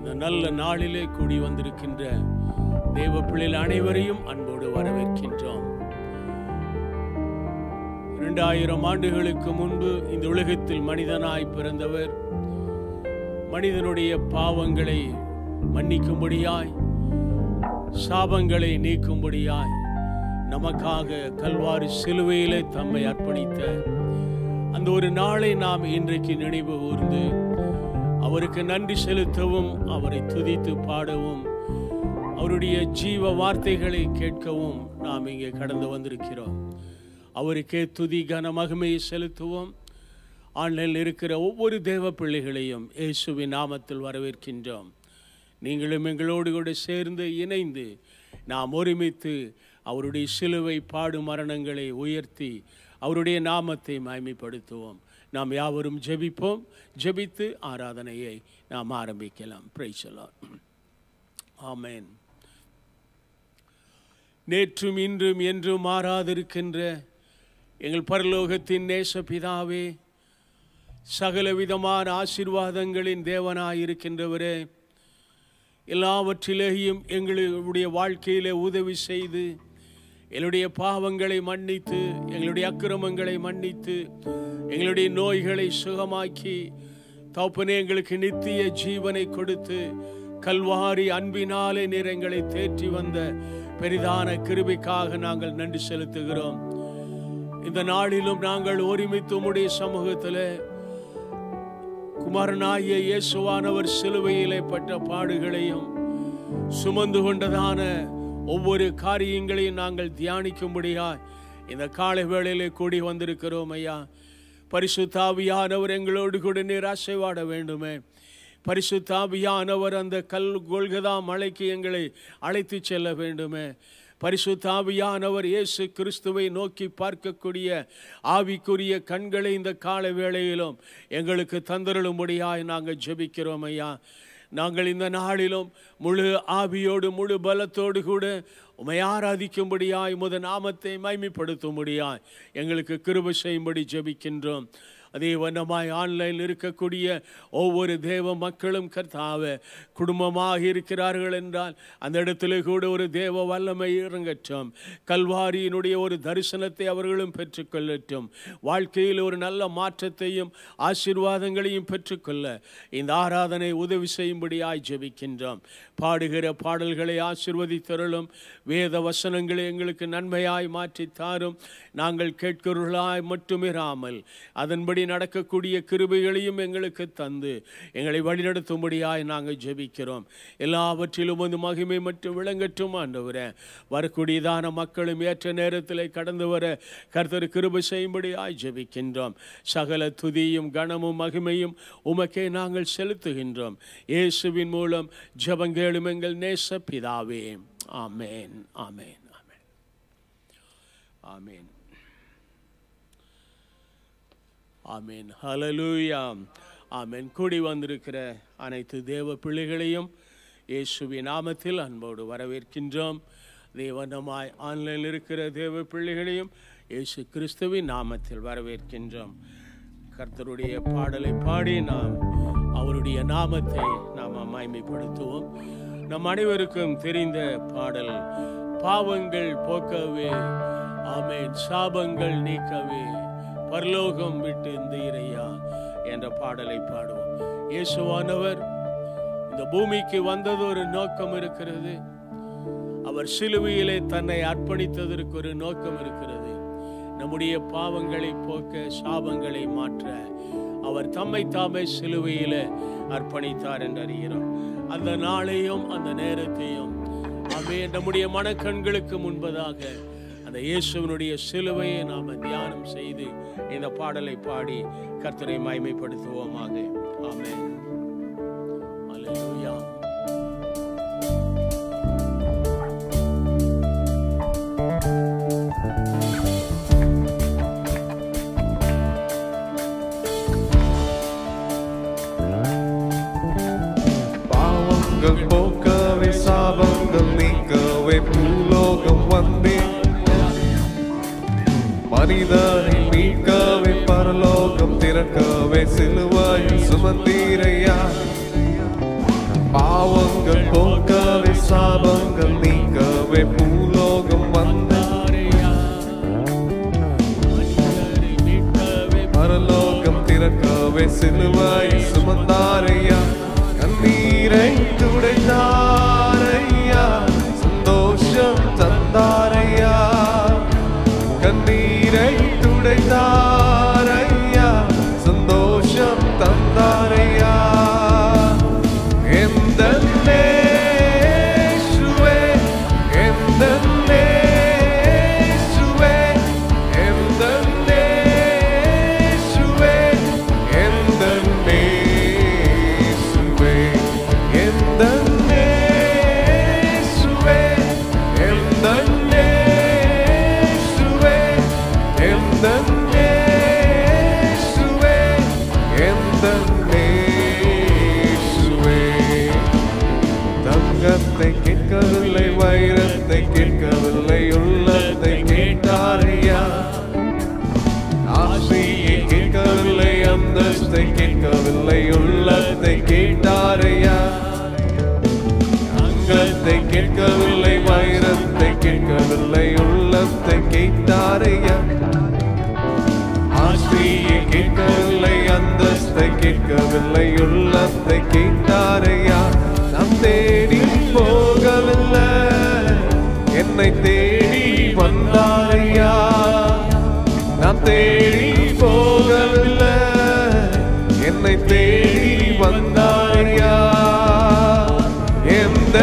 இந்த நல்ல நாளிலே கூடி வந்திருக்கின்ற தேவ பிள்ளைகள் அனைவரையும் அன்போடு வரவேற்கின்றோம் இரண்டாயிரம் ஆண்டுகளுக்கு முன்பு இந்த உலகத்தில் மனிதனாய் பிறந்தவர் மனிதனுடைய பாவங்களை மன்னிக்கும்படியாய் சாபங்களை நீக்கும்படியாய் நமக்காக கல்வாரி சிலுவையிலே தம்மை அர்ப்பணித்த அந்த ஒரு நாளை நாம் இன்றைக்கு நினைவு கூர்ந்து அவருக்கு நன்றி செலுத்தவும் அவரை துதித்து பாடவும் அவருடைய ஜீவ வார்த்தைகளை கேட்கவும் நாம் இங்கே கடந்து வந்திருக்கிறோம் அவருக்கே துதி கன மகிமையை செலுத்துவோம் ஆன்லைனில் இருக்கிற ஒவ்வொரு தேவ பிள்ளைகளையும் இயேசுவின் நாமத்தில் வரவேற்கின்றோம் நீங்களும் எங்களோடு கூட சேர்ந்து இணைந்து நாம் ஒருமித்து அவருடைய சிலுவை பாடு மரணங்களை உயர்த்தி அவருடைய நாமத்தை மகிமைப்படுத்துவோம் நாம் யாவரும் ஜெபிப்போம் ஜெபித்து ஆராதனையை நாம் ஆரம்பிக்கலாம் பிரைச்சலாம் ஆமேன் நேற்றும் இன்றும் என்றும் மாறாதிருக்கின்ற எங்கள் பரலோகத்தின் நேச பிதாவே சகலவிதமான ஆசீர்வாதங்களின் தேவனாயிருக்கின்றவரே எல்லாவற்றிலேயும் எங்களுடைய வாழ்க்கையிலே உதவி செய்து எங்களுடைய பாவங்களை மன்னித்து எங்களுடைய அக்கிரமங்களை மன்னித்து எங்களுடைய நோய்களை சுகமாக்கி தோப்பனே எங்களுக்கு நித்திய ஜீவனை கொடுத்து கல்வாரி அன்பினாலே நீர் எங்களை தேற்றி வந்த பெரிதான கிருபிக்காக நாங்கள் நன்றி செலுத்துகிறோம் இந்த நாளிலும் நாங்கள் ஒருமித்து உம்முடைய சமூகத்தில் குமாரனாகிய இயேசுவானவர் சிலுவையிலே பட்ட பாடுகளையும் சுமந்து கொண்டதான ஒவ்வொரு காரியங்களையும் நாங்கள் தியானிக்கும்படியாய் இந்த காலை வேளையிலே கூடி வந்திருக்கிறோம் ஐயா பரிசுத்தாவியானவர் எங்களோடு கூட நீர் அசைவாட வேண்டுமே பரிசுத்தாவியானவர் அந்த கல் கொள்கதா மலைக்கு எங்களை அழைத்து செல்ல வேண்டுமே பரிசுத்தாவியானவர் இயேசு கிறிஸ்துவை நோக்கி பார்க்கக்கூடிய ஆவிக்குரிய கண்களை இந்த கால வேளையிலும் எங்களுக்கு தந்தருளும்படியாய் நாங்கள் ஜெபிக்கிறோம் ஐயா நாங்கள் இந்த நாளிலும் முழு ஆவியோடு முழு பலத்தோடு கூட உமை ஆராதிக்கும்படியாய் முத நாமத்தை மைமைப்படுத்தும்படியாய் எங்களுக்கு கிருபை செய்யும்படி ஜெபிக்கின்றோம் அதே வண்ணமாய் ஆன்லைனில் இருக்கக்கூடிய ஒவ்வொரு தேவ மக்களும் கர்த்தாவ குடும்பமாக இருக்கிறார்கள் என்றால் அந்த இடத்துல கூட ஒரு தேவ வல்லமை இறங்கட்டும் கல்வாரியினுடைய ஒரு தரிசனத்தை அவர்களும் பெற்றுக்கொள்ளட்டும் வாழ்க்கையில் ஒரு நல்ல மாற்றத்தையும் ஆசீர்வாதங்களையும் பெற்றுக்கொள்ள இந்த ஆராதனை உதவி செய்யும்படியாய் ஜெபிக்கின்றோம் பாடுகிற பாடல்களை ஆசிர்வதித்தருளும் வேத வசனங்களை எங்களுக்கு நன்மையாய் மாற்றி தாரும் நாங்கள் கேட்கிறவர்களாய் மட்டுமிராமல் அதன்படி நடக்கக்கூடிய கிருபைகளையும் எங்களுக்கு தந்து எங்களை வழிநடத்தும்படியாய் நாங்கள் ஜெபிக்கிறோம் எல்லாவற்றிலும் வந்து மகிமை மற்றும் விளங்கட்டும் ஆண்டவரே வரக்கூடியதான மக்களும் ஏற்ற நேரத்தில் கடந்து வர கர்த்தர் கிருபை செய்யும்படியாய் ஜெபிக்கின்றோம் சகல துதியும் கனமும் மகிமையும் உமக்கே நாங்கள் செலுத்துகின்றோம் இயேசுவின் மூலம் ஜபங்கேளும் எங்கள் நேச பிதாவே ஆமேன் ஆமேன் ஆமேன் ஆமேன் ஆமேன் ஹலலூயா ஆமேன் கூடி வந்திருக்கிற அனைத்து தேவ பிள்ளைகளையும் இயேசுவின் நாமத்தில் அன்போடு வரவேற்கின்றோம் தேவனமாய் ஆன்லைனில் இருக்கிற தேவ பிள்ளைகளையும் இயேசு கிறிஸ்துவின் நாமத்தில் வரவேற்கின்றோம் கர்த்தருடைய பாடலை பாடி நாம் அவருடைய நாமத்தை நாம் மகிமைப்படுத்துவோம் நம் அனைவருக்கும் தெரிந்த பாடல் பாவங்கள் போக்கவே ஆமேன் சாபங்கள் நீக்கவே பரலோகம் விட்டு இறையா என்ற பாடலை பாடுவோம் இயேசுவானவர் இந்த பூமிக்கு வந்தது ஒரு நோக்கம் இருக்கிறது அவர் சிலுவையிலே தன்னை அர்ப்பணித்ததற்கு ஒரு நோக்கம் இருக்கிறது நம்முடைய பாவங்களை போக்க சாபங்களை மாற்ற அவர் தம்மை தாமே சிலுவையில அர்ப்பணித்தார் என்று அறிகிறோம் அந்த நாளையும் அந்த நேரத்தையும் அவை நம்முடைய மனக்கண்களுக்கு முன்பதாக அந்த இயேசுவனுடைய சிலுவையை நாம் தியானம் செய்து இந்த பாடலை பாடி கர்த்தரை மகிமைப்படுத்துவோமாக ஆமென் அல்லேலூயா பாவங்கள் போக்கவே சாபங்கள் நீக்கவே பூலோகம் வந்தேன் மனிதனை மீட்கவே பரலோகம் திறக்கவே சிலுவையில் சுமந்தீரையா பாவங்கள் போக்கவே சாபங்கள் நீக்கவே பூலோகம் வந்தாரையா பரலோகம் திறக்கவே சிலுவாய் சுமந்தாரையா கண்ணீரை துடைத்தாரையா சந்தோஷம் தந்தாரையா கண்ணீரை துடைத்தாரையா சந்தோஷம் தந்தாரையா எந்த நேசுவே எந்த நேசுவே எந்த நேசுவே எந்த நேசுவே எந்த நேசுவே எந்த நேசுவே எந்த நேசுவே எந்த நேசுவே தங்கத்தை கேட்கவில்லை வைரத்தை கேட்கவில்லை உள்ளத்தை கேட்டாரியா ஆசையை கேட்கவில்லை அந்தஸ்தை கேட்கவில்லை உள்ளத்தை கேட்டாரையா அங்கத்தை கேட்கவில்லை வைரத்தை கேட்கவில்லை உள்ளத்தை கேட்டாரையா ஆசையை கேட்கவில்லை அந்தஸ்தை கேட்கவில்லை உள்ளத்தை கேட்டாரையா நாம் தேடி போகவில்லை என்னை தேடி வந்தாரையா நான் தேடி போகவில்லை என்னை தேடி வந்தாரையா எந்த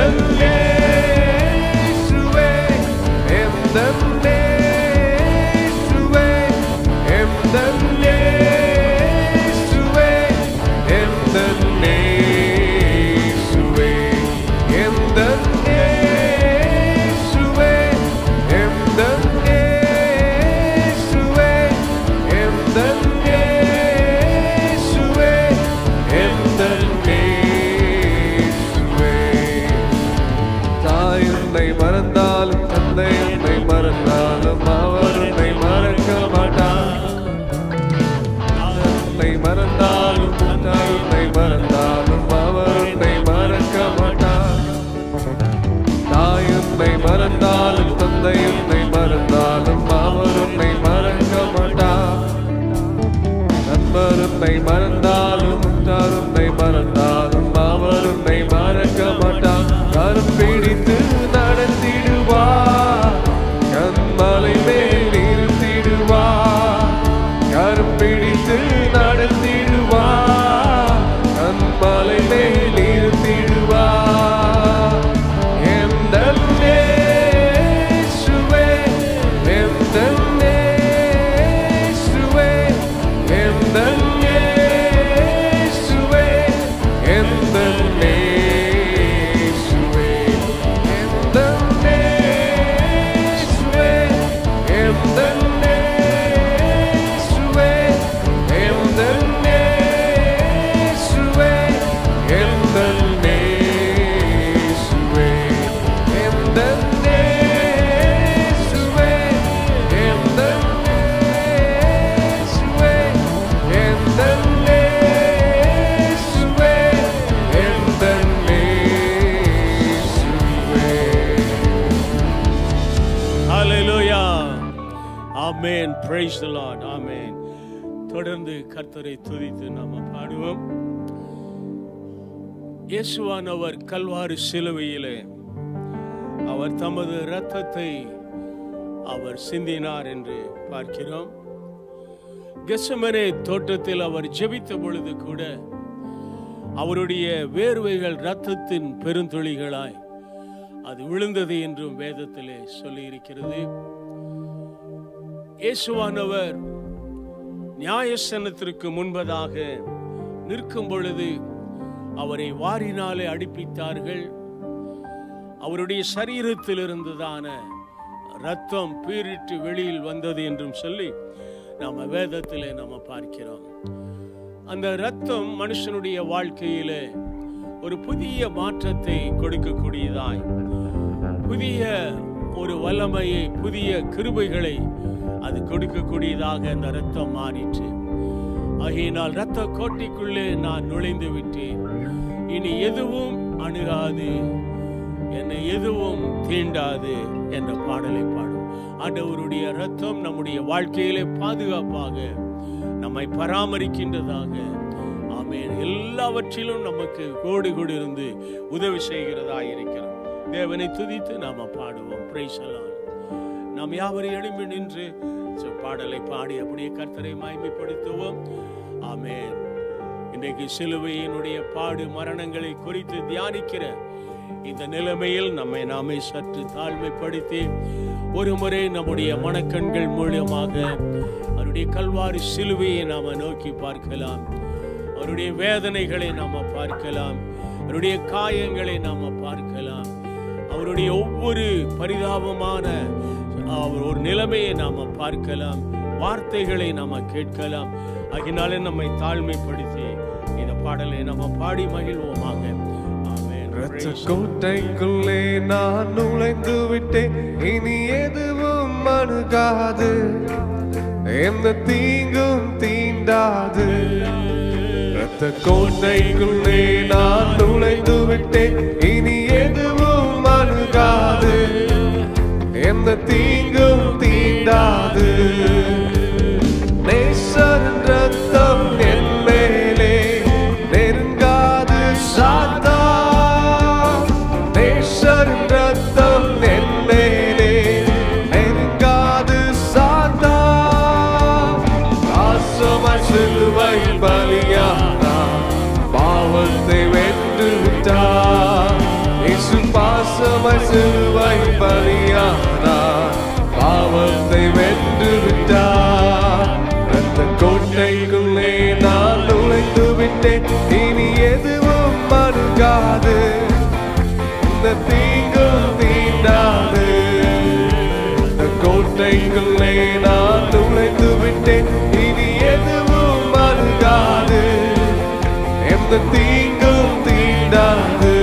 நேசுவே எந்த நேசுவே எந்த நேசுவே எந்த நேசுவே எந்த நேசுவே எந்த நேசுவே எந்த நேசுவே எந்த நேசுவே தாய் உன்னை மறந்தாலும் தந்தை உன்னை மறந்தாலும் அவர் உன்னை மறக்க மாட்டார் உன்னை மறந்தாலும் தாய் உன்னை மறந்தாலும் அவர் உன்னை மறக்க மாட்டார் தாய் உன்னை மறந்தாலும் தந்தை உன்னை மறந்தாலும் அவர் உன்னை மறக்க மாட்டார் நண்பர் உன்னை மறந்தாலும் உற்றார் உன்னை மறந்தாலும் அவர் உன்னை மறக்க மாட்டார் கரம் பிடித்து நடத்திடுவார் கண்மலை மேல் இருத்திடுவார் கரம் பிடித்து நடத்திடுவார் கண்மலை மேல் இருத்திடுவார் எந்த நேசுவே எந்த நேசுவே எந்த நேசுவே எந்த நேசுவே எந்த நேசுவே எந்த நேசுவே எந்த நேசுவே எந்த நேசுவே எந்த நேசுவே எந்த நேசுவே எந்த நேசுவே எந்த நேசுவே Hallelujah. Amen. Praise the Lord. Amen. தொடர்ந்து கர்த்தரை துதித்து நாம பாடுவோம் இயேசுவானவர் கல்வாரி சிலுவையிலே அவர் தமது இரத்தத்தை அவர் சிந்தினார் என்று பார்க்கிறோம் கெசமனே தோட்டத்தில் அவர் ஜெபித்த பொழுது கூட அவருடைய வேர்வைகள் இரத்தத்தின் பெருந்துளிகளாய் அது விழுந்தது என்றும் வேதத்திலே சொல்லியிருக்கிறது இயேசுவானவர் நியாயசனத்திற்கு முன்பதாக நிற்கும் பொழுது அவரை வாரினாலே அடிப்பித்தார்கள் அவருடைய சரீரத்தில் இருந்ததான ரத்தம் பீரிட்டு வெளியில் வந்தது என்றும் சொல்லி நாம வேதத்திலே நாம பார்க்கிறோம் அந்த ரத்தம் மனுஷனுடைய வாழ்க்கையிலே ஒரு புதிய மாற்றத்தை கொடுக்கக்கூடியதாய் புதிய ஒரு வல்லமையை புதிய கிருபைகளை அது கொடுக்கக்கூடியதாக அந்த ரத்தம் மாறிற்று ஆகையினால் ரத்த கோட்டைக்குள்ளே நான் நுழைந்து விட்டேன் இனி எதுவும் அணுகாது என்னை எதுவும் தீண்டாது என்ற பாடலை பாடும் ஆண்டவருடைய ரத்தம் நம்முடைய வாழ்க்கையிலே பாதுகாப்பாக நம்மை பராமரிக்கின்றதாக ஆமென் எல்லாவற்றிலும் நமக்கு கோடி கோடி இருந்து உதவி செய்கிறதா இருக்கிறது தேவனை துதித்து நாம பாடுவோம் பிரைசலான் நாம் யாவரையும் எழும்பி நின்று சு- பாடலை பாடி அப்படியே கர்த்தரை மாய்மைப்படுத்துவோம் ஆமென் இன்றைக்கு சிலுவையினுடைய பாடு மரணங்களை குறித்து தியானிக்கிற இந்த நிலைமையில் நம்மை நாமே சற்று தாழ்மைப்படுத்தி ஒரு முறை நம்முடைய மனக்கண்கள் மூலியமாக அவருடைய கல்வாரி சிலுவையை நாம நோக்கி பார்க்கலாம் அவருடைய வேதனைகளை நாம பார்க்கலாம் அவருடைய காயங்களை நாம பார்க்கலாம் அவருடைய ஒவ்வொரு பரிதாபமான அவர் ஒரு நிலைமையை நாம பார்க்கலாம் வார்த்தைகளை நாம கேட்கலாம் அதனாலே நம்மை தாழ்மைப்படுத்தி இந்த பாடலை நம்ம பாடி மகிழ்வோமாக ஆமென். ரத்த கோட்டைக்குள்ளே நான் நுழைந்து விட்டேன் இனி எதுவும் அணுகாது எந்த தீங்கும் தீண்டாது ரத்த கோட்டைக்குள்ளே நான் நுழைந்து விட்டேன் இனி எதுவும் அணுகாது எந்த தீங்கும் தீண்டாது நேசன் ரத்தம் என் மேலே நெருங்காது சாத்தா நேசன் ரத்தம் என் மேலே நெருங்காது சாத்தா ஆசமாய் சிலுவை பலியானா பாவத்தை வென்று விட்டார் இயேசு பாசமாய் சிலுவை பலியானா பாவத்தை வென்று விட்டார் ரத்த கோட்டைக்குள்ளே நான் நுழைந்து விட்டேன் இனி எதுவும் அணுகாது இந்த தீங்கும் தீண்டாது இந்த கோட்டைக்குள்ளே நான் நுழைந்து விட்டேன் இனி எதுவும் அணுகாது எந்த தீங்கும் தீண்டாது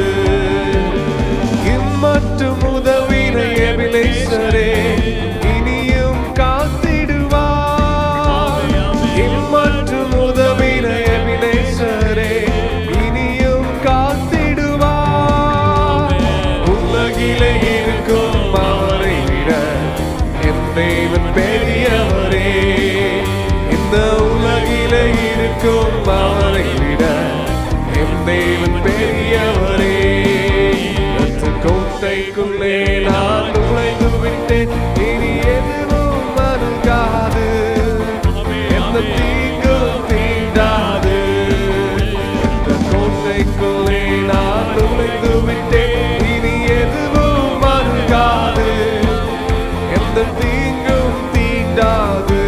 இம்மற்றும் உதவின எபிலேசரே இனியும் காத்திடுவார் இம்மற்றும் உதவின எபிலேசரே இனியும் காத்திடுவார் உலகிலே இருக்கும் அவரை விட என் தேவன் பெரியவரே இந்த உலகிலே இருக்கும் அவரை விட என் தேவன் பெரியவரே ரத்த கோட்டைக்குள்ளே நான் நுழைந்து விட்டேன் இனி எதுவும் அணுகாது எந்த தீங்கும் தீண்டாது இந்த கோட்டைக்குள்ளே நான் நுழைந்து விட்டேன் இனி எதுவும் அணுகாது எந்த தீங்கும் தீண்டாது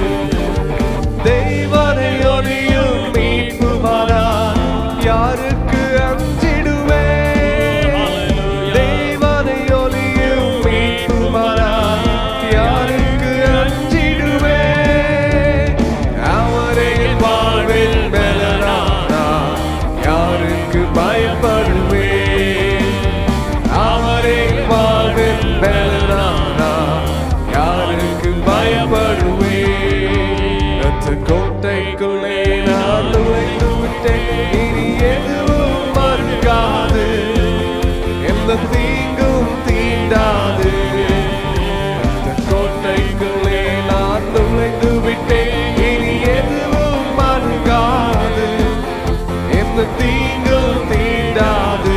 தெய்வனை ஒளியும் மீட்புமானா யாருக்கு அஞ்சிடுவேன் தெய்வனை ஒளியும் மீட்புமானா யாருக்கு அஞ்சிடுவேன் அவரே வாழ்வில் மேலானா யாருக்கு பயப்படுவேன் அவரே வாழ்வில் மேலானா யாருக்கு பயப்படுவேன் ரத்த கோட்டைக்குள்ளே நான் நுழைந்து விட்டேன் இனி எதுவும் மறுக்காது எந்த தீங்கும் தீண்டாது ரத்த கோட்டைக்குள்ளே நான் நுழைந்து விட்டேன் இனி எதுவும் மறுக்காது எந்த தீங்கும் தீண்டாது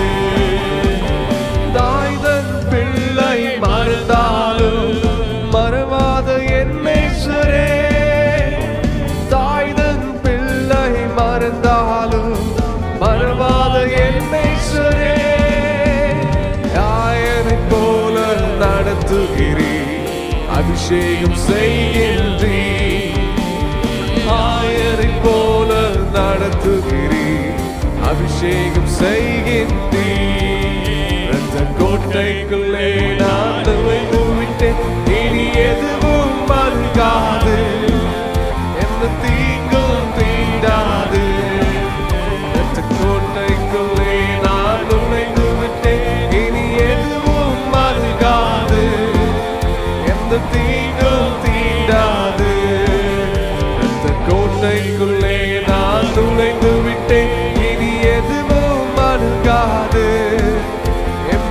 தாய்தன் பிள்ளை மறந்தாலும் மறவாத என்னேஸ்வரே தாய்தன் பிள்ளை மறந்தாலும் மறவாத என்னேஸ்வரே ஆயனை போல நடத்துகிறீ அபிஷேகம் செய்கின்றீ ஆயரை போல நடத்துகிறீ அபிஷேகம் செய்கின்றீ ரத்த கோட்டைக்குள்ளே நான் நுழைந்து விட்டேன் இனி எதுவும் மறுக்காது எந்த தீங்கும் தீண்டாது ரத்த கோட்டைக்குள்ளே நான் நுழைந்து விட்டேன் இனி எதுவும் மறுக்காது எந்த தீங்கும் தீண்டாது ரத்த கோட்டைக்குள்ளே நான் நுழைந்து விட்டேன் இனி எதுவும் அணுகாது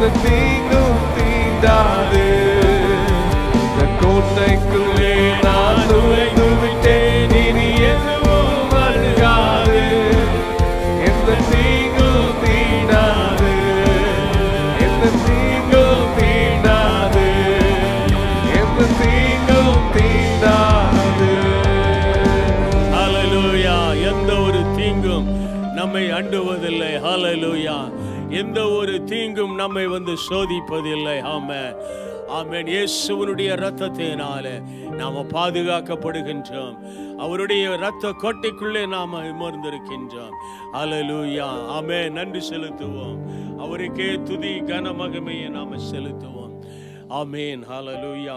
எந்த தீங்கும் தீண்டாது இந்த கோட்டைக்குள்ளே நான் நுழைந்து விட்டேன் இனி எதுவும் அழுகாது எந்த தீங்கும் தீண்டாது எந்த தீங்கும் தீண்டாது எந்த தீங்கும் தீண்டாது ஹalleluya எந்த ஒரு தீங்கும் நம்மை அண்டுவதில்லை ஹalleluya எந்த ஒரு தீங்கும் நம்மை வந்து சோதிப்பதில்லை ஆமென் ஆமென் இயேசுவனுடைய இரத்தத்தினால நாம பாதுகாக்கப்படுகின்றோம் அவருடைய இரத்த கோட்டைக்குள்ளே நாம் அமர்ந்திருக்கின்றோம் ஹalleluya ஆமென் நன்றி செலுத்துவோம் அவருக்கே துதி கன மகிமையை நாம செலுத்துவோம் ஆமென் ஹalleluya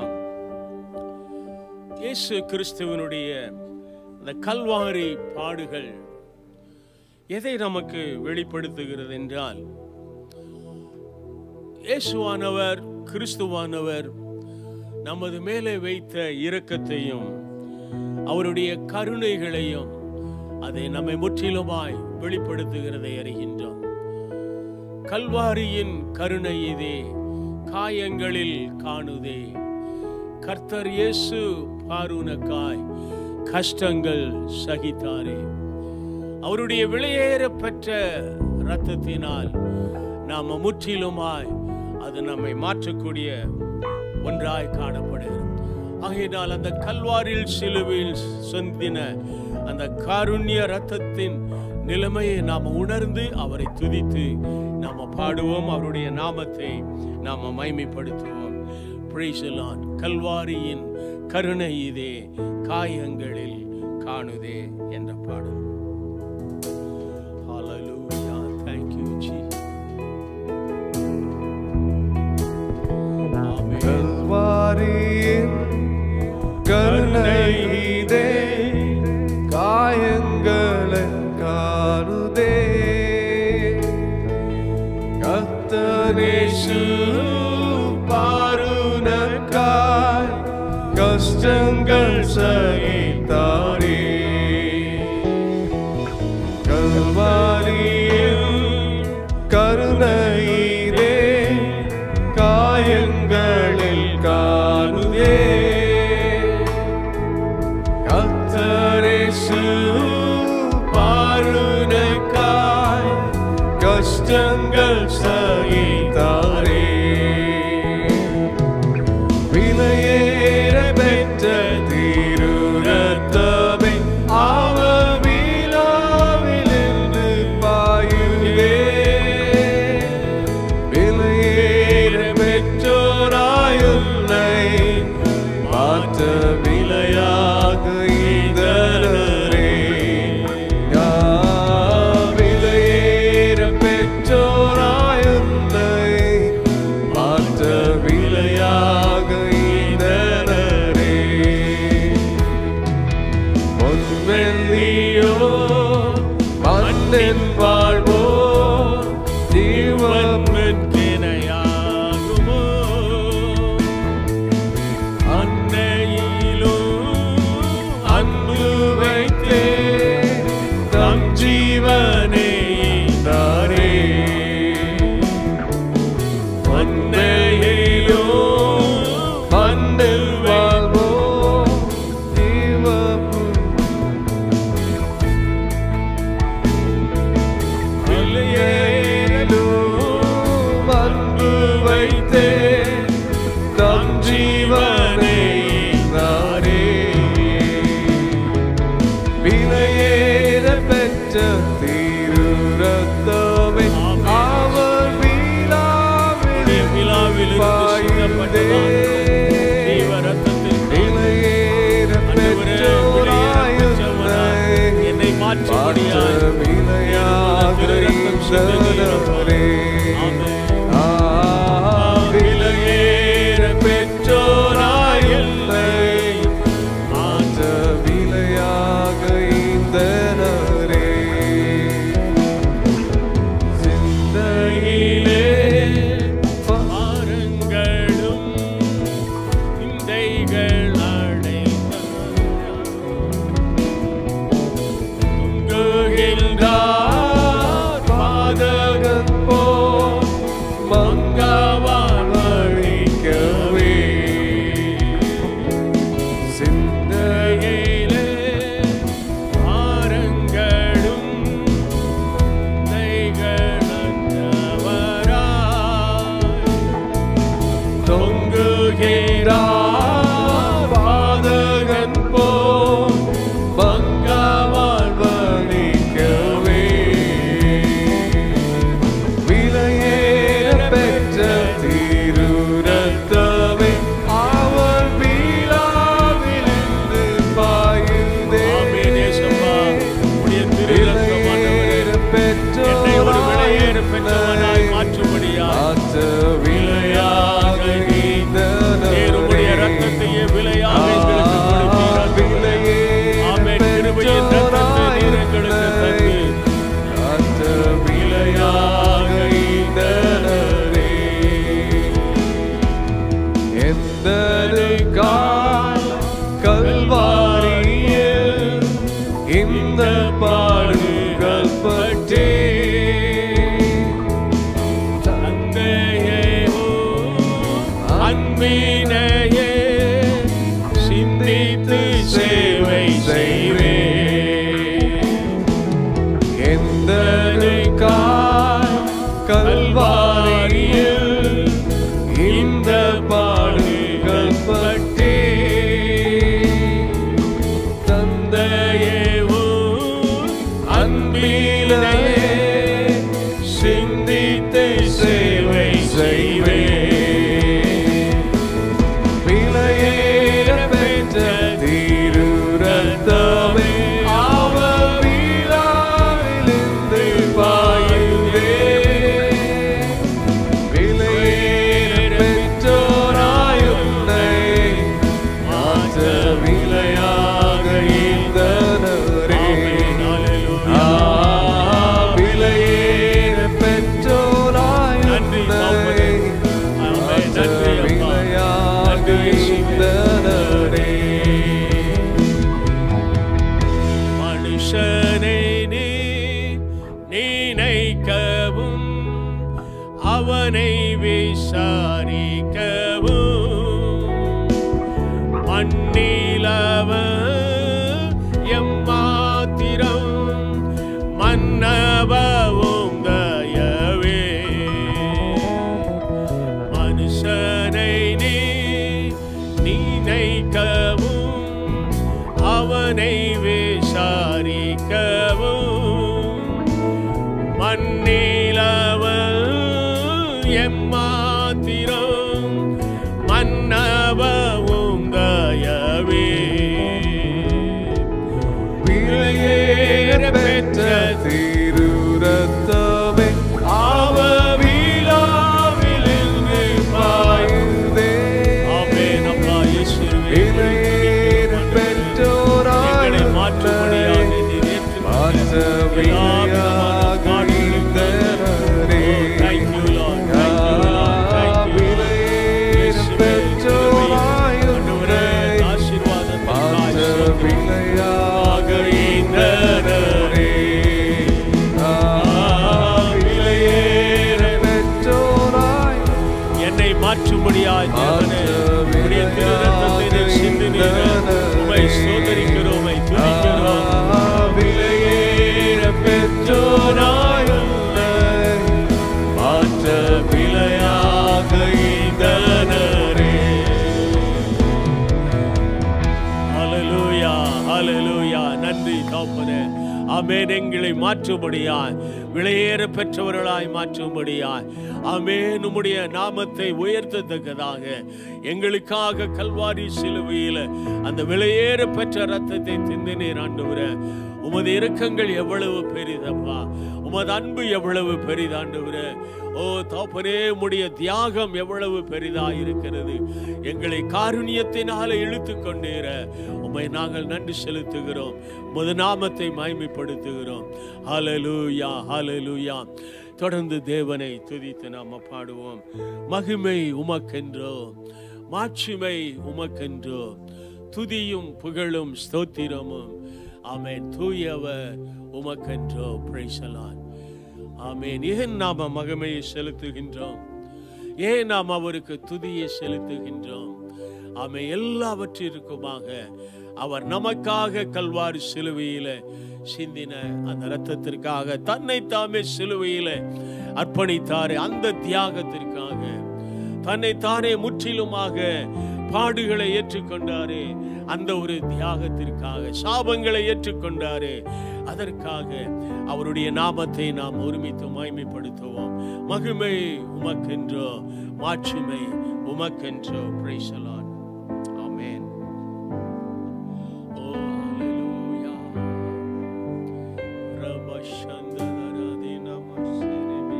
இயேசு கிறிஸ்துவனுடைய அந்த கல்வாரி பாடுகள் எதை நமக்கு வெளிப்படுத்துகிறது என்றால் இயேசுவானவர் கிறிஸ்துவானவர் நமது மேலே வைத்த இரக்கத்தையும் அவருடைய கருணைகளையும் அதை நம்மை முற்றிலுமாய் வெளிப்படுத்துகிறதை அறிகின்றோம் கல்வாரியின் கருணை இதே காயங்களில் காணுதே கர்த்தர் இயேசு பாருனக்காய் கஷ்டங்கள் சகித்தாரே அவருடைய விலையேற பெற்ற இரத்தத்தினால் நாம முற்றிலுமாய் அது நம்மை மாற்றக்கூடிய ஒன்றாய் காணப்படுகிறது ஆகையினால் அந்த கல்வாரில் சிலுவையில் சொந்தின அந்த காருண்ய ரத்தத்தின் நிலைமையை நாம் உணர்ந்து அவரை துதித்து நாம பாடுவோம் அவருடைய நாமத்தை நாம மைமைப்படுத்துவோம் Praise the Lord. கல்வாரியின் கருணை இதே காயங்களில் காணுதே என்ற பாடல் Hallelujah. Thank you, Jesus. Amen. கல்வாரியின் கருணை இதே காயங்களை காணுதே கத்தனேசு பாருனக்காய் கஷ்டங்கள் சகித்தாரே கல்வாரியின் கருணையிலே காயங்களில் காணுதே கத்தரேசு பாருனக்காய் கஷ்டங்கள் சகித்தாரே விலையேற பெற்ற திருரத்தமே அவர் விழாவிலிருந்து பாயுவே விலையேற பெற்றோராயுன்னை மாற்ற விலையாக இதரே விலையேற பெற்றோராயுன்னை மாற்ற விலையாக இதரே பொன்வெள்ளியோ மண்ணின் வாழ்வோ ஜீவன் இணையாகுமோ அன்னையிலும் அன்பு வைத்தே தம் ஜீவனை தாரே மண்ணையிலோ மண்ணில் வாழ்வோ ஜீவப்பு விலையேறிலும் அன்பு வைத்தே தம் ஜீவனை தாரே விலையேற பெற்ற திரு ரத்தமே அவர் உடைய விழாவில் பாயுதே ஜீவ ரத்தத்தில் விலையேற பெற்றோராயுன்னை என்னை மாற்றும்படியாய் மாற்ற விலையாக இருந்தனரே. ஆ, விலையேற பெற்றோராயுன்னை மாற்ற விலையாக இருந்தனரே. சிந்தையிலே பாருங்களும் நிந்தைகள் தொங்குகின்றார் பாதகர் கல்வாரியில் இந்த பாடுகள் பட்டே தந்தையே உம் அன்பிலே சிந்தித்து சேவை செய்வே விலையேற பெற்ற திரு ரத்தமே அவர் விழாவிலிருந்து பாயுதே விலையேற பெற்றோராய் உன்னை மாற்ற விலையாக ஈந்தனரே. ஆ, விலையேற பெற்றோராய் நன்றி, உன்னை ஆமென். ஆமென். மாற்ற நன்றி, அப்பா. விலையாக நன்றி, இயேசுவே. ஈந்தனரே. மனுஷனை நீ நினைக்கவும் அவனை விசாரிக்கவும் மண்ணிலவன் எம்மாத்திரம் மன்னபவும் தயவே மனுஷனை நீ நினைக்கவும் அவனை விசாரிக்கவும் மண்ணிலவன் எம்மாத்திரம் மன்னபவும் தயவே விலையேற பெற்ற திரு ரத்தமே அவர் விழாவிலிருந்து பாயுதே. ஆமென் அப்பா இயேசுவே விலையேற பெற்றோராய் எங்களை மாற்றும்படியாக நீர் மாற்ற ஏற்றுக்கொண்டு எல்லா விதமான விலையாக ஈந்தனரே. Thank you, Lord. Thank you, Lord. Thank you, Lord. விலையேற இயேசுவே, பெற்றோராய் ஆண்டவரே, உன்னை ஆசீர்வாதத்திற்காய் மாற்ற ஸ்தோத்திரம். விலையாக ஈந்தனரே. ஆ, விலையேற பெற்றோராய் என்னை மாற்றும்படியாய் தேவனே உம்முடைய திருரத்தத்தை நீர் சிந்தினீர். உம்மை சோதரிக்கிறோம் உம்மை துதிக்கிறோம் விலையேற பெற்றோராய் உன்னை மாற்ற விலையாக ஈந்தனரே. ஹalleluya ஹalleluya நன்றி தகப்பனே ஆமென் எங்களை மாற்றும்படியாய் விலையேற பெற்றவர்களாய் மாற்றும்படியாய் ஆமென் உம்முடைய நாமத்தை உயர்த்தத்தக்கதாக எங்களுக்காக கல்வாரி சிலுவையில் அந்த விலையேற பெற்ற ரத்தத்தை சிந்தினீர் ஆண்டவரே உமது இரக்கங்கள் எவ்வளவு பெரிதப்பா உமது அன்பு எவ்வளவு பெரிதாண்டவரே ஓ தோப்பனே உம்முடைய தியாகம் எவ்வளவு பெரிதா இருக்கிறது எங்களை காருண்யத்தினால இழுத்து கொண்டீர உம்மை நாங்கள் நன்றி செலுத்துகிறோம் உமது நாமத்தை மகிமைப்படுத்துகிறோம் ஹalleluya ஹalleluya தொடர்ந்து தேவனை துதித்து நாம பாடுவோம் மகிமை உமக்கென்றோ மாட்சிமை உமக்கென்றோ துதியும் புகழும் ஸ்தோத்திரமும் ஆமென் தூயவர் உமக்கென்றோ பிரைசலான் ஆமென் ஏன் நாம மகிமையை செலுத்துகின்றோம் ஏன் நாம் அவருக்கு துதியை செலுத்துகின்றோம் ஆமை எல்லாவற்றிற்குமாக அவர் நமக்காக கல்வாரி சிலுவையில சிந்தின அந்த இரத்தத்திற்காக தன்னை தாமே சிலுவையில அர்ப்பணித்தாரே அந்த தியாகத்திற்காக தன்னை தானே முற்றிலுமாக பாடுகளை ஏற்றுக்கொண்டாரே அந்த ஒரு தியாகத்திற்காக சாபங்களை ஏற்றுக்கொண்டாரே அதற்காக அவருடைய நாமத்தை நாம் ஒருமித்து மகிமைப்படுத்துவோம் மகிமை உமக்கென்றோ மாட்சிமை உமக்கென்றோ பிரைசலான் ஆமென் ஓ ஹalleluya ரபஷந்தரதி நமஸ்தேனமே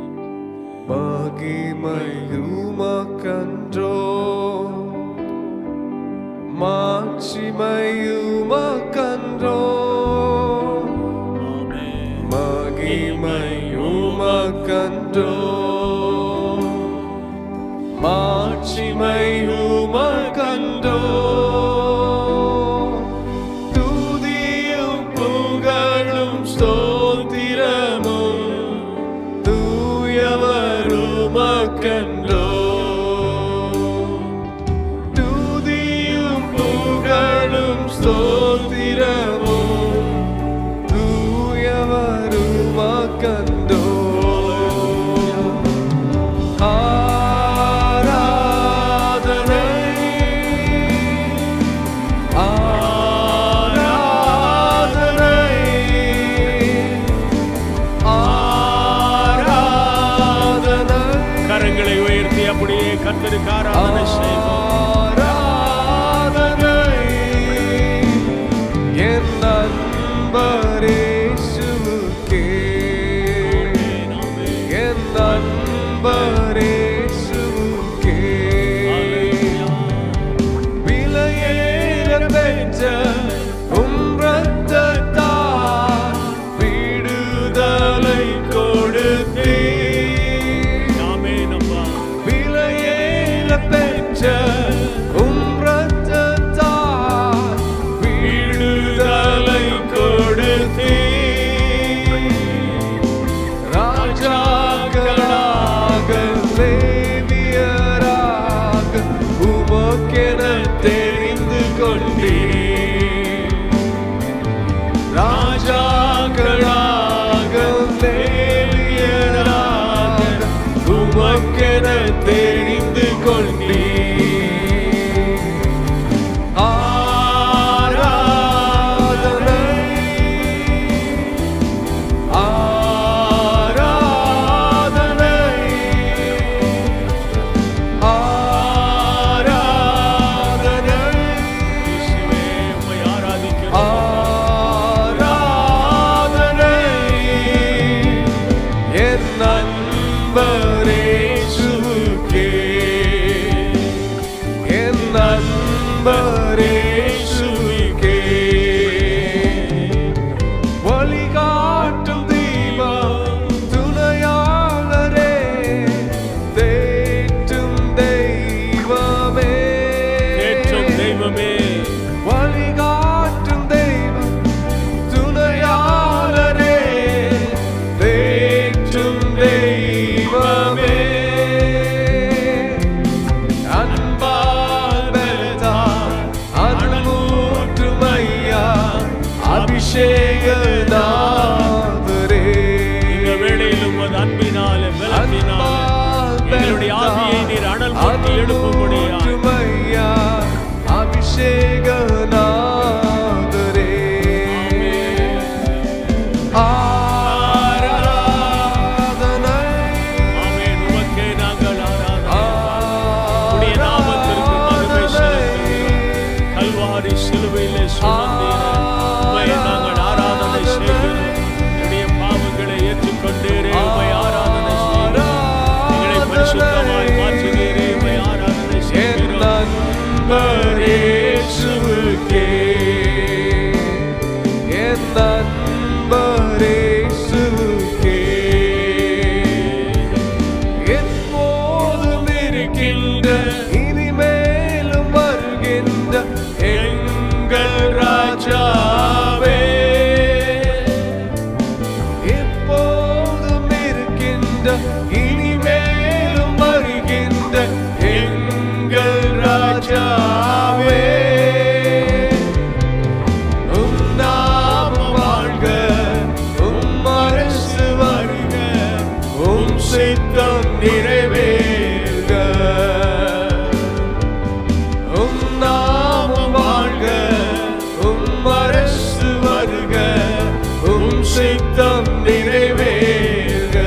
மகிமையுமக்கன்றோ மாட்சிமையுமக்கன்றோ ஆமென் மகிமையுமக்கன்றோ மாட்சிமையுமக்கன்றோ துதியும் புகழும் ஸ்தோத்திரமும் தூயவருமக்கன்றோ துதியும் புகழும் ஸ்தோத்திரமும் தூயவருமக்கன்றோ அப்படியே கர்த்தருக்கு ஆராதனை செய்வோம் ஆராதனை என் நண்பரேசுவுக்கே என் நண்பரேசுவுக்கே விலையேற பெற்ற உம் இரத்தத்தால் விடுதலை கொடுத்தீர். ஆமென் அப்பா விலையேற பெற்ற உம் இரத்தத்தால் விடுதலை கொடுத்தீர். ராஜாக்களாக லேவியராக உமக்கென தெரிந்து கொண்டீர் ராஜாக்களாக லேவியராக உமக்கென தெரிந்து கொண்டீர் ஆராதனை ஆராதனை ஆராதனை இயேசுவே உம்மை ஆராதிக்கிறோம் ஆராதனை என் நண்பரேசுவுக்கே என் நண்பரேசுவுக்கே வழிகாட்டும் தீபம் துணையாளரே தேற்றும் தெய்வமே ஏற்றும் தெய்வமே வழிகாட்டும் தெய்வம் துணையாளரே தேற்றும் தெய்வமே அன்பால் பலத்தால் அன்பூற்றும் ஐயா அபிஷேக நாதரே இந்த வேளையிலும் உமது அன்பினாலே பலத்தினாலே எங்களுடைய ஆவியை நீர் அனல் மூட்டி எழுப்பும்படியா அன்பூற்றும் ஐயா அபிஷேக நாதரே ஆராதனை ஆமென் உமக்கே நாங்கள் ஆராதனை உடைய நாமத்திற்கு மகிமை செலுத்துகிறோம் கல்வாரி சிலுவையிலே சுமந்தீரே உம்மை நாங்கள் ஆராதனை செய்கிறோம் என்னுடைய பாவங்களை ஏற்றுக்கொண்டீரே உம்மை ஆராதனை செய்கிறோம் எங்களை பரிசுத்தமாய் மாற்றுகிறீரே உம்மை ஆராதனை என் செய்கிறோம் நண்பரேசுவுக்கே என் நண்பரேசுவுக்கே எப்போதும் இருக்கின்ற இனிமேலும் வருகின்ற எங்கள் ராஜாவே எப்போதும் இருக்கின்ற இனிமேலும் வருகின்ற எங்கள் ராஜாவே உம் நாமம் வாழ்க உம் அரசு வருக உம் சித்தம் நிறைவேறுக உம் நாமம் வாழ்க உம் அரசு வருக உம் சித்தம் நிறைவேறுக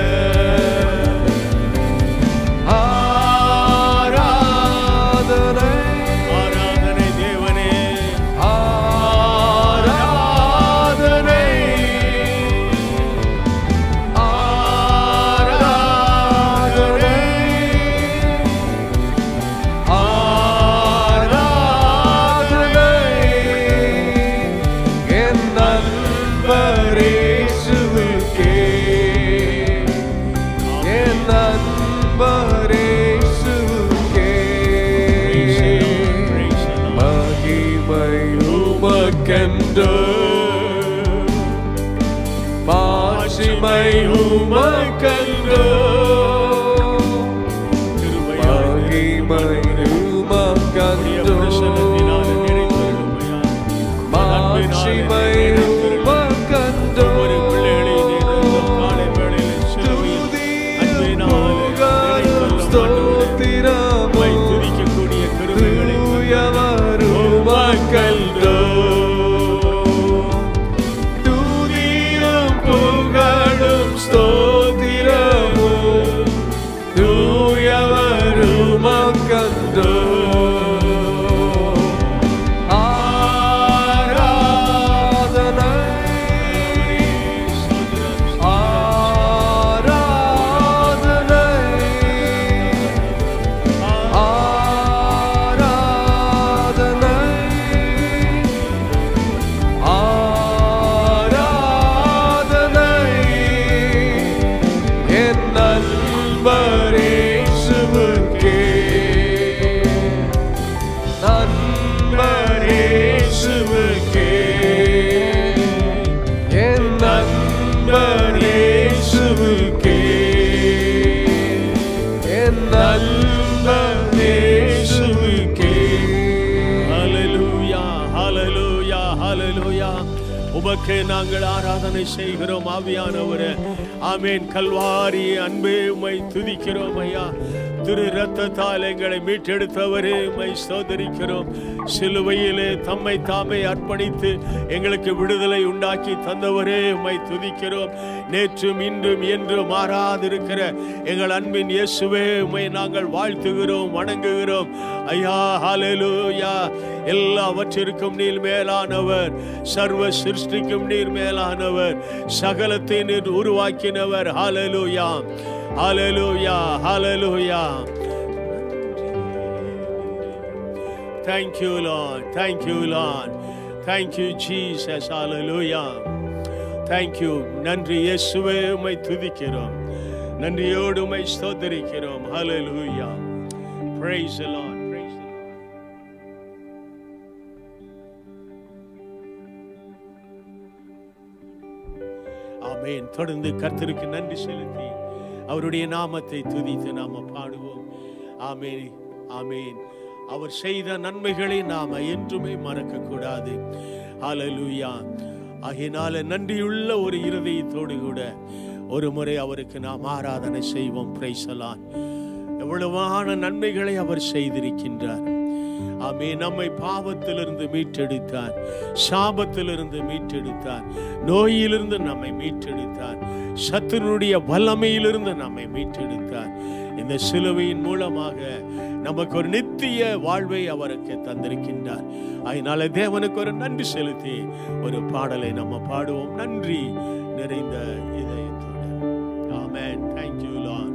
ஆராதனை ஆராதனை தேவனே ஆராதனை ஆராதனை ஆராதனை என் நண்பரேசுவுக்கே என் நண்பரேசுவுக்கே மகிமை உமக்கென்று மாட்சிமை உமக்கென்று மகிமை உமக்கென்று மாட்சிமை உமக்கென்று துதியும் ஸ்தோத்திரமும் தூயவரும் மக்கள்தோ துதியும் புகழும் ஸ்தோத்திரமும் தூயவரும் உமக்கு நாங்கள் ஆராதனை செய்கிறோம் ஆவியானவரே ஆமேன் கல்வாரி அன்பே உமை துதிக்கிறோம் ஐயா திரு ரத்தத்தால் எங்களை மீட்டெடுத்தவரே உமை சோதரிக்கிறோம் சிலுவையிலே தம்மை தாமே அர்ப்பணித்து எங்களுக்கு விடுதலை உண்டாக்கி தந்தவரே உமை துதிக்கிறோம் நேற்றும் இன்றும் என்றும் மாறாதிருக்கிற எங்கள் அன்பின் இயேசுவே உமை நாங்கள் வாழ்த்துகிறோம் வணங்குகிறோம் ஐயா ஹalleluya எல்லாவற்றிற்கும் நீர் மேலானவர் சர்வ சிருஷ்டிக்கும் நீர் மேலானவர் சகலத்தை நீர் உருவாக்கினவர் ஹalleluya ஹalleluya ஹalleluya Thank you Lord thank you Lord thank you Jesus hallelujah thank you நன்றி இயேசுவே உம்மை துதிக்கிறோம் நன்றியோடு உம்மை ஸ்தோத்திரிக்கிறோம் hallelujah praise the Lord praise the Lord ஆமென் தொடர்ந்து கர்த்தருக்கு நன்றி செலுத்தி அவருடைய நாமத்தை துதித்து நாம பாடுவோம் ஆமென் ஆமென் அவர் செய்த நன்மைகளை நாம என்றுமே மறக்க கூடாது ஹalleluya ஆகையினால நன்றியுள்ள ஒரு இருதயத்தோடு கூட ஒரு முறை அவருக்கு நாம் ஆராதனை செய்வோம் பிரைசலான் எவ்வளவான நன்மைகளை அவர் செய்திருக்கின்றார் ஆமே நம்மை பாவத்திலிருந்து மீட்டெடுத்தார் சாபத்திலிருந்து மீட்டெடுத்தார் நோயிலிருந்து நம்மை மீட்டெடுத்தார் சத்துருடைய வல்லமையிலிருந்து நம்மை மீட்டெடுத்தார் இந்த சிலுவையின் மூலமாக நமக்கு ஒரு நித்திய வாழ்வை அவருக்கு தந்திருக்கின்றார் அதனால தேவனுக்கு ஒரு நன்றி செலுத்தி ஒரு பாடலை நம்ம பாடுவோம் நன்றி நிறைந்த இதயத்தோடு ஆமென் thank you lord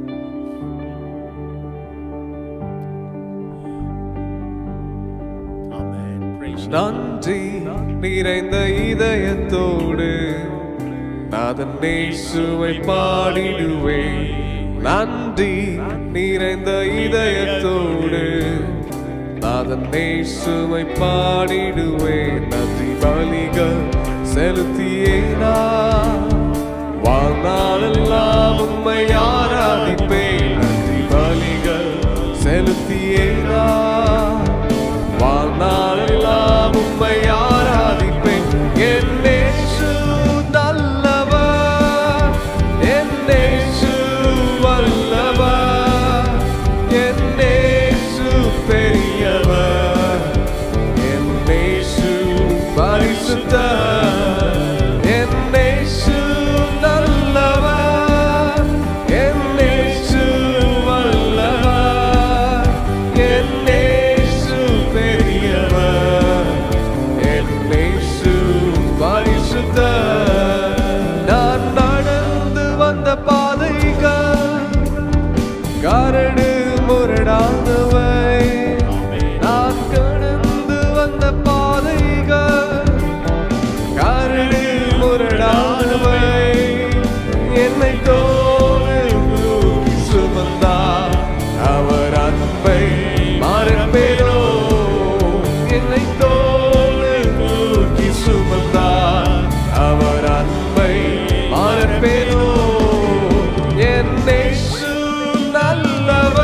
amen praise the Lord. நன்றி நிறைந்த இதயத்தோடு நாதன் நேசுவை பாடிடுவேன் நன்றி நிறைந்த இதயத்தோடு நாதன் நேசுவை பாடிடுவேன் நன்றி பலிகள் செலுத்தியேனா வாழ்நாளெல்லாம் உம்மை ஆராதிப்பேன் நன்றி பலிகள் செலுத்தியேனா வாழ்நாளெல்லாம் உம்மை ஆராதிப்பேன் என் இயேசு நல்லவர் என் இயேசு வல்லவர் என் இயேசு பெரியவர் என் இயேசு பரிசுத்தர் என் இயேசு நல்லவர் என் இயேசு வல்லவர் என் இயேசு பெரியவர் என் இயேசு பரிசுத்தர் நான் நடந்து வந்த பாதைகள் கரடு முரடானவை நான் கடந்து வந்த பாதைகள் கரடு முரடானவை என்னை தோடு தூக்கி சுமந்தார் அவர் அன்பை மறப்பேனோ என்னை தோடு தூக்கி சுமந்தார் அவர் அன்பை மறப்பேனோ என் இயேசு நல்லவர்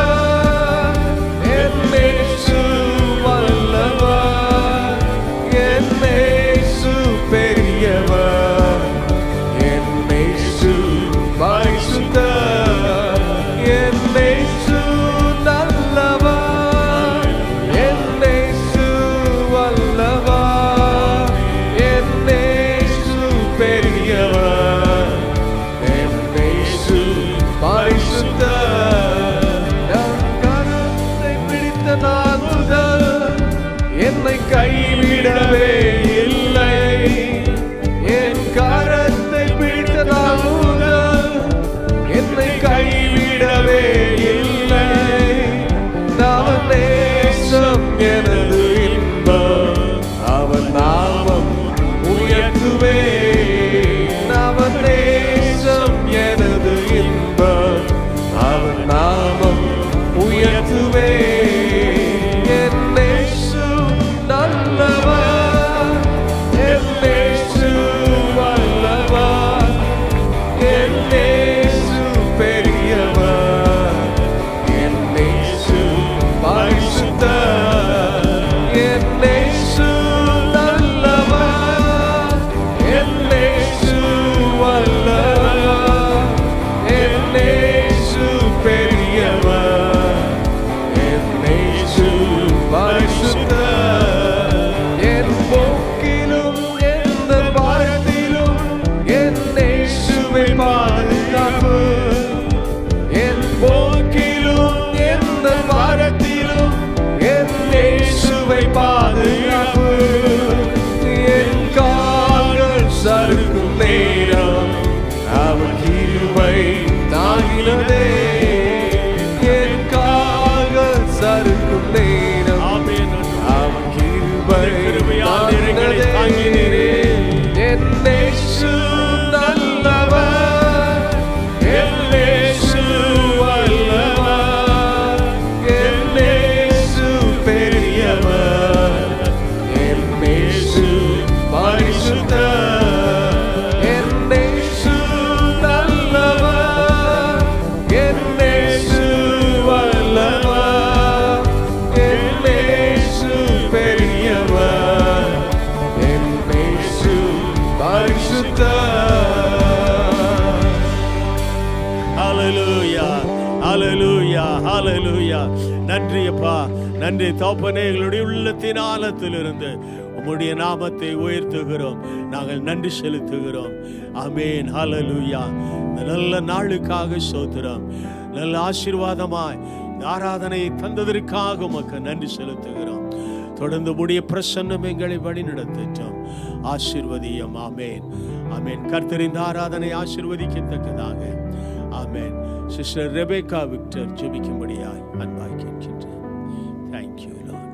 ஹalleluya நன்றி அப்பா நன்றி தோப்பனே எங்களுடைய உள்ளத்தின் ஆழத்திலிருந்து உம்முடைய நாமத்தை உயர்த்துகிறோம் நாங்கள் நன்றி செலுத்துகிறோம் ஆமென் ஹalleluya இந்த நல்ல நாளுக்காக சோத்திரம் நல்ல ஆசீர்வாதமாய் இந்த ஆராதனையை தந்ததற்காக உமக்கு நன்றி செலுத்துகிறோம் தொடர்ந்து உடைய பிரசன்னம் எங்களை வழிநடத்தட்டும் ஆசீர்வதியம் ஆமேன் ஆமேன் கர்த்தரின் ஆராதனை ஆசீர்வதிக்கத்தக்கதாக ஆமேன் சிஸ்டர் ரெபேக்கா விக்டர் ஜெபிக்கும்படியாய் அன்பாய் கேட்கின்றேன் தேங்க்யூ லார்ட்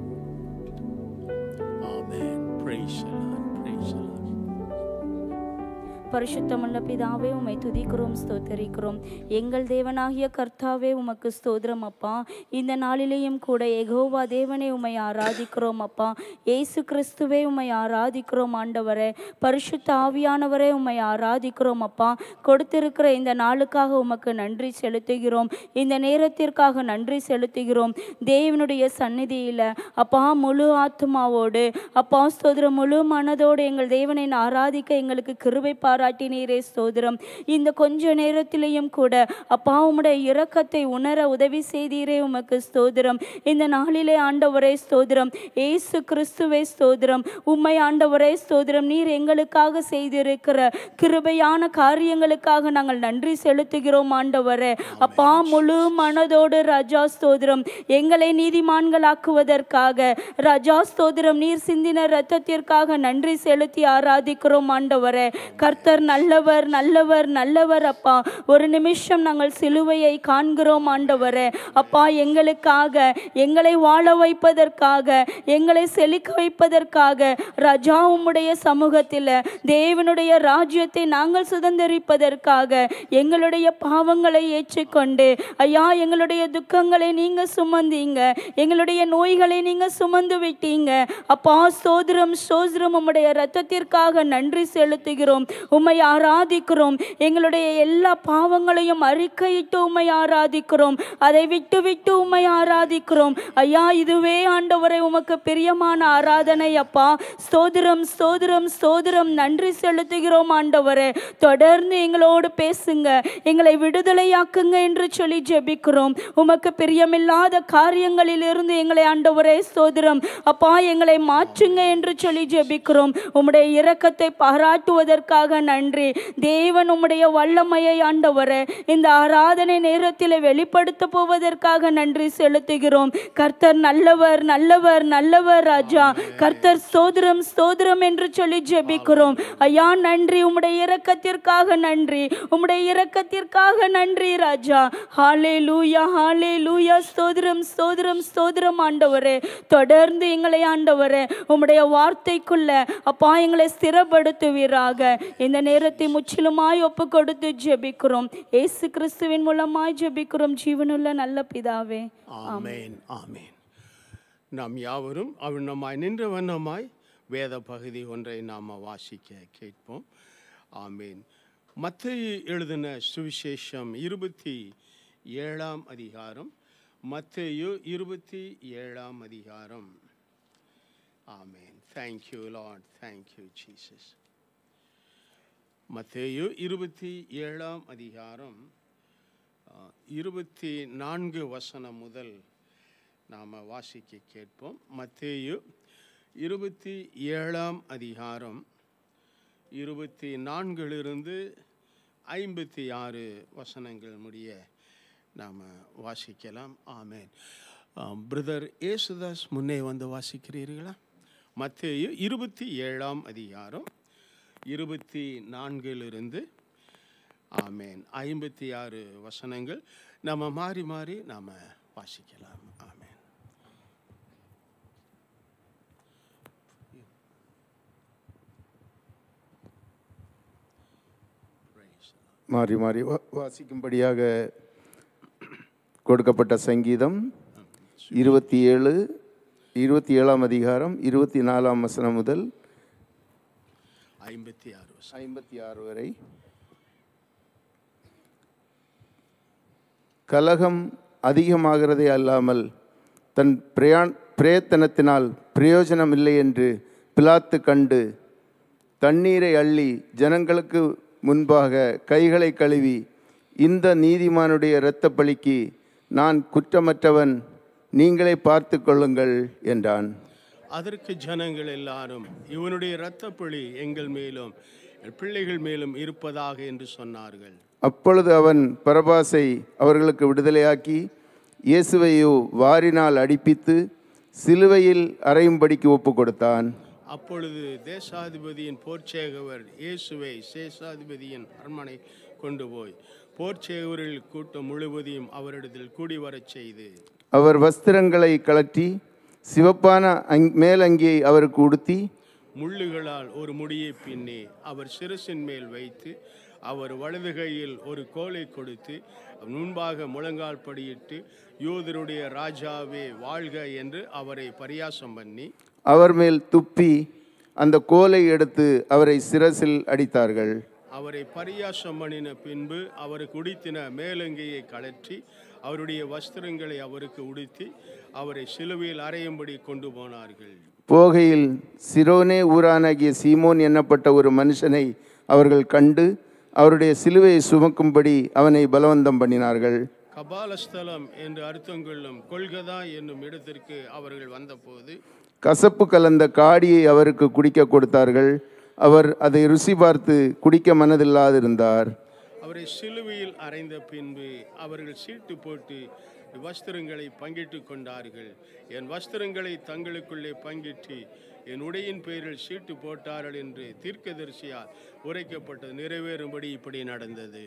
ஆமேன் பிரைஸ் லார்ட் பிரைஸ் லார்ட் பரிசுத்தமுள்ள பிதாவே உம்மை துதிக்கிறோம் ஸ்தோத்தரிக்கிறோம் எங்கள் தேவனாகிய கர்த்தாவே உமக்கு ஸ்தோத்திரம் அப்பா இந்த நாளிலேயும் கூட எகோவா தேவனே உம்மை ஆராதிக்கிறோம் அப்பா இயேசு கிறிஸ்துவே உம்மை ஆராதிக்கிறோம் ஆண்டவரே பரிசுத்த ஆவியானவரே உம்மை ஆராதிக்கிறோம் அப்பா கொடுத்திருக்கிற இந்த நாளுக்காக உமக்கு நன்றி செலுத்துகிறோம் இந்த நேரத்திற்காக நன்றி செலுத்துகிறோம் தேவனுடைய சந்நிதியில் அப்பா முழு ஆத்மாவோடு அப்பா ஸ்தோத்திரம் முழு மனதோடு எங்கள் தேவனை ஆராதிக்க எங்களுக்கு கிருபை பாராட்டினீரே ஸ்தோத்திரம் இந்த கொஞ்ச நேரத்திலேயும் கூட அப்பா உம்முடைய இரக்கத்தை உணர உதவி செய்தீரே உமக்கு ஸ்தோத்திரம் இந்த நாளிலே ஆண்டவரே ஸ்தோத்திரம் ஏசு கிறிஸ்துவே ஸ்தோத்திரம் உம்மை ஆண்டவரே ஸ்தோத்திரம் நீர் எங்களுக்காக செய்திருக்கிற கிருபையான காரியங்களுக்காக நாங்கள் நன்றி செலுத்துகிறோம் ஆண்டவரே அப்பா முழு மனதோடு ராஜா ஸ்தோத்திரம் எங்களை நீதிமான்களாக்குவதற்காக ராஜா ஸ்தோத்திரம் நீர் சிந்தின இரத்தத்திற்காக நன்றி செலுத்தி ஆராதிக்கிறோம் ஆண்டவரே கர்த்தர் நல்லவர் நல்லவர் நல்லவர் அப்பா ஒரு நிமிஷம் நாங்கள் சிலுவையை காண்கிறோம் ஆண்டவரே அப்பா எங்களுக்காக எங்களை வாழ வைப்பதற்காக எங்களை செழிக்க வைப்பதற்காக ராஜா உம்முடைய சமூகத்தில் தேவனுடைய ராஜ்யத்தை நாங்கள் சுதந்திரிப்பதற்காக எங்களுடைய பாவங்களை ஏற்றுக்கொண்டு ஐயா எங்களுடைய துக்கங்களை நீங்க சுமந்தீங்க எங்களுடைய நோய்களை நீங்க சுமந்து விட்டீங்க அப்பா சோதரம் சோதரம் உம்முடைய ரத்தத்திற்காக நன்றி செலுத்துகிறோம் உம்மை ஆராதிக்கிறோம் எங்களுடைய எல்லா பாவங்களையும் அறிக்கையிட்டு உம்மை ஆராதிக்கிறோம் அதை விட்டு விட்டு உம்மை ஆராதிக்கிறோம் ஐயா இதுவே ஆண்டவரை உமக்கு பிரியமான ஆராதனை அப்பா ஸ்தோதிரம் ஸ்தோதிரம் ஸ்தோதிரம் நன்றி செலுத்துகிறோம் ஆண்டவரே தொடர்ந்து எங்களோடு பேசுங்க எங்களை விடுதலையாக்குங்க என்று சொல்லி ஜெபிக்கிறோம் உமக்கு பிரியமில்லாத காரியங்களிலிருந்து எங்களை ஆண்டவரே ஸ்தோதிரம் அப்பா எங்களை மாற்றுங்க என்று சொல்லி ஜெபிக்கிறோம் உம்முடைய இரக்கத்தை பாராட்டுவதற்காக நன்றி தேவன் உம்முடைய வல்லமையை ஆண்டவரே இந்த ஆராதனை நேரத்தில் வெளிப்படுத்த போவதற்காக நன்றி செலுத்துகிறோம் கர்த்தர் நல்லவர் நல்லவர் நல்லவர் ராஜா கர்த்தர் ஸ்தோத்திரம் ஸ்தோத்திரம் என்று சொல்லி ஜெபிக்கிறோம் ஐயா நன்றி உம்முடைய இரக்கத்திற்காக நன்றி உம்முடைய இரக்கத்திற்காக நன்றி ராஜா ஹாலே லூயா ஹாலே லூயா ஸ்தோத்திரம் ஸ்தோத்திரம் ஸ்தோத்திரம் ஆண்டவரே தொடர்ந்து எங்களை ஆண்டவரே உம்முடைய வார்த்தைக்குள்ள அப்பா எங்களை ஸ்திரப்படுத்துவீராக இந்த நேரத்தை முற்றிலுமாய் ஒப்பு கொடுத்து ஜெபிக்கிறோம் ஏசு கிறிஸ்துவின் மூலமாய் ஜெபிக்கிறோம் ஜீவனுள்ள நல்ல பிதாவே ஆமேன் ஆமேன் நாம் யாவரும் அவிண்ணமாய் நின்ற வண்ணமாய் வேத பகுதி ஒன்றை நாம் வாசிக்க கேட்போம் ஆமேன் மத்தேயு எழுதின சுவிசேஷம் இருபத்தி ஏழாம் அதிகாரம் மத்தேயு இருபத்தி ஏழாம் அதிகாரம் ஆமேன் தேங்க்யூ லார்ட் தேங்க்யூ ஜீசஸ் மத்தேயு இருபத்தி ஏழாம் அதிகாரம் அஹ், இருபத்தி நான்கு வசனம் முதல் நாம் வாசிக்க கேட்போம் மத்தேயு இருபத்தி ஏழாம் அதிகாரம் இருபத்தி நான்கிலிருந்து ஐம்பத்தி ஆறு வசனங்கள் முடிய நாம் வாசிக்கலாம் ஆமேன் பிரதர் ஏசுதாஸ் முன்னே வந்து வாசிக்கிறீர்களா மத்தேயு இருபத்தி ஏழாம் அதிகாரம் இருபத்தி நான்கிலிருந்து ஆமேன் ஐம்பத்தி ஆறு வசனங்கள் நம்ம மாறி மாறி நாம் வாசிக்கலாம் ஆமேன் Praise the Lord. மாறி மாறி வா- வாசிக்கும்படியாக கொடுக்கப்பட்ட சங்கீதம் இருபத்தி ஏழு இருபத்தி ஏழாம் அதிகாரம் இருபத்தி நாலாம் வசனம் முதல் ஐம்பத்தி ஆறு வசனம் ஐம்பத்தி ஆறு வரை கலகம் அதிகமாகிறதே அல்லாமல் தன் பிரயாண் பிரயத்தனத்தினால் பிரயோஜனம் இல்லை என்று பிலாத்து கண்டு தண்ணீரை அள்ளி ஜனங்களுக்கு முன்பாக கைகளை கழுவி இந்த நீதிமானுடைய இரத்த பலிக்கு நான் குற்றமற்றவன் நீங்களே பார்த்து கொள்ளுங்கள் என்றான் அதற்கு ஜனங்கள் எல்லாரும் இவனுடைய இரத்தப்பழி எங்கள் மேலும் என் பிள்ளைகள் மேலும் இருப்பதாக என்று சொன்னார்கள் அப்பொழுது அவன் பரபாசை அவர்களுக்கு விடுதலையாக்கி இயேசுவையோ வாரினால் அடிப்பித்து சிலுவையில் அறையும்படிக்கு ஒப்பு கொடுத்தான் அப்பொழுது தேசாதிபதியின் போர்ச்சேகவர் இயேசுவை சேஷாதிபதியின் அரண்மனை கொண்டு போய் போர்ச்சேகவர்கள் கூட்டம் முழுவதையும் அவரிடத்தில் கூடி வரச் செய்து அவர் வஸ்திரங்களை கழற்றி சிவப்பான அங் மேலங்கியை அவருக்கு உடுத்தி முள்ளுகளால் ஒரு முடியை பின்னி அவர் சிரசின் மேல் வைத்து அவர் வலது கையில் ஒரு கோலை கொடுத்து அவர் முன்பாக முழங்கால் படியிட்டு யூதருடைய ராஜாவே வாழ்க என்று அவரை பரியாசம் பண்ணி அவர் மேல் துப்பி அந்த கோலை எடுத்து அவரை சிரசில் அடித்தார்கள் அவரை பரியாசம் பண்ணின பின்பு அவருக்கு உடுத்தின மேலங்கியை கழற்றி அவருடைய வஸ்திரங்களை அவருக்கு உடுத்தி அவரை சிலுவையில் அறையும்படி கொண்டு போனார்கள் போகையில் சிரோனே ஊரானாகிய சீமோன் என்னப்பட்ட ஒரு மனுஷனை அவர்கள் கண்டு அவருடைய சிலுவையை சுமக்கும்படி அவனை பலவந்தம் பண்ணினார்கள் கபாலஸ்தலம் என்று அர்த்தம் கொள்ளும் கொள்கதா என்னும் இடத்திற்கு அவர்கள் வந்தபோது கசப்பு கலந்த காடியை அவருக்கு குடிக்க கொடுத்தார்கள் அவர் அதை ருசி பார்த்து குடிக்க மனதில்லாதிருந்தார் அவரை சிலுவையில் அறைந்த பின்பு அவர்கள் சீட்டு போட்டு வஸ்திரங்களை பங்கிட்டு கொண்டார்கள் என் வஸ்திரங்களை தங்களுக்குள்ளே பங்கிட்டு என் உடையின் பேரில் சீட்டு போட்டார்கள் என்று தீர்க்கதரிசியால் உரைக்கப்பட்டது நிறைவேறும்படி இப்படி நடந்தது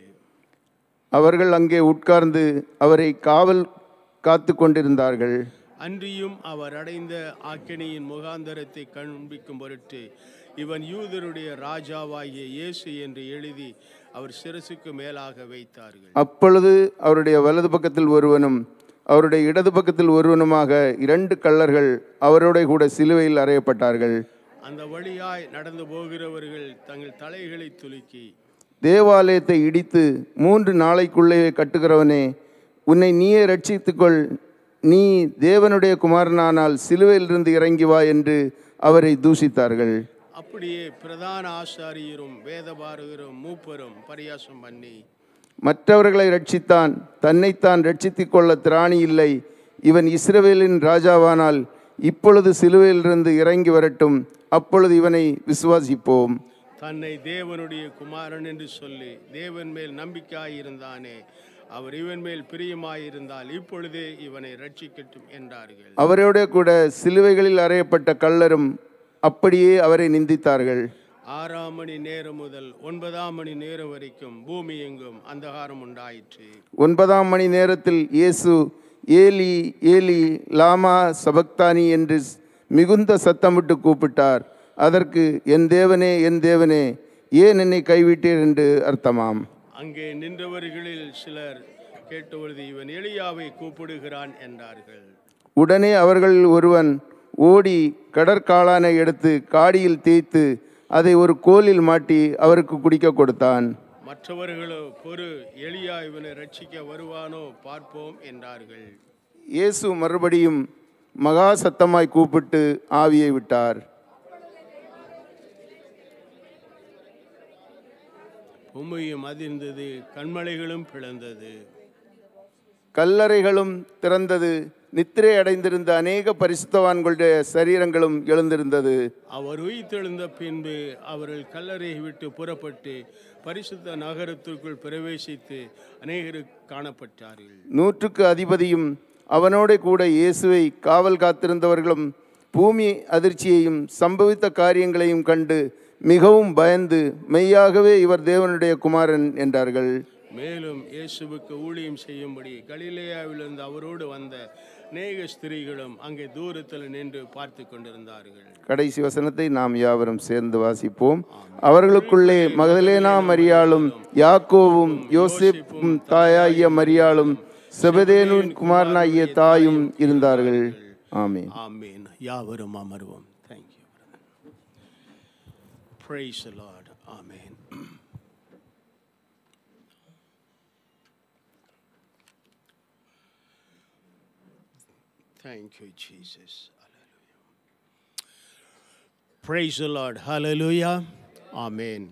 அவர்கள் அங்கே உட்கார்ந்து அவரை காவல் காத்து கொண்டிருந்தார்கள் அன்றியும் அவர் அடைந்த ஆக்கினியின் முகாந்தரத்தை காண்பிக்கும் பொருட்டு இவன் யூதருடைய ராஜாவாகிய இயேசு என்று எழுதி அவர் சிரசுக்கு மேலாக வைத்தார்கள் அப்பொழுது அவருடைய வலது பக்கத்தில் ஒருவனும் அவருடைய இடது பக்கத்தில் ஒருவனுமாக இரண்டு கள்ளர்கள் அவரோட கூட சிலுவையில் அறையப்பட்டார்கள் அந்த வழியாய் நடந்து போகிறவர்கள் தங்கள் தலைகளை துலுக்கி தேவாலயத்தை இடித்து மூன்று நாளைக்குள்ளே கட்டுகிறவனே உன்னை நீயே ரட்சித்துக்கொள் நீ தேவனுடைய குமாரனானால் சிலுவையிலிருந்து இறங்கி வா என்று அவரை தூஷித்தார்கள் அப்படியே பிரதான ஆசாரியரும் வேதபாரகரும் மூப்பரும் பரியாசம் பண்ணி மற்றவர்களை ரட்சித்தான் தன்னைத்தான் ரட்சித்துக் கொள்ள திராணி இல்லை இவன் இஸ்ரவேலின் ராஜாவானால் இப்பொழுது சிலுவையிலிருந்து இறங்கி வரட்டும் அப்பொழுது இவனை விசுவாசிப்போம் தன்னை தேவனுடைய குமாரன் என்று சொல்லி தேவன் மேல் நம்பிக்கையாயிருந்தானே அவர் இவன் மேல் பிரியமாயிருந்தால் இப்பொழுதே இவனை ரட்சிக்கட்டும் என்றார்கள் அவரோட கூட சிலுவைகளில் அறையப்பட்ட கள்ளரும் அப்படியே அவரை நிந்தித்தார்கள் ஆறாம் மணி நேரம் முதல் ஒன்பதாம் மணி நேரம் வரைக்கும் பூமி எங்கும் அந்தகாரம் உண்டாயிற்று ஒன்பதாம் மணி நேரத்தில் இயேசு ஏலி ஏலி லாமா சபக்தானி என்று மிகுந்த சத்தமிட்டு கூப்பிட்டார் அதற்கு என் தேவனே என் தேவனே ஏன் என்னை கைவிட்டீர் என்று அர்த்தமாம் அங்கே நின்றவர்களில் சிலர் கேட்டபொழுது இவன் எலியாவை கூப்பிடுகிறான் என்றார்கள் உடனே அவர்களில் ஒருவன் ஓடி கடற்காளானை எடுத்து காடியில் தேய்த்து அதை ஒரு கோலில் மாட்டி அவருக்கு குடிக்க கொடுத்தான் மற்றவர்களோ பொறு எலியா இவனை ரட்சிக்க வருவானோ பார்ப்போம் என்றார்கள் இயேசு மறுபடியும் மகா சத்தமாய் கூப்பிட்டு ஆவியை விட்டார் பூமியும் அதிர்ந்தது கண்மலைகளும் பிளந்தது கல்லறைகளும் திறந்தது நித்திரை அடைந்திருந்த அநேக பரிசுத்தவான்களுடைய சரீரங்களும் எழுந்திருந்தது அவர் உயிர்த்தெழுந்த பின்பு அவர்கள் கல்லறையை விட்டு புறப்பட்டு பரிசுத்த நகரத்திற்குள் பிரவேசித்து அநேகருக்கு காணப்பட்டார்கள் நூற்றுக்கு அதிபதியும் அவனோட கூட இயேசுவை காவல் காத்திருந்தவர்களும் பூமி அதிர்ச்சியையும் சம்பவித்த காரியங்களையும் கண்டு மிகவும் பயந்து மெய்யாகவே இவர் தேவனுடைய குமாரன் என்றார்கள் மேலும் இயேசுவுக்கு ஊழியம் செய்யும்படி கலிலேயாவிலிருந்து அவரோடு வந்த அநேக ஸ்திரீகளும் அங்கே தூரத்தில் நின்று பார்த்து கொண்டிருந்தார்கள் கடைசி வசனத்தை நாம் யாவரும் சேர்ந்து வாசிப்போம் அவர்களுக்குள்ளே மகதலேனா மரியாளும் யாக்கோவும் யோசேப்பும் தாயாகிய மரியாளும் செபதேனுன் குமாரனாகிய தாயும் இருந்தார்கள் ஆமென் ஆமீன் யாவரும் அமர்வோம் தேங்க்யூ பிரைஸ் லார்ட் ஆமீன் Thank you, Jesus. Hallelujah. Praise the Lord. Hallelujah. Amen.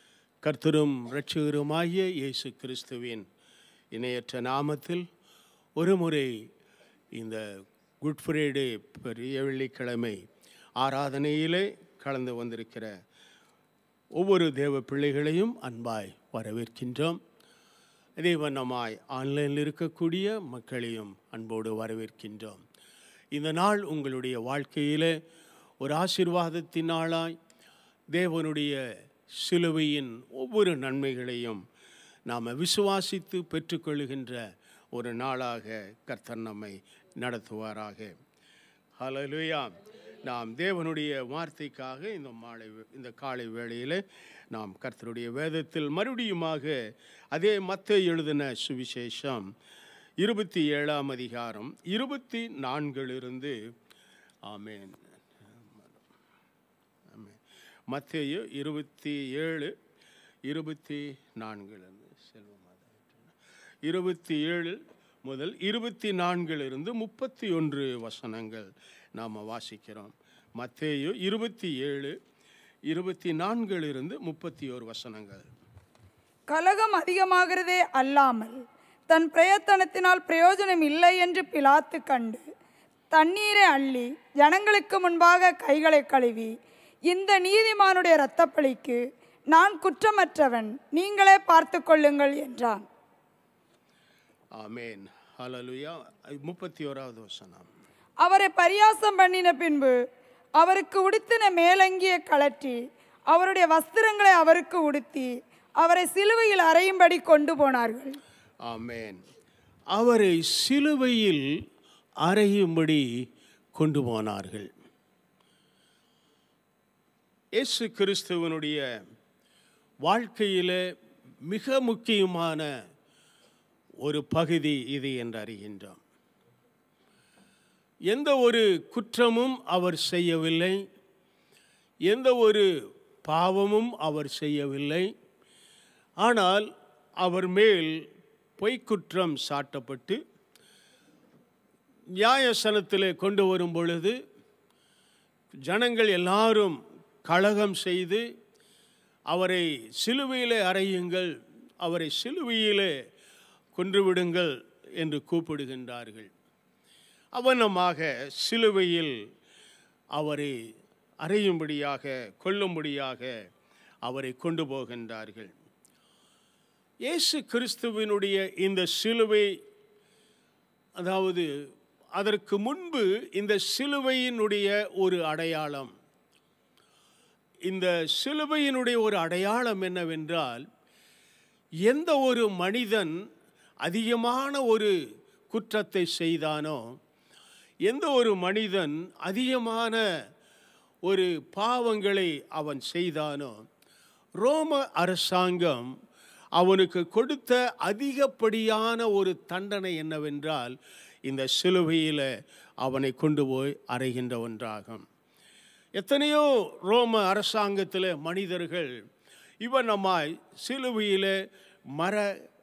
கர்த்தரும் இரட்சகருமாகிய இயேசு கிறிஸ்துவின் இணையற்ற நாமத்தில் ஒரு முறை இந்த குட் ஃப்ரைடே பெரிய வெள்ளிக்கிழமை ஆராதனையிலே கலந்து வந்திருக்கிற ஒவ்வொரு தேவ பிள்ளைகளையும் அன்பாய் வரவேற்கின்றோம் அதே வண்ணமாய் ஆன்லைனில் இருக்கக்கூடிய மக்களையும் அன்போடு வரவேற்கின்றோம் இந்த நாள் உங்களுடைய வாழ்க்கையிலே ஒரு ஆசீர்வாதத்தின் நாளாய் தேவனுடைய சிலுவையின் ஒவ்வொரு நன்மைகளையும் நாம் விசுவாசித்து பெற்றுக்கொள்கின்ற ஒரு நாளாக கர்த்தர் நம்மை நடத்துவாராக ஹalleluya நாம் தேவனுடைய வார்த்தைக்காக இந்த மாலை வே- இந்த காலை வேளையில் நாம் கர்த்தருடைய வேதத்தில் மறுபடியுமாக அதே மத்த எழுதின சுவிசேஷம் இருபத்தி ஏழாம் அதிகாரம் இருபத்தி நான்கிலிருந்து ஆமென் ஆமென் மத்தேயு இருபத்தி ஏழு இருபத்தி நான்கிலிருந்து செல்வமாக இருபத்தி ஏழு முதல் இருபத்தி நான்கிலிருந்து முப்பத்தி ஒன்று வசனங்கள் நாம் வாசிக்கிறோம் மத்தேயு இருபத்தி ஏழு இருபத்தி நான்கிலிருந்து முப்பத்தி ஓரு வசனங்கள் கலகம் அதிகமாகிறதே அல்லாமல் தன் பிரயத்தனத்தினால் பிரயோஜனம் இல்லை என்று பிலாத்து கண்டு தண்ணீரை அள்ளி ஜனங்களுக்கு முன்பாக கைகளை கழுவி இந்த நீதிமானுடைய இரத்தப்பழிக்கு நான் குற்றமற்றவன் நீங்களே பார்த்து கொள்ளுங்கள் என்றான் ஆமேன் ஹalleluya முப்பத்தி ஓராவது வசனம் அவரை பரியாசம் பண்ணின பின்பு அவருக்கு உடுத்தின மேலங்கியை கழற்றி அவருடைய வஸ்திரங்களை அவருக்கு உடுத்தி அவரை சிலுவையில் அறையும்படி கொண்டு போனார்கள் ஆமேன் அவரை சிலுவையில் அறையும்படி கொண்டு போனார்கள் இயேசு கிறிஸ்துவனுடைய வாழ்க்கையிலே மிக முக்கியமான ஒரு பகுதி இது என்று அறிகின்றோம் எந்த ஒரு குற்றமும் அவர் செய்யவில்லை எந்த ஒரு பாவமும் அவர் செய்யவில்லை ஆனால் அவர் மேல் பொய்க்குற்றம் சாட்டப்பட்டு நியாயசனத்திலே கொண்டு வரும் பொழுது ஜனங்கள் எல்லாரும் கலகம் செய்து அவரை சிலுவையிலே அறையுங்கள் அவரை சிலுவையிலே கொன்றுவிடுங்கள் என்று கூப்பிடுகின்றார்கள் அவனமாக சிலுவையில் அவரை அறையும்படியாக கொல்லும்படியாக அவரை கொண்டு போகின்றார்கள் இயேசு கிறிஸ்துவினுடைய இந்த சிலுவை அதாவது அதற்கு முன்பு இந்த சிலுவையினுடைய ஒரு அடையாளம் இந்த சிலுவையினுடைய ஒரு அடையாளம் என்னவென்றால் எந்த ஒரு மனிதன் அதிகமான ஒரு குற்றத்தை செய்தானோ எந்த ஒரு மனிதன் அதிகமான ஒரு பாவங்களை அவன் செய்தானோ ரோம அரசாங்கம் அவனுக்கு கொடுத்த அதிகப்படியான ஒரு தண்டனை என்னவென்றால் இந்த சிலுவையில் அவனை கொண்டு போய் அறைகின்ற ஒன்றாகும் எத்தனையோ ரோம அரசாங்கத்தில் மனிதர்கள் இவனமாய் சிலுவையில் மர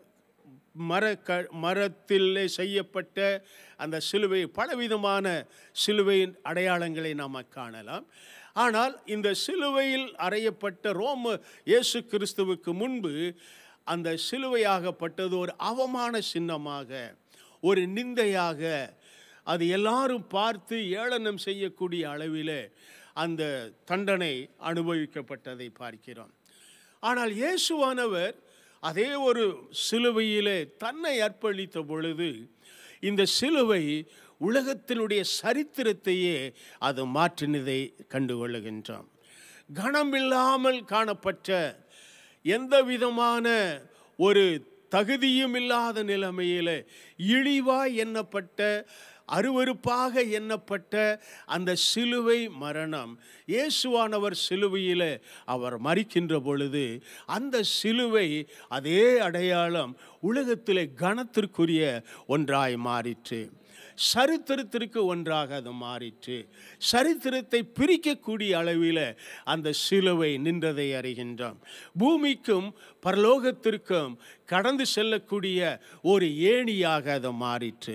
மர க மரத்திலே செய்யப்பட்ட அந்த சிலுவை பலவிதமான சிலுவையின் அடையாளங்களை நாம் காணலாம் ஆனால் இந்த சிலுவையில் அறையப்பட்ட ரோம இயேசு கிறிஸ்துவுக்கு முன்பு அந்த சிலுவையாகப்பட்டது ஒரு அவமான சின்னமாக ஒரு நிந்தையாக அது எல்லாரும் பார்த்து ஏளனம் செய்யக்கூடிய அளவில் அந்த தண்டனை அனுபவிக்கப்பட்டதை பார்க்கிறோம் ஆனால் இயேசுவானவர் அதே ஒரு சிலுவையிலே தன்னை அர்ப்பணித்த பொழுது இந்த சிலுவை உலகத்தினுடைய சரித்திரத்தையே அது மாற்றினதை கண்டுகொள்ளுகின்றோம் கனமில்லாமல் காணப்பட்ட எந்த விதமான ஒரு தகுதியும் இல்லாத நிலைமையில் இழிவாய் எண்ணப்பட்ட அருவருப்பாக எண்ணப்பட்ட அந்த சிலுவை மரணம் இயேசுவானவர் சிலுவையில் அவர் மறிக்கின்ற பொழுது அந்த சிலுவை அதே அடையாளம் உலகத்திலே கனத்திற்குரிய ஒன்றாய் மாறிற்று சரித்திரத்திற்கு ஒன்றாக அது மாறிற்று சரித்திரத்தை பிரிக்கக்கூடிய அளவில் அந்த சிலுவை நின்றதை அறிகின்றோம் பூமிக்கும் பரலோகத்திற்கும் கடந்து செல்லக்கூடிய ஒரு ஏணியாக அது மாறிற்று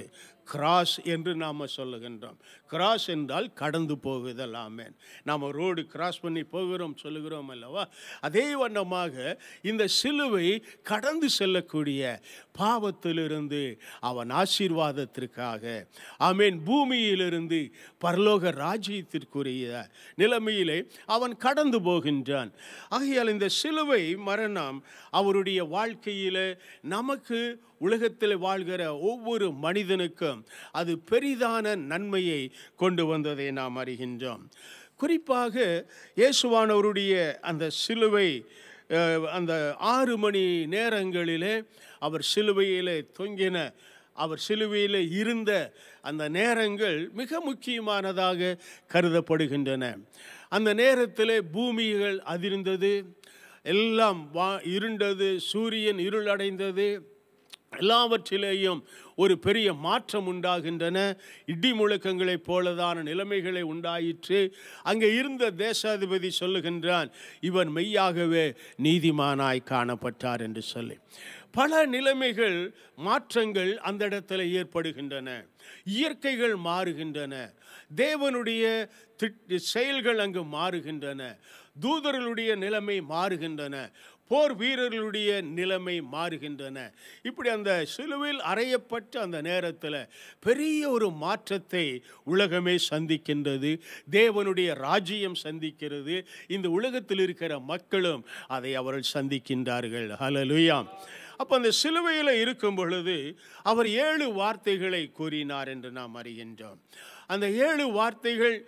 கிராஸ் என்று நாம் சொல்லுகின்றோம் கிராஸ் என்றால் கடந்து போகுதல் ஆமேன் நாம் ரோடு கிராஸ் பண்ணி போகிறோம் சொல்லுகிறோம் அல்லவா அதே வண்ணமாக இந்த சிலுவை கடந்து செல்லக்கூடிய பாவத்திலிருந்து அவன் ஆசீர்வாதத்திற்காக ஆமேன் பூமியிலிருந்து பரலோக ராஜ்யத்திற்குரிய நிலைமையிலே அவன் கடந்து போகின்றான் ஆகையால் இந்த சிலுவை மரணம் அவருடைய வாழ்க்கையில் நமக்கு உலகத்தில் வாழ்கிற ஒவ்வொரு மனிதனுக்கும் அது பெரிதான நன்மையை கொண்டு வந்ததை நாம் அறிகின்றோம் குறிப்பாக இயேசுவானவருடைய அந்த சிலுவை அஹ், அந்த ஆறு மணி நேரங்களிலே அவர் சிலுவையிலே தொங்கின அவர் சிலுவையில் இருந்த அந்த நேரங்கள் மிக முக்கியமானதாக கருதப்படுகின்றன அந்த நேரத்தில் பூமிகள் அதிர்ந்தது எல்லாம் வா இருண்டது சூரியன் இருளடைந்தது எல்லாவற்றிலேயும் ஒரு பெரிய மாற்றம் உண்டாகின்றன இடி முழக்கங்களைப் போலதான நிலைமைகளை உண்டாயிற்று அங்கே இருந்த தேசாதிபதி சொல்லுகின்றான் இவன் மெய்யாகவே நீதிமானாய் காணப்பட்டார் என்று சொல்லி பல நிலைமைகள் மாற்றங்கள் அந்த இடத்துல ஏற்படுகின்றன இயற்கைகள் மாறுகின்றன தேவனுடைய திட்- செயல்கள் அங்கு மாறுகின்றன தூதர்களுடைய நிலைமை மாறுகின்றன போர் வீரர்களுடைய நிலைமை மாறுகின்றன இப்படி அந்த சிலுவையில் அறையப்பட்ட அந்த நேரத்தில் பெரிய ஒரு மாற்றத்தை உலகமே சந்திக்கின்றது தேவனுடைய ராஜ்யம் சந்திக்கிறது இந்த உலகத்தில் இருக்கிற மக்களும் அதை அவர்கள் சந்திக்கின்றார்கள் ஹலலுயாம் அப்போ அந்த சிலுவையில் இருக்கும் பொழுது அவர் ஏழு வார்த்தைகளை கூறினார் என்று நாம் அறிகின்றோம் அந்த ஏழு வார்த்தைகள்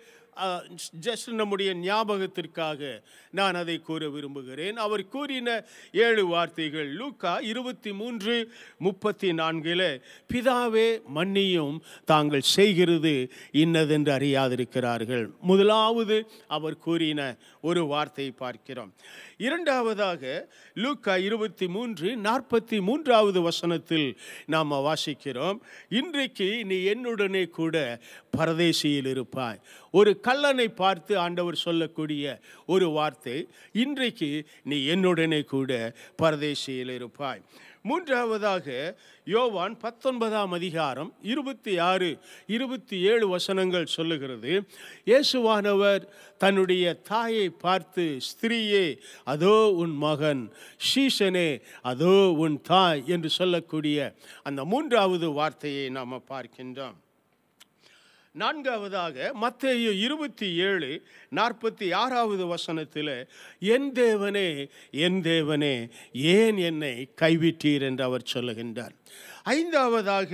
ஜஸ்ட் நம்முடைய ஞாபகத்திற்காக நான் அதை கூற விரும்புகிறேன் அவர் கூறின ஏழு வார்த்தைகள் லூக்கா இருபத்தி மூன்று முப்பத்தி நான்கில் பிதாவே மன்னியும் தாங்கள் செய்கிறது இன்னதென்று அறியாதிருக்கிறார்கள் முதலாவது அவர் கூறின ஒரு வார்த்தை பார்க்கிறோம் இரண்டாவதாக லூக்கா இருபத்தி மூன்று நாற்பத்தி மூன்றாவது வசனத்தில் நாம் வாசிக்கிறோம் இன்றைக்கு நீ என்னுடனே கூட பரதேசியில் இருப்பாய் ஒரு கல்லனை பார்த்து ஆண்டவர் சொல்லக்கூடிய ஒரு வார்த்தை இன்றைக்கு நீ என்னுடனே கூட பரதேசியில் இருப்பாய் மூன்றாவதாக யோவான் பத்தொன்பதாம் அதிகாரம் இருபத்தி ஆறு இருபத்தி ஏழு வசனங்கள் சொல்லுகிறது இயேசுவானவர் தன்னுடைய தாயை பார்த்து ஸ்திரீயே அதோ உன் மகன் ஷீஷனே அதோ உன் தாய் என்று சொல்லக்கூடிய அந்த மூன்றாவது வார்த்தையை நாம் பார்க்கின்றோம் நான்காவதாக மத்தேயு இருபத்தி ஏழு நாற்பத்தி ஆறாவது வசனத்தில் என் தேவனே என் தேவனே ஏன் என்னை கைவிட்டீர் என்று அவர் சொல்லுகின்றார் ஐந்தாவதாக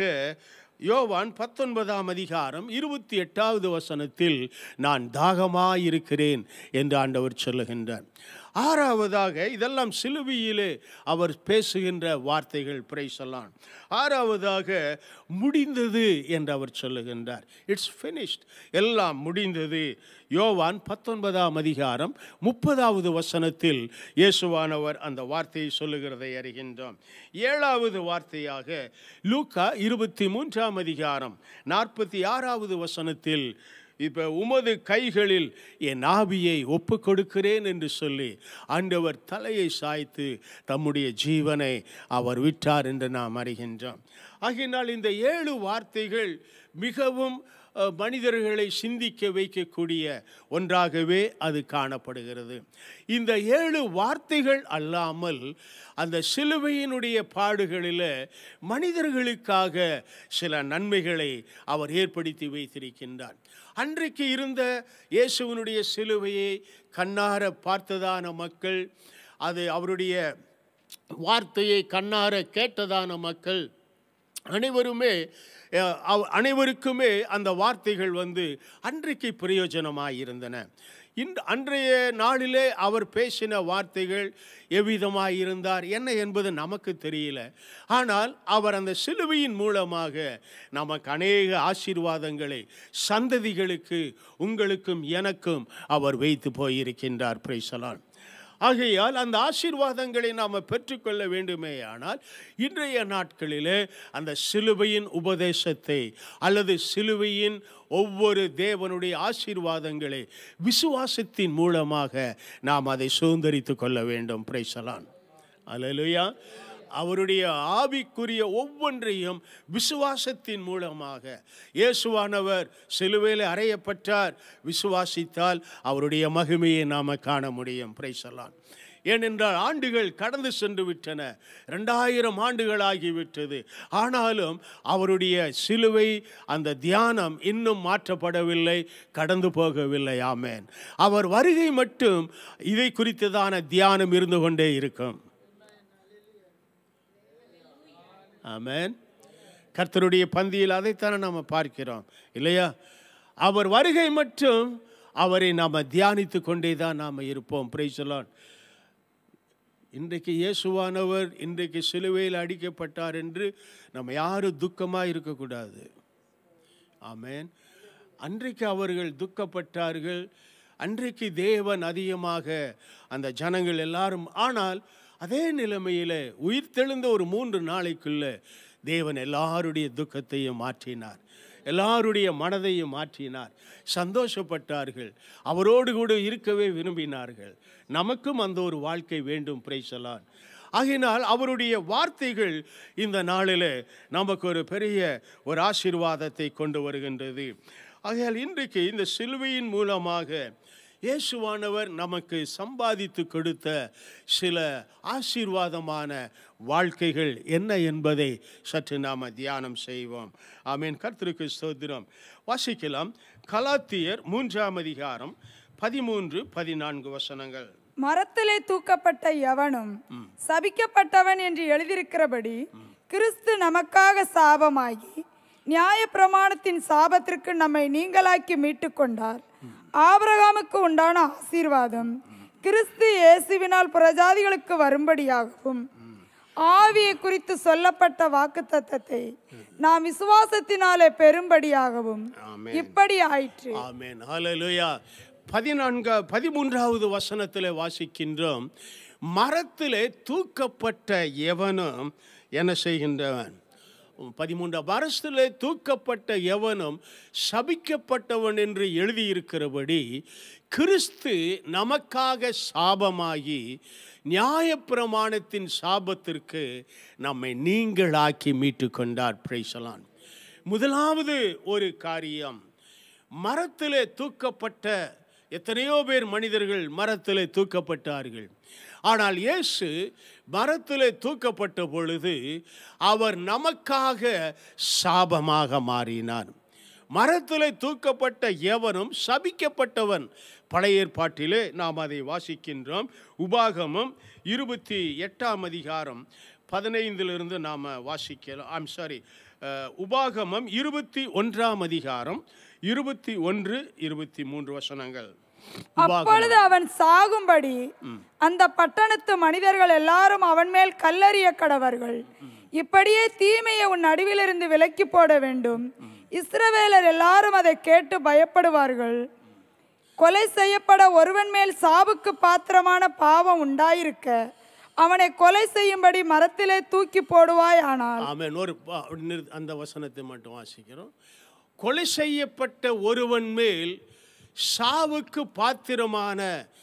யோவான் பத்தொன்பதாம் அதிகாரம் இருபத்தி எட்டாவது வசனத்தில் நான் தாகமாயிருக்கிறேன் என்று ஆண்டவர் சொல்லுகின்றார் ஆறாவதாக இதெல்லாம் சிலுவையிலே அவர் பேசுகின்ற வார்த்தைகள் பிரைசலான் ஆறாவதாக முடிந்தது என்று அவர் சொல்லுகின்றார் இட்ஸ் finished எல்லாம் முடிந்தது யோவான் பத்தொன்பதாம் அதிகாரம் முப்பதாவது வசனத்தில் இயேசுவானவர் அந்த வார்த்தையை சொல்லுகிறதை அறிகின்றோம் ஏழாவது வார்த்தையாக லூக்கா இருபத்தி மூன்றாம் அதிகாரம் நாற்பத்தி ஆறாவது வசனத்தில் இப்போ உமது கைகளில் என் ஆவியை ஒப்பு கொடுக்கிறேன் என்று சொல்லி ஆண்டவர் தலையை சாய்த்து தம்முடைய ஜீவனை அவர் விட்டார் என்று நாம் அறிகின்றோம் ஆகையினால் இந்த ஏழு வார்த்தைகள் மிகவும் அஹ், மனிதர்களை சிந்திக்க வைக்கக்கூடிய ஒன்றாகவே அது காணப்படுகிறது இந்த ஏழு வார்த்தைகள் அல்லாமல் அந்த சிலுவையினுடைய பாடுகளில் மனிதர்களுக்காக சில நன்மைகளை அவர் ஏற்படுத்தி வைத்திருக்கின்றார் அன்றைக்கு இருந்த இயேசுவினுடைய சிலுவையை கண்ணார பார்த்ததான மக்கள் அது அவருடைய வார்த்தையை கண்ணார கேட்டதான மக்கள் அனைவருமே அஹ், அவ- அனைவருக்குமே அந்த வார்த்தைகள் வந்து அன்றைக்கு பிரயோஜனமாக இருந்தன இன்று அன்றைய நாளிலே அவர் பேசின வார்த்தைகள் எவ்விதமாக இருந்தார் என்ன என்பது நமக்கு தெரியல ஆனால் அவர் அந்த சிலுவையின் மூலமாக நமக்கு அநேக ஆசீர்வாதங்களை சந்ததிகளுக்கு உங்களுக்கும் எனக்கும் அவர் வைத்து போயிருக்கின்றார் பிரைசலான் ஆகையால் அந்த ஆசீர்வாதங்களை நாம் பெற்றுக்கொள்ள வேண்டுமே ஆனால் இன்றைய நாட்களிலே அந்த சிலுவையின் உபதேசத்தை அல்லது சிலுவையின் ஒவ்வொரு தேவனுடைய ஆசீர்வாதங்களை விசுவாசத்தின் மூலமாக நாம் அதை சுதந்திரித்து கொள்ள வேண்டும் பிரைசலான் அல்லேலூயா அவருடைய ஆவிக்குரிய ஒவ்வொன்றையும் விசுவாசத்தின் மூலமாக இயேசுவானவர் சிலுவையில் அறையப்பட்டார் விசுவாசித்தால் அவருடைய மகிமையை நாம் காண முடியும் பிரைசலான் ஏனென்றால் ஆண்டுகள் கடந்து சென்று விட்டன ரெண்டாயிரம் ஆண்டுகள் ஆகிவிட்டது ஆனாலும் அவருடைய சிலுவை அந்த தியானம் இன்னும் மாற்றப்படவில்லை கடந்து போகவில்லை ஆமேன் அவர் வருகை மட்டும் இதை குறித்ததான தியானம் இருந்து கொண்டே இருக்கும் ஆமென் கர்த்தருடைய பந்தியில் அதைத்தானே நாம் பார்க்கிறோம் இல்லையா அவர் வருகை மட்டும் அவரை நாம் தியானித்து கொண்டே தான் நாம் இருப்போம் பிரைசலான் இன்றைக்கு இயேசுவானவர் இன்றைக்கு சிலுவையில் அடிக்கப்பட்டார் என்று நம்ம யாரும் துக்கமாக இருக்கக்கூடாது ஆமென் அன்றைக்கு அவர்கள் துக்கப்பட்டார்கள் அன்றைக்கு தேவன் அதிகமாக அந்த ஜனங்கள் எல்லாரும் ஆனால் அதே நிலைமையில் உயிர்த்தெழுந்த ஒரு மூன்று நாளைக்குள்ள தேவன் எல்லாருடைய துக்கத்தையும் மாற்றினார் எல்லாருடைய மனதையும் மாற்றினார் சந்தோஷப்பட்டார்கள் அவரோடு கூட இருக்கவே விரும்பினார்கள் நமக்கும் அந்த ஒரு வாழ்க்கை வேண்டும் பிரைசலான் ஆகையினால் அவருடைய வார்த்தைகள் இந்த நாளில் நமக்கு ஒரு பெரிய ஒரு ஆசீர்வாதத்தை கொண்டு வருகின்றது ஆகையால் இன்றைக்கு இந்த சிலுவையின் மூலமாக இயேசுவானவர் நமக்கு சம்பாதித்து கொடுத்த சில ஆசீர்வாதமான வாழ்க்கைகள் என்ன என்பதை சற்று நாம் தியானம் செய்வோம் ஆமீன் கர்த்தருக்கு ஸ்தோத்திரம் வாசிக்கலாம் கலாத்தியர் மூன்றாம் அதிகாரம் பதிமூன்று பதினான்கு வசனங்கள் மரத்திலே தூக்கப்பட்ட எவனும் சபிக்கப்பட்டவன் என்று எழுதியிருக்கிறபடி கிறிஸ்து நமக்காக சாபமாகி நியாயப்பிரமாணத்தின் சாபத்திற்கு நம்மை நீங்களாக்கி மீட்டு கொண்டார் ஆபிரகாமுக்கு உண்டான ஆசீர்வாதம் கிறிஸ்து இயேசுவினால் புறஜாதிகளுக்கு வரும்படியாகவும் ஆவியை குறித்து சொல்லப்பட்ட வாக்குத்தத்தத்தை நாம் விசுவாசத்தினாலே பெறும்படியாகவும் இப்படி ஆயிற்று ஆமென் ஹalleluya பதினான்கா பதிமூன்றாவது வசனத்தில் வாசிக்கின்றோம் மரத்திலே தூக்கப்பட்ட எவனும் என்ன செய்கின்றவன் பதிமூன்றாம் வருஷத்திலே தூக்கப்பட்ட எவனும் சபிக்கப்பட்டவன் என்று எழுதியிருக்கிறபடி கிறிஸ்து நமக்காக சாபமாகி நியாயப்பிரமாணத்தின் சாபத்திற்கு நம்மை நீங்களாக்கி மீட்டு கொண்டார் பிரைசலான் முதலாவது ஒரு காரியம் மரத்திலே தூக்கப்பட்ட எத்தனையோ பேர் மனிதர்கள் மரத்திலே தூக்கப்பட்டார்கள் ஆனால் இயேசு மரத்திலே தூக்கப்பட்ட பொழுது அவர் நமக்காக சாபமாக மாறினார் மரத்திலே தூக்கப்பட்ட எவனும் சபிக்கப்பட்டவன் பழைய ஏற்பாட்டிலே நாம் அதை வாசிக்கின்றோம் உபாகமம் இருபத்தி எட்டாம் அதிகாரம் பதினைந்திலிருந்து நாம் வாசிக்கலாம் ஐம் சாரி உபாகமம் இருபத்தி ஒன்றாம் அதிகாரம் இருபத்தி ஒன்று இருபத்தி மூன்று வசனங்கள் அப்பொழுது அவன் சாகும்படி அந்த பட்டணத்து மனிதர்கள் எல்லாரும் அவன் மேல் கல்லறிய கடவர்கள் இப்படியே தீமையை உன் நடுவிலிருந்து விலக்கி போட வேண்டும் இஸ்ரவேலர் எல்லாரும் அதை கேட்டு பயப்படுவார்கள் கொலை செய்யப்பட ஒருவன் மேல் சாவுக்கு பாத்திரமான பாவம் உண்டாயிருக்க அவனை கொலை செய்யும்படி மரத்திலே தூக்கி போடுவாய் ஆனால் ஆமென் ஒரு பா- நிறு- அந்த வசனத்தை மட்டும் வாசிக்கிறோம் கொலை செய்யப்பட்ட ஒருவன் மேல் சாவுக்கு பாத்திரமான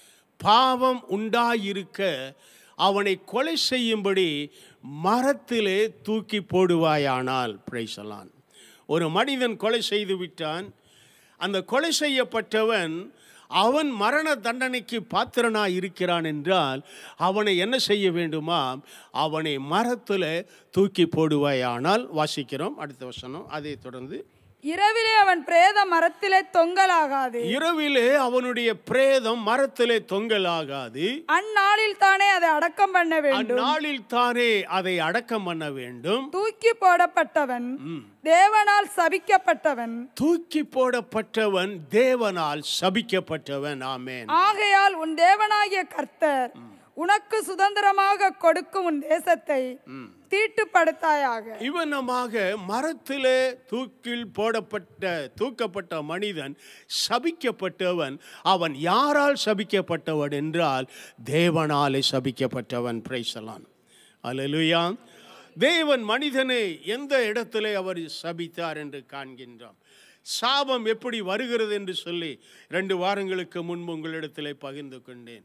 பாவம் உண்டாயிருக்க அவனை கொலை செய்யும்படி மரத்திலே தூக்கி போடுவாயானால் பிரைசலான் ஒரு மனிதன் கொலை செய்து விட்டான் அந்த கொலை செய்யப்பட்டவன் அவன் மரண தண்டனைக்கு பாத்திரனாய் இருக்கிறான் என்றால் அவனை என்ன செய்ய வேண்டுமாம் அவனை மரத்தில் தூக்கி போடுவாயானால் வாசிக்கிறோம் அடுத்த வசனம் அதை தொடர்ந்து இரவிலே அவன் பிரேத மரத்திலே தொங்கலாகாது இரவிலே அவனுடைய பிரேதம் மரத்திலே தொங்கலாகாது அந்நாளில் தானே அதை அடக்கம் பண்ண வேண்டும் அந்நாளில் தானே அதை அடக்கம் பண்ண வேண்டும் தூக்கி போடப்பட்டவன் தேவனால் சபிக்கப்பட்டவன் தூக்கி போடப்பட்டவன் தேவனால் சபிக்கப்பட்டவன் ஆமென் ஆகையால் உன் தேவனாகிய கர்த்தர் உனக்கு சுதந்திரமாக கொடுக்கும் உன் தேசத்தை தீட்டுப்படுத்தாயாக இவனமாக மரத்திலே தூக்கில் போடப்பட்ட தூக்கப்பட்ட மனிதன் சபிக்கப்பட்டவன் அவன் யாரால் சபிக்கப்பட்டவன் என்றால் தேவனாலே சபிக்கப்பட்டவன் பிரைசலான் அல்லேலூயா தேவன் மனிதனை எந்த இடத்திலே அவர் சபித்தார் என்று காண்கின்றோம் சாபம் எப்படி வருகிறது என்று சொல்லி ரெண்டு வாரங்களுக்கு முன்பு உங்களிடத்திலே பகிர்ந்து கொண்டேன்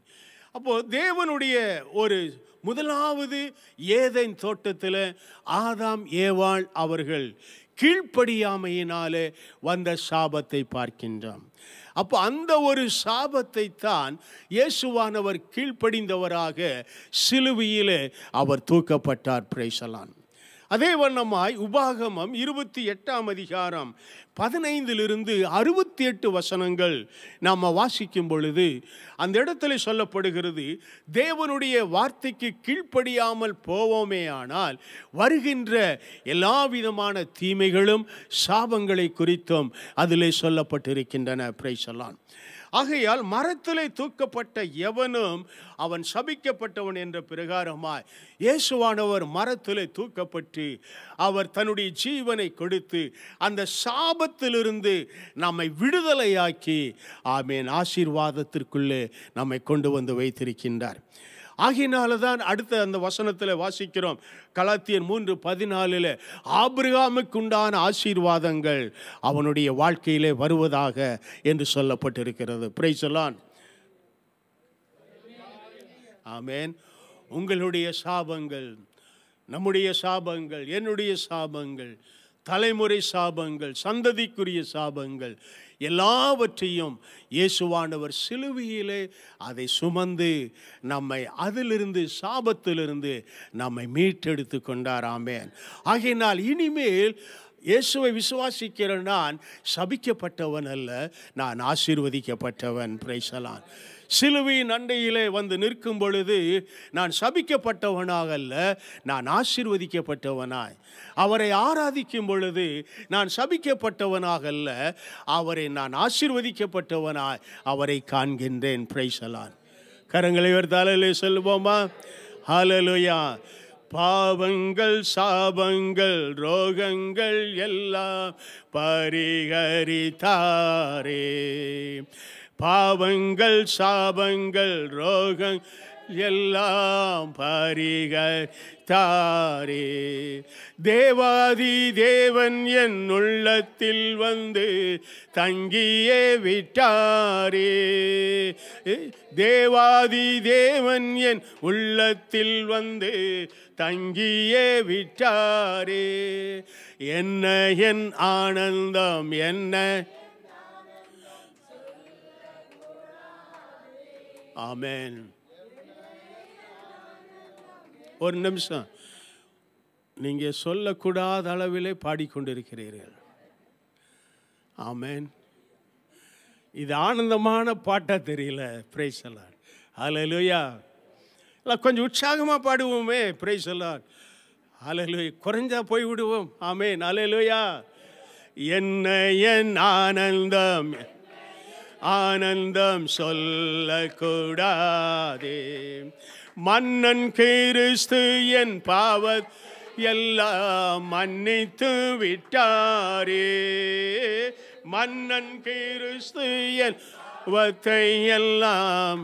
அப்போ தேவனுடைய ஒரு முதலாவது ஏதேன் தோட்டத்தில் ஆதாம் ஏவாள் அவர்கள் கீழ்ப்படியாமையினாலே வந்த சாபத்தை பார்க்கின்றோம் அப்போ அந்த ஒரு சாபத்தை தான் இயேசுவானவர் கீழ்ப்படிந்தவராக சிலுவையிலே அவர் தூக்கப்பட்டார் பிரைசலான் அதே வண்ணமாய் உபாகமம் இருபத்தி எட்டாம் அதிகாரம் பதினைந்திலிருந்து அறுபத்தி எட்டு வசனங்கள் நாம் வாசிக்கும் பொழுது அந்த இடத்துல சொல்லப்படுகிறது தேவனுடைய வார்த்தைக்கு கீழ்ப்படியாமல் போவோமே ஆனால் வருகின்ற எல்லா விதமான தீமைகளும் சாபங்களை குறித்தும் அதிலே சொல்லப்பட்டிருக்கின்றன பிரைசலான் ஆகையால் மரத்திலே தூக்கப்பட்ட எவனும் அவன் சபிக்கப்பட்டவன் என்ற பிரகாரமாய் இயேசுவானவர் மரத்திலே தூக்கப்பட்டு அவர் தன்னுடைய ஜீவனை கொடுத்து அந்த சாபத்திலிருந்து நம்மை விடுதலையாக்கி ஆமேன் ஆசீர்வாதத்திற்குள்ளே நம்மை கொண்டு வந்து வைத்திருக்கின்றார் ஆகையினால தான் அடுத்த அந்த வசனத்தில் வாசிக்கிறோம் கலாத்தியர் மூன்று பதினாலில் ஆபிரகாமுக்குண்டான ஆசீர்வாதங்கள் அவனுடைய வாழ்க்கையிலே வருவதாக என்று சொல்லப்பட்டிருக்கிறது பிரைசலான் ஆமேன் உங்களுடைய சாபங்கள் நம்முடைய சாபங்கள் என்னுடைய சாபங்கள் தலைமுறை சாபங்கள் சந்ததிக்குரிய சாபங்கள் எல்லாவற்றையும் இயேசுவானவர் சிலுவையிலே அதை சுமந்து நம்மை அதிலிருந்து சாபத்திலிருந்து நம்மை மீட்டெடுத்து கொண்டார் ஆமேன் ஆகையினால் இனிமேல் இயேசுவை விசுவாசிக்கிற நான் சபிக்கப்பட்டவன் அல்ல நான் ஆசீர்வதிக்கப்பட்டவன் பிரைசலான் சிலுவையின் அண்டையிலே வந்து நிற்கும் பொழுது நான் சபிக்கப்பட்டவனாக அல்ல நான் ஆசீர்வதிக்கப்பட்டவனாய் அவரை ஆராதிக்கும் பொழுது நான் சபிக்கப்பட்டவனாக அல்ல அவரை நான் ஆசீர்வதிக்கப்பட்டவனாய் அவரை காண்கின்றேன் பிரைசலான் கரங்களை ஒரு தலையிலே சொல்லுவோமா ஹalleluya பாவங்கள் சாபங்கள் ரோகங்கள் எல்லாம் பரிகரித்தாரே பாவங்கள் சாபங்கள் ரோகங்கள் எல்லாம் பரிகரித்தாரே தேவாதி தேவன் என் உள்ளத்தில் வந்து தங்கியே விட்டாரே தேவாதி தேவன் என் உள்ளத்தில் வந்து தங்கியே விட்டாரே என்ன என் ஆனந்தம் என்ன ஆமென் ஒரு நிமிஷம் நீங்க சொல்லக்கூடாத அளவிலே பாடிக்கொண்டிருக்கிறீர்கள் ஆமென் இது ஆனந்தமான பாட்டா தெரியல பிரைஸ் அலாட் ஹalleluya இல்லை கொஞ்சம் உற்சாகமாக பாடுவோமே பிரைஸ் அலாட் ஹalleluya குறைஞ்சா போய் விடுவோம் ஆமென் ஹalleluya என்ன என் ஆனந்தம் ஆனந்தம் சொல்லக்கூடாதே மன்னன் கிறிஸ்து என் பாவத் எல்லாம் மன்னித்து விட்டாரே மன்னன் கிறிஸ்து என் பாவத்தை எல்லாம்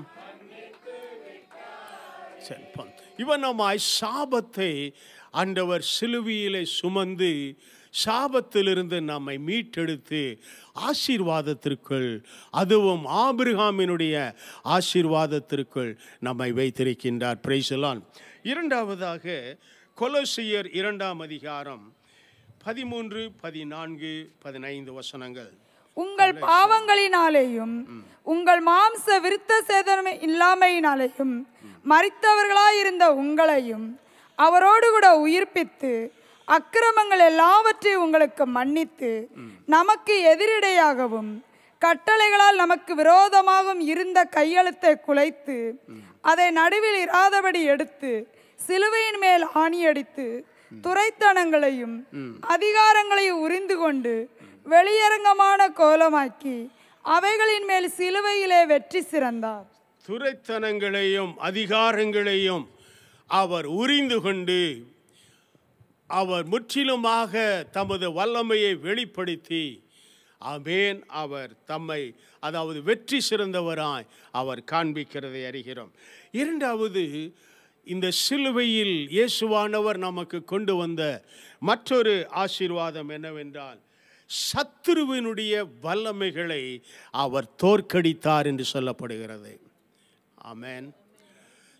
செல்பம் இவனமாய் சாபத்தை ஆண்டவர் சிலுவையிலே சுமந்து சாபத்திலிருந்து நம்மை மீட்டெடுத்து ஆசீர்வாதத்திற்குள் அதுவும் ஆபிரகாமினுடைய ஆசீர்வாதத்திற்குள் நம்மை வைத்திருக்கின்றார் பிரைசலான் இரண்டாவதாக கொலோசியர் இரண்டாம் அதிகாரம் பதிமூன்று பதினான்கு பதினைந்து வசனங்கள் உங்கள் பாவங்களினாலேயும் உங்கள் மாம்ச விருத்த சேதனம் இல்லாமையினாலேயும் மறித்தவர்களாயிருந்த உங்களையும் அவரோடு கூட உயிர்ப்பித்து அக்கிரமங்கள் எல்லாவற்றையும் உங்களுக்கு மன்னித்து நமக்கு எதிரிடையாகவும் கட்டளைகளால் நமக்கு விரோதமாகவும் இருந்த கையெழுத்தை குலைத்து அதை நடுவில் இராதபடி எடுத்து சிலுவையின் மேல் ஆணியடித்து துரைத்தனங்களையும் அதிகாரங்களையும் உரிந்து கொண்டு வெளியரங்கமான கோலமாக்கி அவைகளின் மேல் சிலுவையிலே வெற்றி சிறந்தார் துரைத்தனங்களையும் அதிகாரங்களையும் அவர் உரிந்து கொண்டு அவர் முற்றிலுமாக தமது வல்லமையை வெளிப்படுத்தி ஆமேன் அவர் தம்மை அதாவது வெற்றி சிறந்தவராய் அவர் காண்பிக்கிறதை அறிகிறோம் இரண்டாவது இந்த சிலுவையில் இயேசுவானவர் நமக்கு கொண்டு வந்த மற்றொரு ஆசீர்வாதம் என்னவென்றால் சத்துருவினுடைய வல்லமைகளை அவர் தோற்கடித்தார் என்று சொல்லப்படுகிறது ஆமென்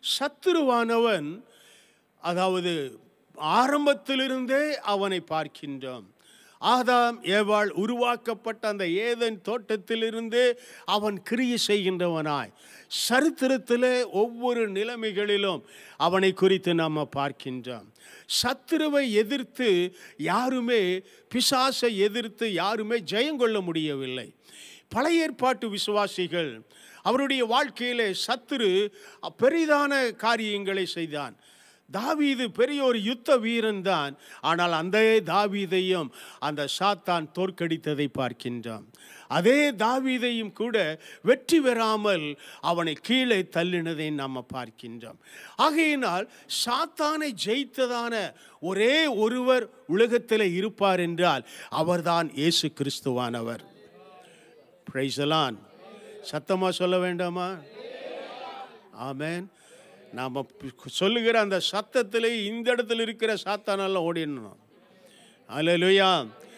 சத்துருவானவன் அதாவது ஆரம்பத்திலிருந்தே அவனை பார்க்கின்றோம் ஆதாம் ஏவாள் உருவாக்கப்பட்ட அந்த ஏதன் தோட்டத்திலிருந்து அவன் கிரியை செய்கின்றவனாய் சரித்திரத்தில் ஒவ்வொரு நிலைமைகளிலும் அவனை குறித்து நாம் பார்க்கின்றோம் சத்துருவை எதிர்த்து யாருமே பிசாசை எதிர்த்து யாருமே ஜெயங்கொள்ள முடியவில்லை பழைய ஏற்பாட்டு விசுவாசிகள் அவருடைய வாழ்க்கையிலே சத்துரு பெரிதான காரியங்களை செய்தான் தாவீது பெரிய ஒரு யுத்த வீரன் தான் ஆனால் அந்த தாவீதையும் அந்த சாத்தான் தோற்கடித்ததை பார்க்கின்றோம் அதே தாவீதையும் கூட வெற்றி பெறாமல் அவனை கீழே தள்ளினதை நாம் பார்க்கின்றோம் ஆகையினால் சாத்தானை ஜெயித்ததான ஒரே ஒருவர் உலகத்தில் இருப்பார் என்றால் அவர்தான் இயேசு கிறிஸ்துவானவர் பிரைசலான் சத்தமாக சொல்ல வேண்டாமா ஆமென் நாம் சொல்லுகிற அந்த சத்தத்திலே இந்த இடத்துல இருக்கிற சாத்தானெல்லாம் ஓடிடணும் அல்லேலூயா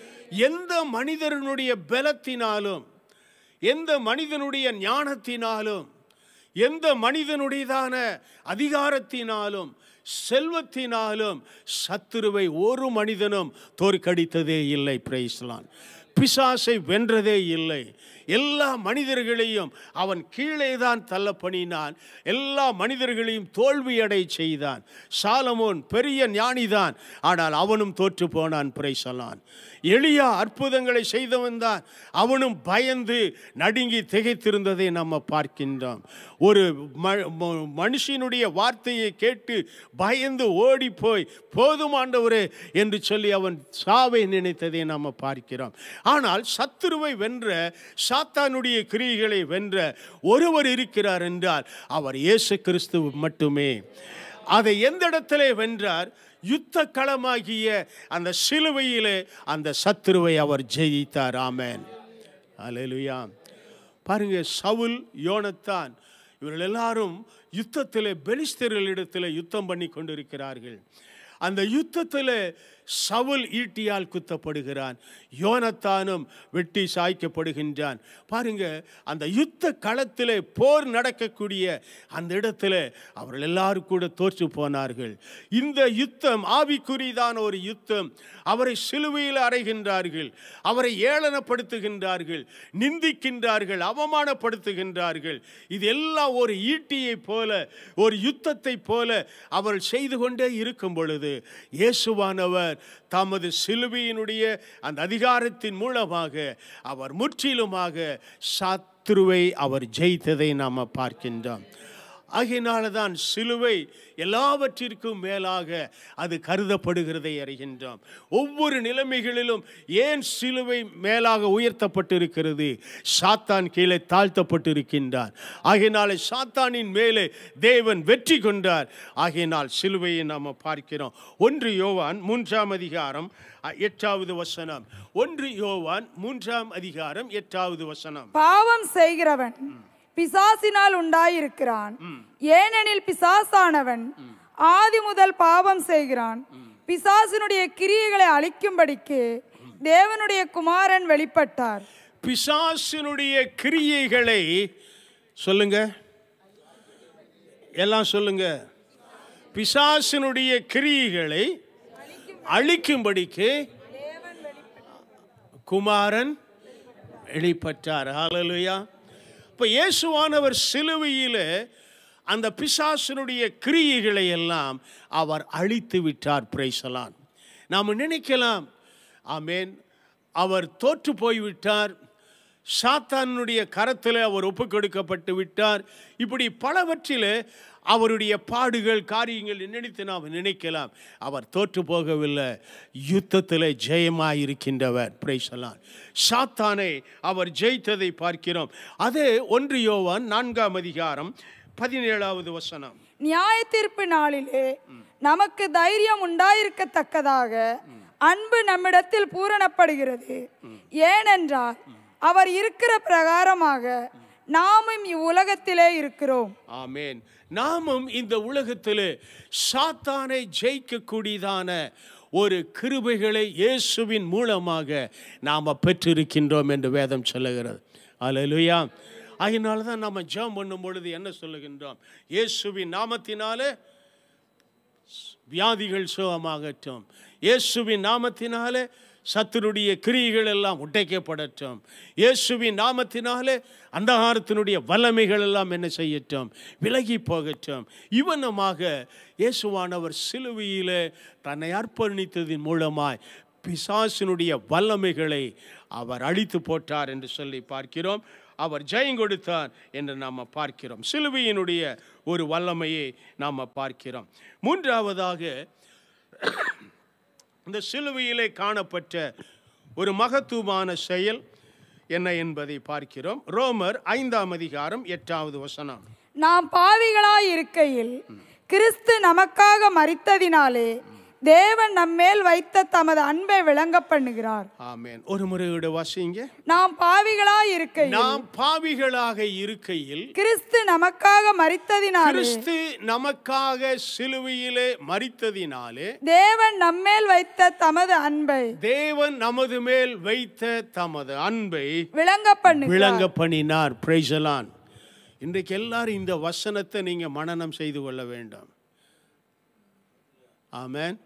எந்த மனிதனுடைய பலத்தினாலும் எந்த மனிதனுடைய ஞானத்தினாலும் எந்த மனிதனுடையதான அதிகாரத்தினாலும் செல்வத்தினாலும் சத்துருவை ஒரு மனிதனும் தோற்கடித்ததே இல்லை பிரைஸ்லான் பிசாசை வென்றதே இல்லை எல்லா மனிதர்களையும் அவன் கீழே தான் தள்ள பண்ணினான் எல்லா மனிதர்களையும் தோல்வியடை செய்தான் சாலமோன் பெரிய ஞானிதான் ஆனால் அவனும் தோற்று போனான் பிரைசலான் எளியா அற்புதங்களை செய்தவன் தான் அவனும் பயந்து நடுங்கி திகைத்திருந்ததை நம்ம பார்க்கின்றோம் ஒரு ம- ம- மனுஷனுடைய வார்த்தையை கேட்டு பயந்து ஓடி போய் போதுமாண்டவரே என்று சொல்லி அவன் சாவை நினைத்ததை நாம் பார்க்கிறோம் ஆனால் சத்துருவை வென்ற சாத்தானுடைய கிரியைகளை வென்ற ஒருவர் இருக்கிறார் என்றால் அவர் இயேசு கிறிஸ்து மட்டுமே அதை எந்த இடத்திலே வென்றார் யுத்த களமாகிய அந்த சிலுவையிலே அந்த சத்துருவை அவர் ஜெயித்தார் ஆமென் அல்லேலூயா பாருங்க சவுல் யோனத்தான் இவர்கள் எல்லாரும் யுத்தத்திலே பெலிஸ்தர்களிடத்தில் யுத்தம் பண்ணி கொண்டிருக்கிறார்கள் அந்த யுத்தத்தில் சவுல் ஈட்டியால் குத்தப்படுகிறான் யோனத்தானும் வெட்டி சாய்க்கப்படுகின்றான் பாருங்க அந்த யுத்த களத்திலே போர் நடக்கக்கூடிய அந்த இடத்துல அவர்கள் எல்லாரும் கூட தோற்று போனார்கள் இந்த யுத்தம் ஆவிக்குரிதான ஒரு யுத்தம் அவரை சிலுவையில் அறைகின்றார்கள் அவரை ஏளனப்படுத்துகின்றார்கள் நிந்திக்கின்றார்கள் அவமானப்படுத்துகின்றார்கள் இது எல்லாம் ஒரு ஈட்டியை போல ஒரு யுத்தத்தை போல அவர்கள் செய்து கொண்டே இருக்கும் பொழுது இயேசுவானவர் தமது சிலுவையினுடைய அந்த அதிகாரத்தின் மூலமாக அவர் முற்றிலுமாக சத்துருவை அவர் ஜெயித்ததை நாம் பார்க்கின்றோம் ஆகையினால தான் சிலுவை எல்லாவற்றிற்கும் மேலாக அது கருதப்படுகிறதை அறிகின்றோம் ஒவ்வொரு நிலைமைகளிலும் ஏன் சிலுவை மேலாக உயர்த்தப்பட்டிருக்கிறது சாத்தான் கீழே தாழ்த்தப்பட்டிருக்கின்றான் ஆகையினாலே சாத்தானின் மேலே தேவன் வெற்றி கொண்டார் ஆகையினால் சிலுவையை நாம் பார்க்கிறோம் ஒன்று யோவான் மூன்றாம் அதிகாரம் அ, எட்டாவது வசனம் ஒன்று யோவான் மூன்றாம் அதிகாரம் எட்டாவது வசனம் பாவம் செய்கிறவன் பிசாசினால் உண்டாயிருக்கிறான் ஏனெனில் பிசாசானவன் ஆதி முதல் பாவம் செய்கிறான் பிசாசினுடைய கிரியைகளை அழிக்கும்படிக்கு தேவனுடைய குமாரன் வெளிப்பட்டார் பிசாசினுடைய கிரியைகளை சொல்லுங்க எல்லாம் சொல்லுங்க பிசாசினுடைய கிரியைகளை அழிக்கும்படிக்கு குமாரன் வெளிப்பட்டார் ஹalleluya இப்போ இயேசுவானவர் சிலுவையில் அந்த பிசாசினுடைய கிரியைகளை எல்லாம் அவர் அழித்து விட்டார் பிரைசலான் நாம் நினைக்கலாம் ஆமேன் அவர் தோற்று போய்விட்டார் சாத்தானுடைய கரத்தில் அவர் ஒப்புக் கொடுக்கப்பட்டு விட்டார் இப்படி பலவற்றில் அவருடைய பாடுகள் காரியங்கள் நினைத்து நாம் நினைக்கலாம் அவர் தோற்று போகவில்லை யுத்தத்தில் ஜெயமாயிருக்கின்றவர் பிரைசலான் சாத்தானை அவர் ஜெயித்ததை பார்க்கிறோம் அதே ஒன்று யோவான் நான்காம் அதிகாரம் பதினேழாவது வசனம் நியாய தீர்ப்பு நாளிலே நமக்கு தைரியம் உண்டாயிருக்கத்தக்கதாக அன்பு நம்மிடத்தில் பூரணப்படுகிறது ஏனென்றால் அவர் இருக்கிற பிரகாரமாக நாமும் இவ்வுலகத்திலே இருக்கிறோம் ஆமேன் நாமும் இந்த உலகத்திலே சாத்தானை ஜெயிக்கக்கூடியதான ஒரு கிருபைகளை இயேசுவின் மூலமாக நாம் பெற்றிருக்கின்றோம் என்று வேதம் சொல்லுகிறது அல்லேலூயா அதனால தான் நம்ம ஜெபம் பண்ணும் பொழுது என்ன சொல்லுகின்றோம் இயேசுவின் நாமத்தினாலே வியாதிகள் சுகமாகட்டும் இயேசுவின் நாமத்தினாலே சத்துருடைய கிரியைகள் எல்லாம் உடைக்கப்படட்டும் இயேசுவின் நாமத்தினாலே அந்தகாரத்தினுடைய வல்லமைகள் எல்லாம் என்ன செய்யட்டும் விலகி போகட்டும் இவனமாக இயேசுவானவர் சிலுவையிலே தன்னை அர்ப்பணித்ததின் மூலமாய் பிசாசினுடைய வல்லமைகளை அவர் அழித்து போட்டார் என்று சொல்லி பார்க்கிறோம் அவர் ஜெயம் கொடுத்தார் என்று நாம் பார்க்கிறோம் சிலுவையினுடைய ஒரு வல்லமையை நாம் பார்க்கிறோம் மூன்றாவதாக இந்த சிலுவையிலே காணப்பட்ட ஒரு மகத்துவமான செயல் என்ன என்பதை பார்க்கிறோம் ரோமர் ஐந்தாம் அதிகாரம் எட்டாவது வசனம் நாம் பாவிகளாய் இருக்கையில் கிறிஸ்து நமக்காக மரித்ததினாலே தேவன் நம்மேல் வைத்த தமது அன்பை விளங்க பண்ணுகிறார் ஆமென் ஒரு முறையோடு வாசிங்க நாம் பாவிகளாய் இருக்கையில் நாம் பாவிகளாக இருக்கையில் கிறிஸ்து நமக்காக மரித்ததினாலே கிறிஸ்து நமக்காக சிலுவையிலே மரித்ததினாலே தேவன் நம்மேல் வைத்த தமது அன்பை தேவன் நமது மேல் வைத்த தமது அன்பை விளங்க பண்ணுகிறார் விளங்க பண்ணினார் பிரைசலான் இன்றைக்கு எல்லாரும் இந்த வசனத்தை நீங்க மனனம் செய்து கொள்ள வேண்டும் ஆமென்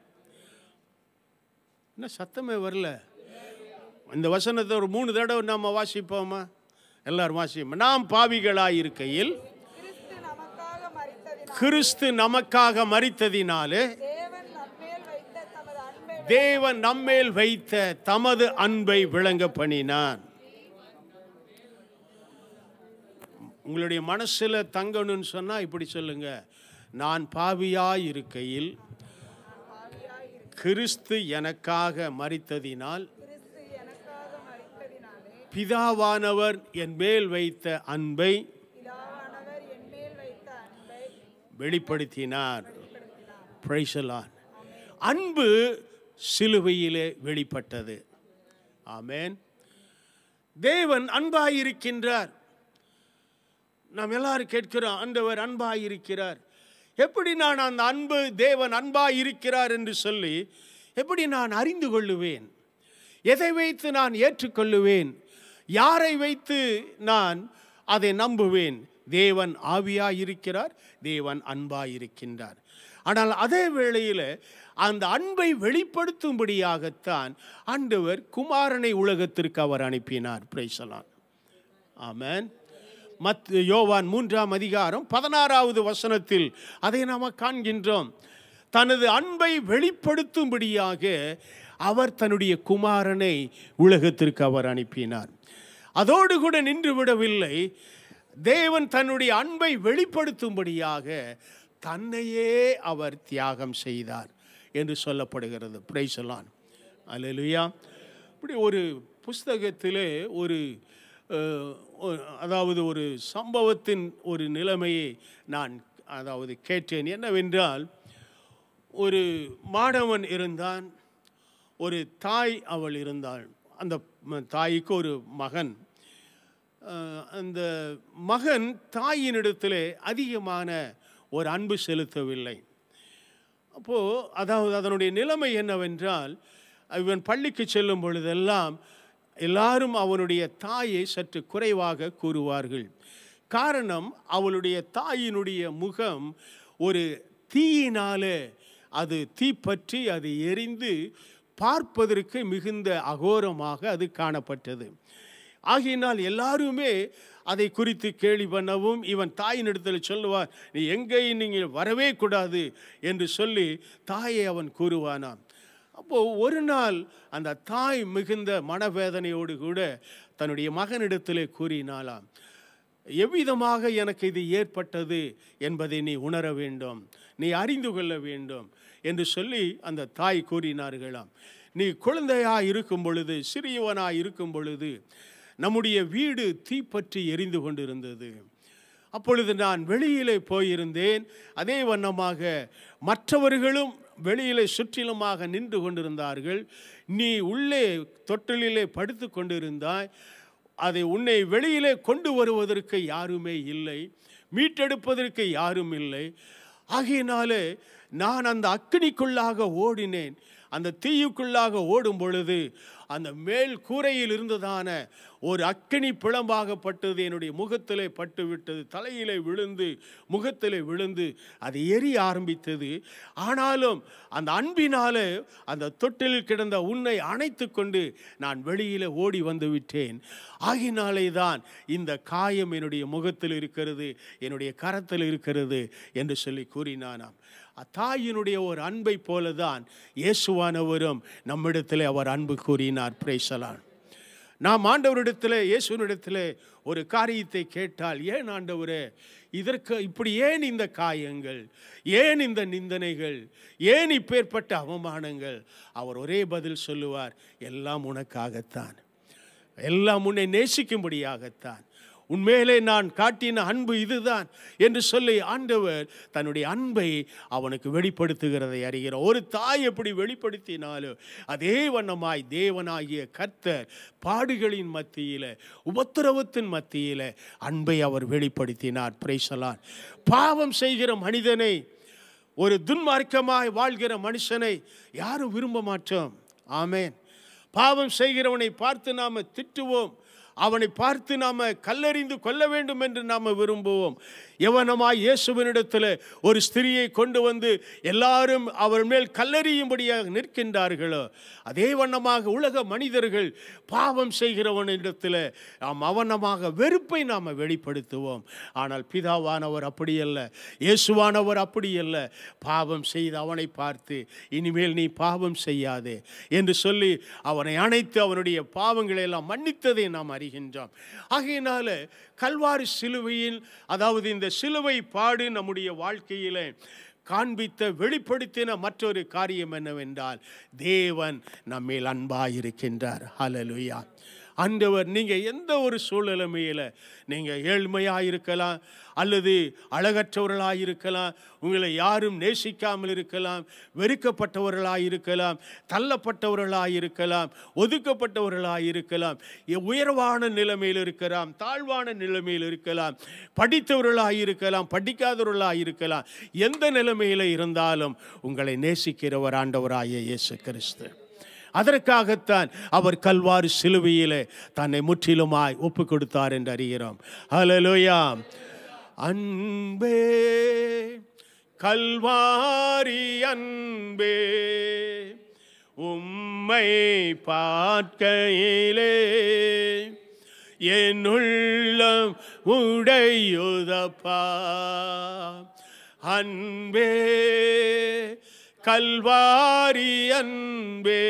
என்ன சத்தமே வரல இந்த வசனத்தை ஒரு மூணு தடவை நாம வாசிப்போமா எல்லாரும் வாசிப்போம் நாம் பாவிகளாய் இருக்கையில் கிறிஸ்து நமக்காக மரித்ததினாலே தேவன் நம்மேல் வைத்த தமது அன்பை விளங்க பண்ணினான் உங்களுடைய மனசுல தங்கணும்னு சொன்னா இப்படி சொல்லுங்க நான் பாவியாய் இருக்கையில் கிறிஸ்து எனக்காக மரித்ததினால் பிதாவானவர் என் மேல் வைத்த அன்பை வெளிப்படுத்தினார் Praise the Lord. அன்பு சிலுவையிலே வெளிப்பட்டது ஆமென் தேவன் அன்பாயிருக்கின்றார் நாம் எல்லாரும் கேட்கிறோம் ஆண்டவர் அன்பாயிருக்கிறார் எப்படி நான் அந்த அன்பு தேவன் அன்பாயிருக்கிறார் என்று சொல்லி எப்படி நான் அறிந்து கொள்ளுவேன் எதை வைத்து நான் ஏற்றுக்கொள்ளுவேன் யாரை வைத்து நான் அதை நம்புவேன் தேவன் ஆவியாயிருக்கிறார் தேவன் அன்பாயிருக்கின்றார் ஆனால் அதே வேளையில் அந்த அன்பை வெளிப்படுத்தும்படியாகத்தான் ஆண்டவர் குமாரனை உலகத்திற்கு அவர் அனுப்பினார் பிரைசலான் ஆமென் மத் யோவான் மூன்றாம் அதிகாரம் பதினாறாவது வசனத்தில் அதை நாம் காண்கின்றோம் தனது அன்பை வெளிப்படுத்தும்படியாக அவர் தன்னுடைய குமாரனை உலகத்திற்கு அவர் அனுப்பினார் அதோடு கூட நின்று விடவில்லை தேவன் தன்னுடைய அன்பை வெளிப்படுத்தும்படியாக தன்னையே அவர் தியாகம் செய்தார் என்று சொல்லப்படுகிறது பிரைசலான் அல்லேலூயா இப்படி ஒரு புஸ்தகத்திலே ஒரு அஹ், ஒ- அதாவது ஒரு சம்பவத்தின் ஒரு நிலைமையை நான் அதாவது கேட்டேன் என்னவென்றால் ஒரு மாணவன் இருந்தான் ஒரு தாய் அவள் இருந்தாள் அந்த ம- தாய்க்கு ஒரு மகன் அஹ், அந்த மகன் தாயினிடத்திலே அதிகமான ஒரு அன்பு செலுத்தவில்லை அப்போது அதாவது அதனுடைய நிலைமை என்னவென்றால் இவன் பள்ளிக்கு செல்லும் பொழுதெல்லாம் எல்லாரும் அவனுடைய தாயை சற்று குறைவாக கூறுவார்கள் காரணம் அவளுடைய தாயினுடைய முகம் ஒரு தீயினாலே அது தீப்பற்றி அது எரிந்து பார்ப்பதற்கு மிகுந்த அகோரமாக அது காணப்பட்டது ஆகையினால் எல்லாருமே அதை குறித்து கேலி பண்ணவும் இவன் தாயினிடத்தில் சொல்லுவார் நீ எங்கேயும் நீங்கள் வரவே கூடாது என்று சொல்லி தாயை அவன் கூறுவானாம் அப்போது ஒரு நாள் அந்த தாய் மிகுந்த மனவேதனையோடு கூட தன்னுடைய மகனிடத்திலே கூறினாலாம் எவ்விதமாக எனக்கு இது ஏற்பட்டது என்பதை நீ உணர வேண்டும் நீ அறிந்து கொள்ள வேண்டும் என்று சொல்லி அந்த தாய் கூறினார்களாம் நீ குழந்தையா இருக்கும் பொழுது சிறியவனா இருக்கும் பொழுது நம்முடைய வீடு தீப்பற்றி எரிந்து கொண்டிருந்தது அப்பொழுது நான் வெளியிலே போயிருந்தேன் அதே வண்ணமாக மற்றவர்களும் வெளியிலே சுற்றிலுமாக நின்று கொண்டிருந்தார்கள் நீ உள்ளே தொட்டிலே படுத்து கொண்டிருந்தாய் அதை உன்னை வெளியிலே கொண்டு வருவதற்கு யாருமே இல்லை மீட்டெடுப்பதற்கு யாரும் இல்லை ஆகையினாலே நான் அந்த அக்கினிக்குள்ளாக ஓடினேன் அந்த தீயுக்குள்ளாக ஓடும் பொழுது அந்த மேல் கூரையில் இருந்ததான ஒரு அக்கினி பிளம்பாகப்பட்டது என்னுடைய முகத்திலே பட்டு விட்டது தலையிலே விழுந்து முகத்திலே விழுந்து அது எரிய ஆரம்பித்தது ஆனாலும் அந்த அன்பினாலே அந்த தொட்டிலில் கிடந்த உன்னை அணைத்து கொண்டு நான் வெளியிலே ஓடி வந்து விட்டேன் ஆகினாலே தான் இந்த காயம் என்னுடைய முகத்தில் இருக்கிறது என்னுடைய கரத்தில் இருக்கிறது என்று சொல்லி கூறினானாம் தாயினுடைய ஒரு அன்பை போலதான் இயேசுவானவரும் நம்மிடத்திலே அவர் அன்பு கூறினார் பிரேசலான் நாம் ஆண்டவரிடத்தில் இயேசுவனிடத்தில் ஒரு காரியத்தை கேட்டால் ஏன் ஆண்டவரே இதற்கு இப்படி ஏன் இந்த காயங்கள் ஏன் இந்த நிந்தனைகள் ஏன் இப்பேற்பட்ட அவமானங்கள் அவர் ஒரே பதில் சொல்லுவார் எல்லாம் உனக்காகத்தான் எல்லாம் உன்னை நேசிக்கும்படியாகத்தான் உண்மையிலே நான் காட்டின அன்பு இதுதான் என்று சொல்லி ஆண்டவர் தன்னுடைய அன்பை அவனுக்கு வெளிப்படுத்துகிறதை அறிகிறார் ஒரு தாய் எப்படி வெளிப்படுத்தினாலும் அதே வண்ணமாய் தேவனாகிய கர்த்தர் பாடுகளின் மத்தியில உபத்திரவத்தின் மத்தியில அன்பை அவர் வெளிப்படுத்தினார் பிரைசலான் பாவம் செய்கிற மனிதனை ஒரு துன்மார்க்கமாய் வாழ்கிற மனுஷனை யாரும் விரும்ப மாட்டோம் ஆமேன் பாவம் செய்கிறவனை பார்த்து நாம திட்டுவோம் அவனை பார்த்து நாம கல்லறிந்து கொள்ள வேண்டும் என்று நாம விரும்புவோம் எவனமாய் இயேசுவினிடத்தில் ஒரு ஸ்திரியை கொண்டு வந்து எல்லாரும் அவர் மேல் கல்லறியும்படியாக நிற்கின்றார்களோ அதே வண்ணமாக உலக மனிதர்கள் பாவம் செய்கிறவனிடத்தில் நாம் அவனமாக வெறுப்பை நாம் வெளிப்படுத்துவோம் ஆனால் பிதாவானவர் அப்படி அல்ல இயேசுவானவர் அப்படி அல்ல பாவம் செய்து அவனை பார்த்து இனிமேல் நீ பாவம் செய்யாதே என்று சொல்லி அவனை அணைத்து அவனுடைய பாவங்களை எல்லாம் மன்னித்ததை நாம் அறிகின்றோம் ஆகையினால கல்வாரி சிலுவையில் அதாவது இந்த சிலுவை பாடு நம்முடைய வாழ்க்கையில காண்பித்த வெளிப்படுத்தின மற்றொரு காரியம் என்னவென்றால் தேவன் நம்மேல் அன்பாயிருக்கின்றார் ஹalleluya ஆண்டவர் நீங்கள் எந்த ஒரு சூழ்நிலைமையில் நீங்கள் ஏழ்மையாக இருக்கலாம் அல்லது அழகற்றவர்களாக இருக்கலாம் உங்களை யாரும் நேசிக்காமல் இருக்கலாம் வெறுக்கப்பட்டவர்களாக இருக்கலாம் தள்ளப்பட்டவர்களாக இருக்கலாம் ஒதுக்கப்பட்டவர்களாக இருக்கலாம் எ- உயர்வான நிலைமையில் இருக்கலாம் தாழ்வான நிலைமையில் இருக்கலாம் படித்தவர்களாக இருக்கலாம் படிக்காதவர்களாக இருக்கலாம் எந்த நிலைமையில் இருந்தாலும் உங்களை நேசிக்கிறவர் ஆண்டவராகிய இயேசு கிறிஸ்து அதற்காகத்தான் அவர் கல்வாரி சிலுவையிலே தன்னை முற்றிலுமாய் ஒப்பு கொடுத்தார் என்று அறிகிறோம் ஹalleluya அன்பே கல்வாரி அன்பே உம்மை பார்க்கையிலே என் உள்ளம் உடையுதப்பா அன்பே கல்வாரி அன்பே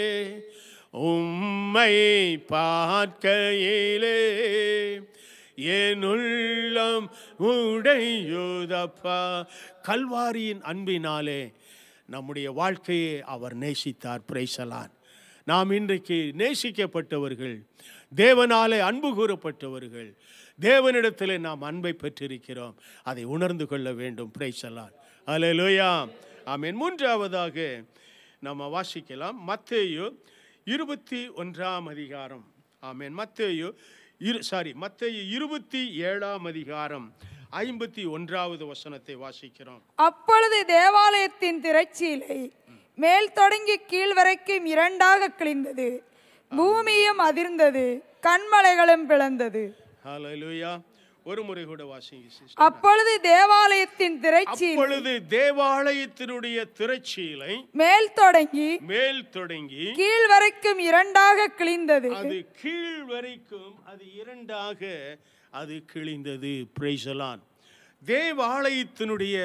உம்மை பார்க்கையிலே என் உள்ளம் உடையுதப்பா கல்வாரியின் அன்பினாலே நம்முடைய வாழ்க்கையை அவர் நேசித்தார் பிரைசலான் நாம் இன்றைக்கு நேசிக்கப்பட்டவர்கள் தேவனாலே அன்பு கூறப்பட்டவர்கள் தேவனிடத்திலே நாம் அன்பை பெற்றிருக்கிறோம் அதை உணர்ந்து கொள்ள வேண்டும் பிரைசலான் அல்லேலூயா ஆமென் மூன்றாவதாக நம்ம வாசிக்கலாம் மத்தேயு இருபத்தி ஒன்றாம் அதிகாரம் ஆமென் மத்தேயு இரு சாரி மத்தேயு இருபத்தி ஏழாம் அதிகாரம் ஐம்பத்தி ஒன்றாவது வசனத்தை வாசிக்கிறோம் அப்பொழுது தேவாலயத்தின் திரைச்சீலை மேல் தொடங்கி கீழ் வரைக்கும் இரண்டாக கிழிந்தது பூமியும் அதிர்ந்தது கண்மலைகளும் பிளந்தது ஹalleluya ஒரு முறை கூட வாசிங்க sister. அப்பொழுது தேவாலயத்தின் திரைச்சீலை அப்பொழுது தேவாலயத்தினுடைய திரைச்சீலை மேல் தொடங்கி மேல் தொடங்கி கீழ் வரைக்கும் இரண்டாக கிழிந்தது அது கீழ் வரைக்கும் அது இரண்டாக அது கிழிந்தது பிரைசலான் தேவாலயத்தினுடைய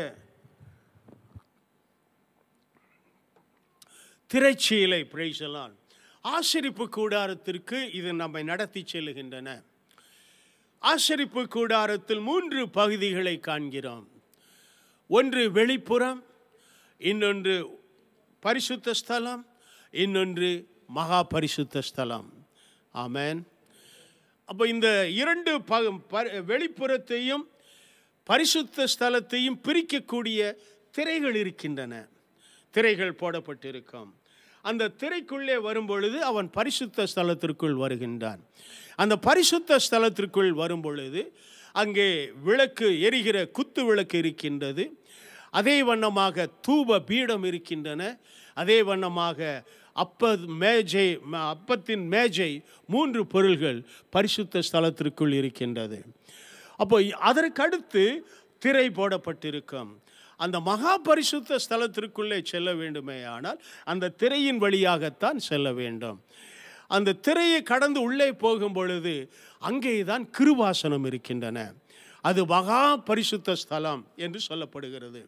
திரைச்சீலை பிரைசலான் ஆசரிப்பு கூடாரத்திற்கு இது நம்மை நடத்தி செல்லுகின்றன ஆசரிப்பு கூடாரத்தில் மூன்று பகுதிகளை காண்கிறோம் ஒன்று வெளிப்புறம் இன்னொன்று பரிசுத்த ஸ்தலம் இன்னொன்று மகா பரிசுத்த ஸ்தலம் ஆமென் அப்போ இந்த இரண்டு ப ப- வெளிப்புறத்தையும் பரிசுத்த ஸ்தலத்தையும் பிரிக்கக்கூடிய திரைகள் இருக்கின்றன திரைகள் போடப்பட்டிருக்கும் அந்த திரைக்குள்ளே வரும்பொழுது அவன் பரிசுத்த ஸ்தலத்திற்குள் வருகின்றான் அந்த பரிசுத்த ஸ்தலத்திற்குள் வரும்பொழுது அங்கே விளக்கு எரிகிற குத்து விளக்கு இருக்கின்றது அதே வண்ணமாக தூப பீடம் இருக்கின்றன அதே வண்ணமாக அப்ப மேஜை ம- அப்பத்தின் மேஜை மூன்று பொருள்கள் பரிசுத்த ஸ்தலத்திற்குள் இருக்கின்றது அப்போ அதற்கடுத்து திரை போடப்பட்டிருக்கும் அந்த மகா பரிசுத்த ஸ்தலத்திற்குள்ளே செல்ல வேண்டுமே ஆனால் அந்த திரையின் வழியாகத்தான் செல்ல வேண்டும் அந்த திரையை கடந்து உள்ளே போகும் பொழுது அங்கே தான் கிருவாசனம் இருக்கின்றன அது மகா பரிசுத்த ஸ்தலம் என்று சொல்லப்படுகிறது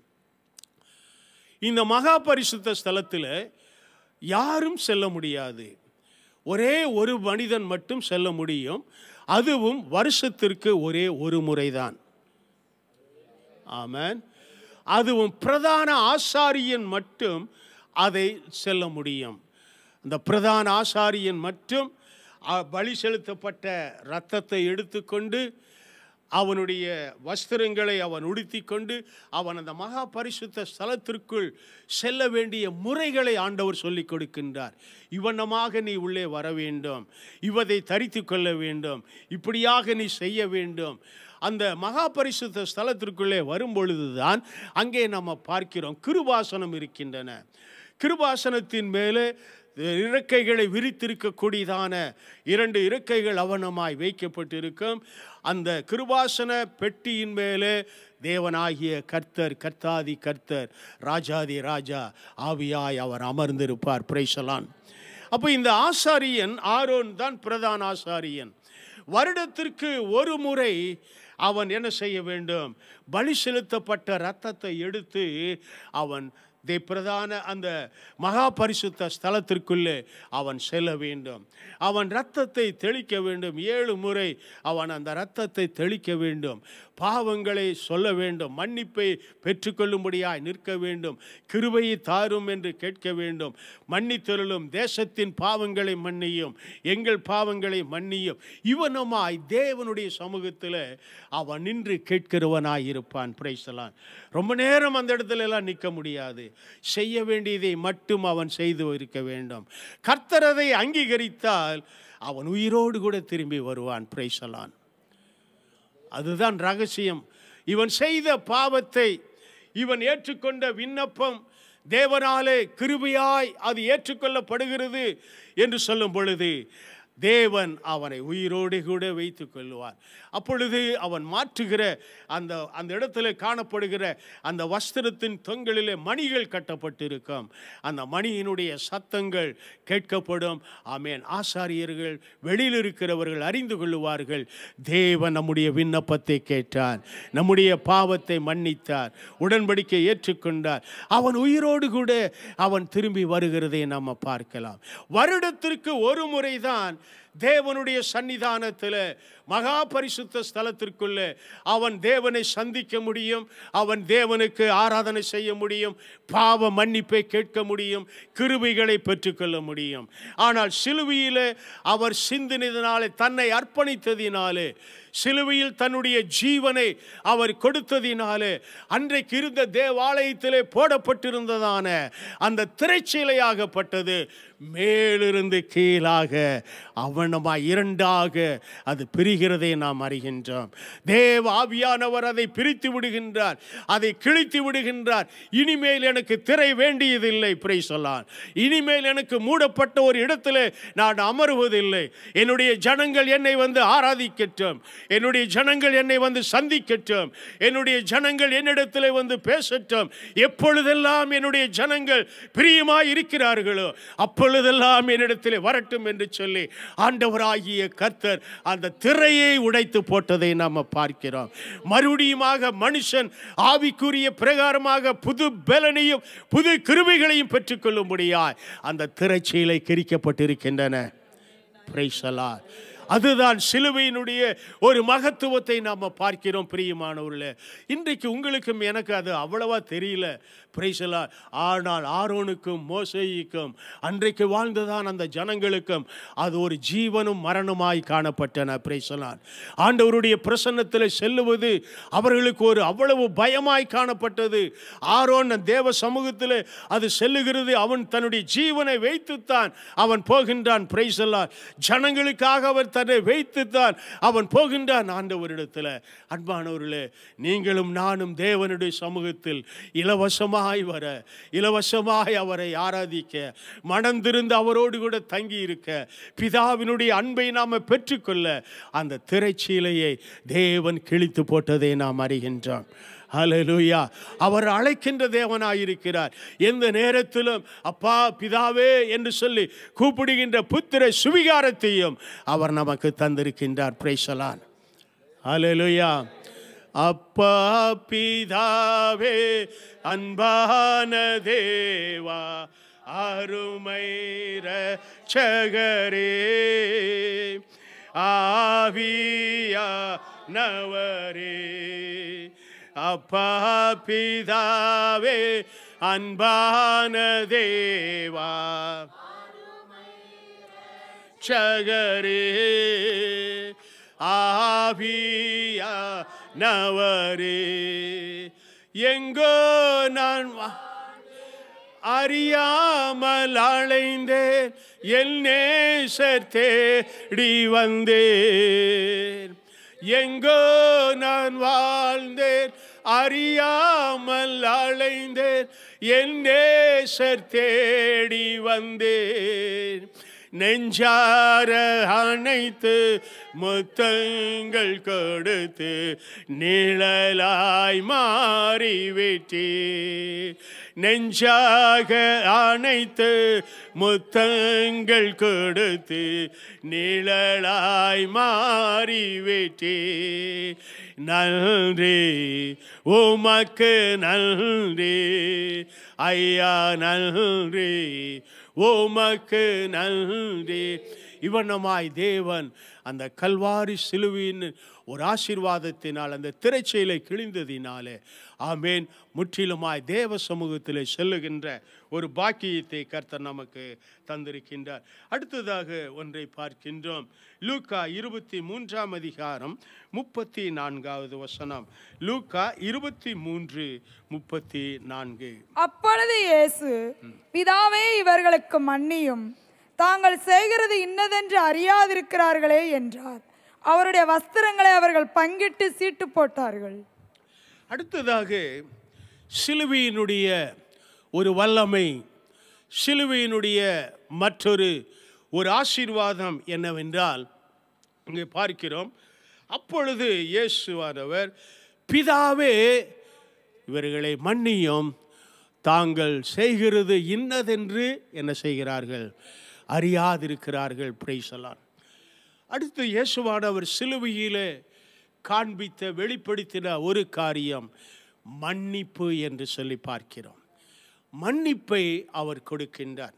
இந்த மகா பரிசுத்த ஸ்தலத்தில் யாரும் செல்ல முடியாது ஒரே ஒரு மனிதன் மட்டும் செல்ல முடியும் அதுவும் வருஷத்திற்கு ஒரே ஒரு முறைதான் ஆமென் அதுவும் பிரதான ஆசாரியன் மட்டும் அதை செல்ல முடியும் அந்த பிரதான ஆசாரியன் மட்டும் அ- பலி செலுத்தப்பட்ட இரத்தத்தை எடுத்துக்கொண்டு அவனுடைய வஸ்திரங்களை அவன் உடுத்திக் கொண்டு அவன் அந்த மகா பரிசுத்த ஸ்தலத்திற்குள் செல்ல வேண்டிய முறைகளை ஆண்டவர் சொல்லிக் கொடுக்கின்றார் இவனமாக நீ உள்ளே வர வேண்டும் இவதை தரித்து கொள்ள வேண்டும் இப்படியாக நீ செய்ய வேண்டும் அந்த மகா பரிசுத்த ஸ்தலத்திற்குள்ளே வரும்பொழுதுதான் அங்கே நம்ம பார்க்கிறோம் கிருபாசனம் இருக்கின்றன கிருபாசனத்தின் மேலே இறக்கைகளை விரித்திருக்கக்கூடியதான இரண்டு இறக்கைகள் அவனமாய் வைக்கப்பட்டிருக்கும் அந்த கிருபாசன பெட்டியின் மேலே தேவனாகிய கர்த்தர் கர்த்தாதி கர்த்தர் ராஜாதி ராஜா ஆவியாய் அவர் அமர்ந்திருப்பார் பிரைசலான் அப்போ இந்த ஆசாரியன் ஆரோன் தான் பிரதான ஆசாரியன் வருடத்திற்கு ஒரு முறை அவன் என்ன செய்ய வேண்டும் பலி செலுத்தப்பட்ட இரத்தத்தை எடுத்து அவன் தே பிரதான அந்த மகா பரிசுத்த ஸ்தலத்திற்குள்ளே அவன் செல்ல வேண்டும் அவன் இரத்தத்தை தெளிக்க வேண்டும் ஏழு முறை அவன் அந்த இரத்தத்தை தெளிக்க வேண்டும் பாவங்களை சொல்ல வேண்டும் மன்னிப்பை பெற்றுக்கொள்ளும்படியாய் நிற்க வேண்டும் கிருபையை தாரும் என்று கேட்க வேண்டும் மன்னித்தருளும் தேசத்தின் பாவங்களை மன்னியும் எங்கள் பாவங்களை மன்னியும் இவனுமாய் தேவனுடைய சமூகத்தில் அவன் நின்று கேட்கிறவனாய் இருப்பான் பிரைசலான் ரொம்ப நேரம் அந்த இடத்துல எல்லாம் நிற்க முடியாது செய்ய வேண்டியதை மட்டும் அவன் செய்து இருக்க வேண்டும் கர்த்தர் அதை அங்கீகரித்தால் அவன் உயிரோடு கூட திரும்பி வருவான் பிரைசலான் அதுதான் ரகசியம் இவன் செய்த பாவத்தை இவன் ஏற்றுக்கொண்ட விண்ணப்பம் தேவனாலே கிருபையாய் அது ஏற்றுக்கொள்ளப்படுகிறது என்று சொல்லும் பொழுது தேவன் அவனை உயிரோடு கூட வைத்துக் கொள்வார் அப்பொழுது அவன் மாற்றுகிற அந்த அந்த இடத்துல காணப்படுகிற அந்த வஸ்திரத்தின் தொங்கலிலே மணிகள் கட்டப்பட்டிருக்கும் அந்த மணியினுடைய சத்தங்கள் கேட்கப்படும் ஆமேன் ஆசாரியர்கள் வெளியில் இருக்கிறவர்கள் அறிந்து கொள்ளுவார்கள் தேவன் நம்முடைய விண்ணப்பத்தை கேட்டார் நம்முடைய பாவத்தை மன்னித்தார் உடன்படிக்கை ஏற்றுக்கொண்டார் அவன் உயிரோடு கூட அவன் திரும்பி வருகிறதை நம்ம பார்க்கலாம் வருடத்திற்கு ஒரு முறைதான் தேவனுடைய சன்னிதானத்தில் மகா பரிசுத்த ஸ்தலத்திற்குள்ளே அவன் தேவனை சந்திக்க முடியும் அவன் தேவனுக்கு ஆராதனை செய்ய முடியும் பாவ மன்னிப்பை கேட்க முடியும் கிருபைகளை பெற்றுக்கொள்ள முடியும் ஆனால் சிலுவையிலே அவர் சிந்தினதினாலே தன்னை அர்ப்பணித்ததினாலே சிலுவையில் தன்னுடைய ஜீவனை அவர் கொடுத்ததினாலே அன்றைக்கு இருந்த தேவாலயத்திலே போடப்பட்டிருந்ததான அந்த திரைச்சீலையாகப்பட்டது மேலிருந்து கீழாக அவனமா இரண்டாக அது பிரிகிறதை நாம் அறிகின்றோம் தேவ ஆவியானவர் அதை பிரித்து விடுகின்றார் அதை கிழித்து விடுகின்றார் இனிமேல் எனக்கு திரை வேண்டியதில்லை பிரை சொல்லான் இனிமேல் எனக்கு மூடப்பட்ட ஒரு இடத்துல நான் அமருவதில்லை என்னுடைய ஜனங்கள் என்னை வந்து ஆராதிக்கட்டும் என்னுடைய ஜனங்கள் என்னை வந்து சந்திக்கட்டும் என்னுடைய ஜனங்கள் என்னிடத்தில் வந்து பேசட்டும் எப்பொழுதெல்லாம் என்னுடைய ஜனங்கள் பிரியமாய் இருக்கிறார்களோ அப்பொழுதெல்லாம் என்னிடத்தில் வரட்டும் என்று சொல்லி ஆண்டவராகிய கர்த்தர் அந்த திரையை உடைத்து போட்டதை நாம் பார்க்கிறோம் மறுபடியுமாக மனுஷன் ஆவிக்குரிய பிரகாரமாக புது பலனையும் புது கிருபைகளையும் பெற்றுக்கொள்ளும்படியாய் அந்த திரைச்சீலை கிரிக்கப்பட்டிருக்கின்றன Praise the Lord. அதுதான் சிலுவையினுடைய ஒரு மகத்துவத்தை நாம் பார்க்கிறோம் பிரியமானவர்களே இன்றைக்கு உங்களுக்கும் எனக்கு அது அவ்வளவா தெரியல பிரைசலா ஆனால் ஆரோனுக்கும் மோசைக்கும் அன்றைக்கு வாழ்ந்ததான் அந்த ஜனங்களுக்கும் அது ஒரு ஜீவனும் மரணமாய் காணப்பட்டன பிரைசலான் ஆண்டவருடைய பிரசன்னத்தில் செல்லுவது அவர்களுக்கு ஒரு அவ்வளவு பயமாய் காணப்பட்டது ஆரோன் தேவ சமூகத்தில் அது செல்லுகிறது அவன் தன்னுடைய ஜீவனை வைத்துத்தான் அவன் போகின்றான் பிரைசலான் ஜனங்களுக்காக அவர் தன்னை வைத்துத்தான் அவன் போகின்றான் ஆண்டவரிடத்தில் அன்பானவர்களே நீங்களும் நானும் தேவனுடைய சமூகத்தில் இலவசமாய் வர இலவசமாய் அவரை ஆராதிக்க மனந்திருந்து அவரோடு கூட தங்கி இருக்க பிதாவினுடைய அன்பை நாம் பெற்றுக்கொள்ள அந்த திரைச்சீலையை தேவன் கிழித்து போட்டதை நாம் அறிகின்றோம் ஹalleluya அவர் அழைக்கின்ற தேவனாயிருக்கிறார் எந்த நேரத்திலும் அப்பா பிதாவே என்று சொல்லி கூப்பிடுகின்ற புத்திர சுவிகாரத்தையும் அவர் நமக்கு தந்திருக்கின்றார் பிரைசலான் ஹalleluya அப்பா பிதாவே அன்பான தேவா அருமை ரட்சகரே ஆவியா நவரே அப்பா பிதாவே அன்பான தேவா சகரே ஆவியா நவரே எங்கோ நான் வா- அறியாமல் அலைந்தேன் என் நேசர் தேடி வந்தேன் எங்கோ நான் வாழ்ந்தேன் அறியாமல் அலைந்தேன் என் நேசர் தேடி வந்தேன் நெஞ்சார அணைத்து முத்தங்கள் கொடுத்து நிழலாய் மாறிவிட்டே நெஞ்சாக அணைத்து முத்தங்கள் கொடுத்து நிழலாய் மாறிவிட்டே நன்றி உமக்கு நன்றி ஐயா நன்றி உமக்கு நன்றி இவனமாய் தேவன் அந்த கல்வாரி சிலுவையின் ஒரு ஆசீர்வாதத்தினால் அந்த திரைச்செயலை கிழிந்ததினாலே ஆமேன் முற்றிலுமாய் தேவ சமூகத்தில் செல்லுகின்ற ஒரு பாக்கியத்தை கர்த்தர் நமக்கு தந்திருக்கின்றார் அடுத்ததாக ஒன்றை பார்க்கின்றோம் லூக்கா இருபத்தி மூன்றாம் அதிகாரம் முப்பத்தி நான்காவது வசனம் லூக்கா இருபத்தி மூன்று முப்பத்தி நான்கு அப்பொழுது இயேசு பிதாவே இவர்களுக்கு மன்னியும் தாங்கள் செய்கிறது இன்னதென்று அறியாதிருக்கிறார்களே என்றார் அவருடைய வஸ்திரங்களை அவர்கள் பங்கிட்டு சீட்டு போட்டார்கள் அடுத்ததாக சிலுவையினுடைய ஒரு வல்லமை சிலுவையினுடைய மற்றொரு ஒரு ஆசீர்வாதம் என்னவென்றால் இங்கே பார்க்கிறோம் அப்பொழுது இயேசுவானவர் பிதாவே இவர்களை மன்னியும் தாங்கள் செய்கிறது இன்னதென்று என்ன செய்கிறார்கள் அறியாதிருக்கிறார்கள் பிரைசலான் அடுத்து இயேசுவானவர் சிலுவையிலே காண்பித்த வெளிப்படுத்தின ஒரு காரியம் மன்னிப்பு என்று சொல்லி பார்க்கிறோம் மன்னிப்பை அவர் கொடுக்கின்றார்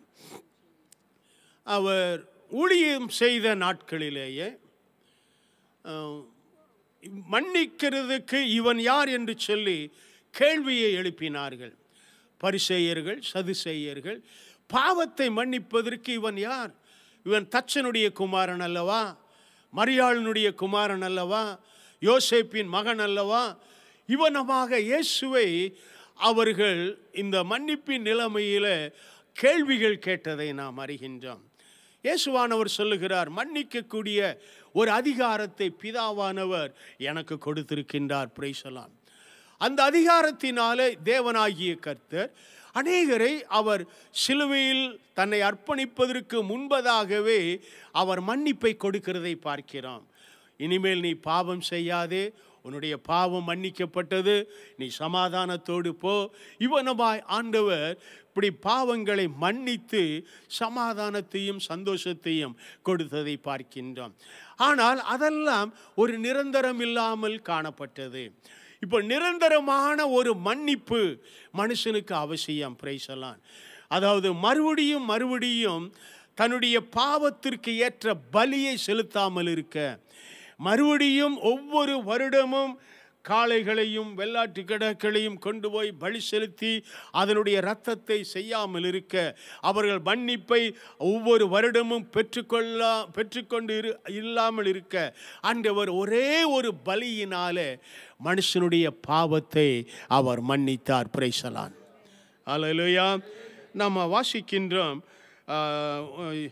அவர் ஊழியம் செய்த நாட்களிலேயே அஹ், மன்னிக்கிறதுக்கு இவன் யார் என்று சொல்லி கேள்வியை எழுப்பினார்கள் பரிசேயர்கள் சதுசேயர்கள் பாவத்தை மன்னிப்பதற்கு இவன் யார் இவன் தச்சனுடைய குமாரன் அல்லவா மரியாளனுடைய குமாரன் அல்லவா யோசேப்பின் மகன் அல்லவா இவனமாக இயேசுவை அவர்கள் இந்த மன்னிப்பின் நிலைமையில கேள்விகள் கேட்டதை நாம் அறிகின்றோம் இயேசுவானவர் சொல்லுகிறார் மன்னிக்கக்கூடிய ஒரு அதிகாரத்தை பிதாவானவர் எனக்கு கொடுத்திருக்கின்றார் பிரைசலான் அந்த அதிகாரத்தினாலே தேவனாகிய கர்த்தர் அநேகரை அவர் சிலுவையில் தன்னை அர்ப்பணிப்பதற்கு முன்பதாகவே அவர் மன்னிப்பை கொடுக்கிறதை பார்க்கிறோம் இனிமேல் நீ பாவம் செய்யாதே உன்னுடைய பாவம் மன்னிக்கப்பட்டது நீ சமாதானத்தோடு போ இவனமாய் ஆண்டவர் இப்படி பாவங்களை மன்னித்து சமாதானத்தையும் சந்தோஷத்தையும் கொடுத்ததை பார்க்கின்றோம் ஆனால் அதெல்லாம் ஒரு நிரந்தரம் இல்லாமல் காணப்பட்டது இப்போ நிரந்தரமான ஒரு மன்னிப்பு மனுஷனுக்கு அவசியம் பிரைசலான் அதாவது மறுபடியும் மறுபடியும் தன்னுடைய பாவத்திற்கு ஏற்ற பலியை செலுத்தாமல் இருக்க மறுபடியும் ஒவ்வொரு வருடமும் காளைகளையும் வெள்ளாட்டு கிடக்களையும் கொண்டு போய் பலி செலுத்தி அதனுடைய இரத்தத்தை செய்யாமல் இருக்க அவர்கள் மன்னிப்பை ஒவ்வொரு வருடமும் பெற்றுக்கொள்ள பெற்றுக்கொண்டு இரு இல்லாமல் இருக்க ஆண்டவர் ஒரே ஒரு பலியினாலே மனுஷனுடைய பாவத்தை அவர் மன்னித்தார் பிரைசலான் அல்லேலூயா நம்ம வாசிக்கின்றோம் ஆஹ்,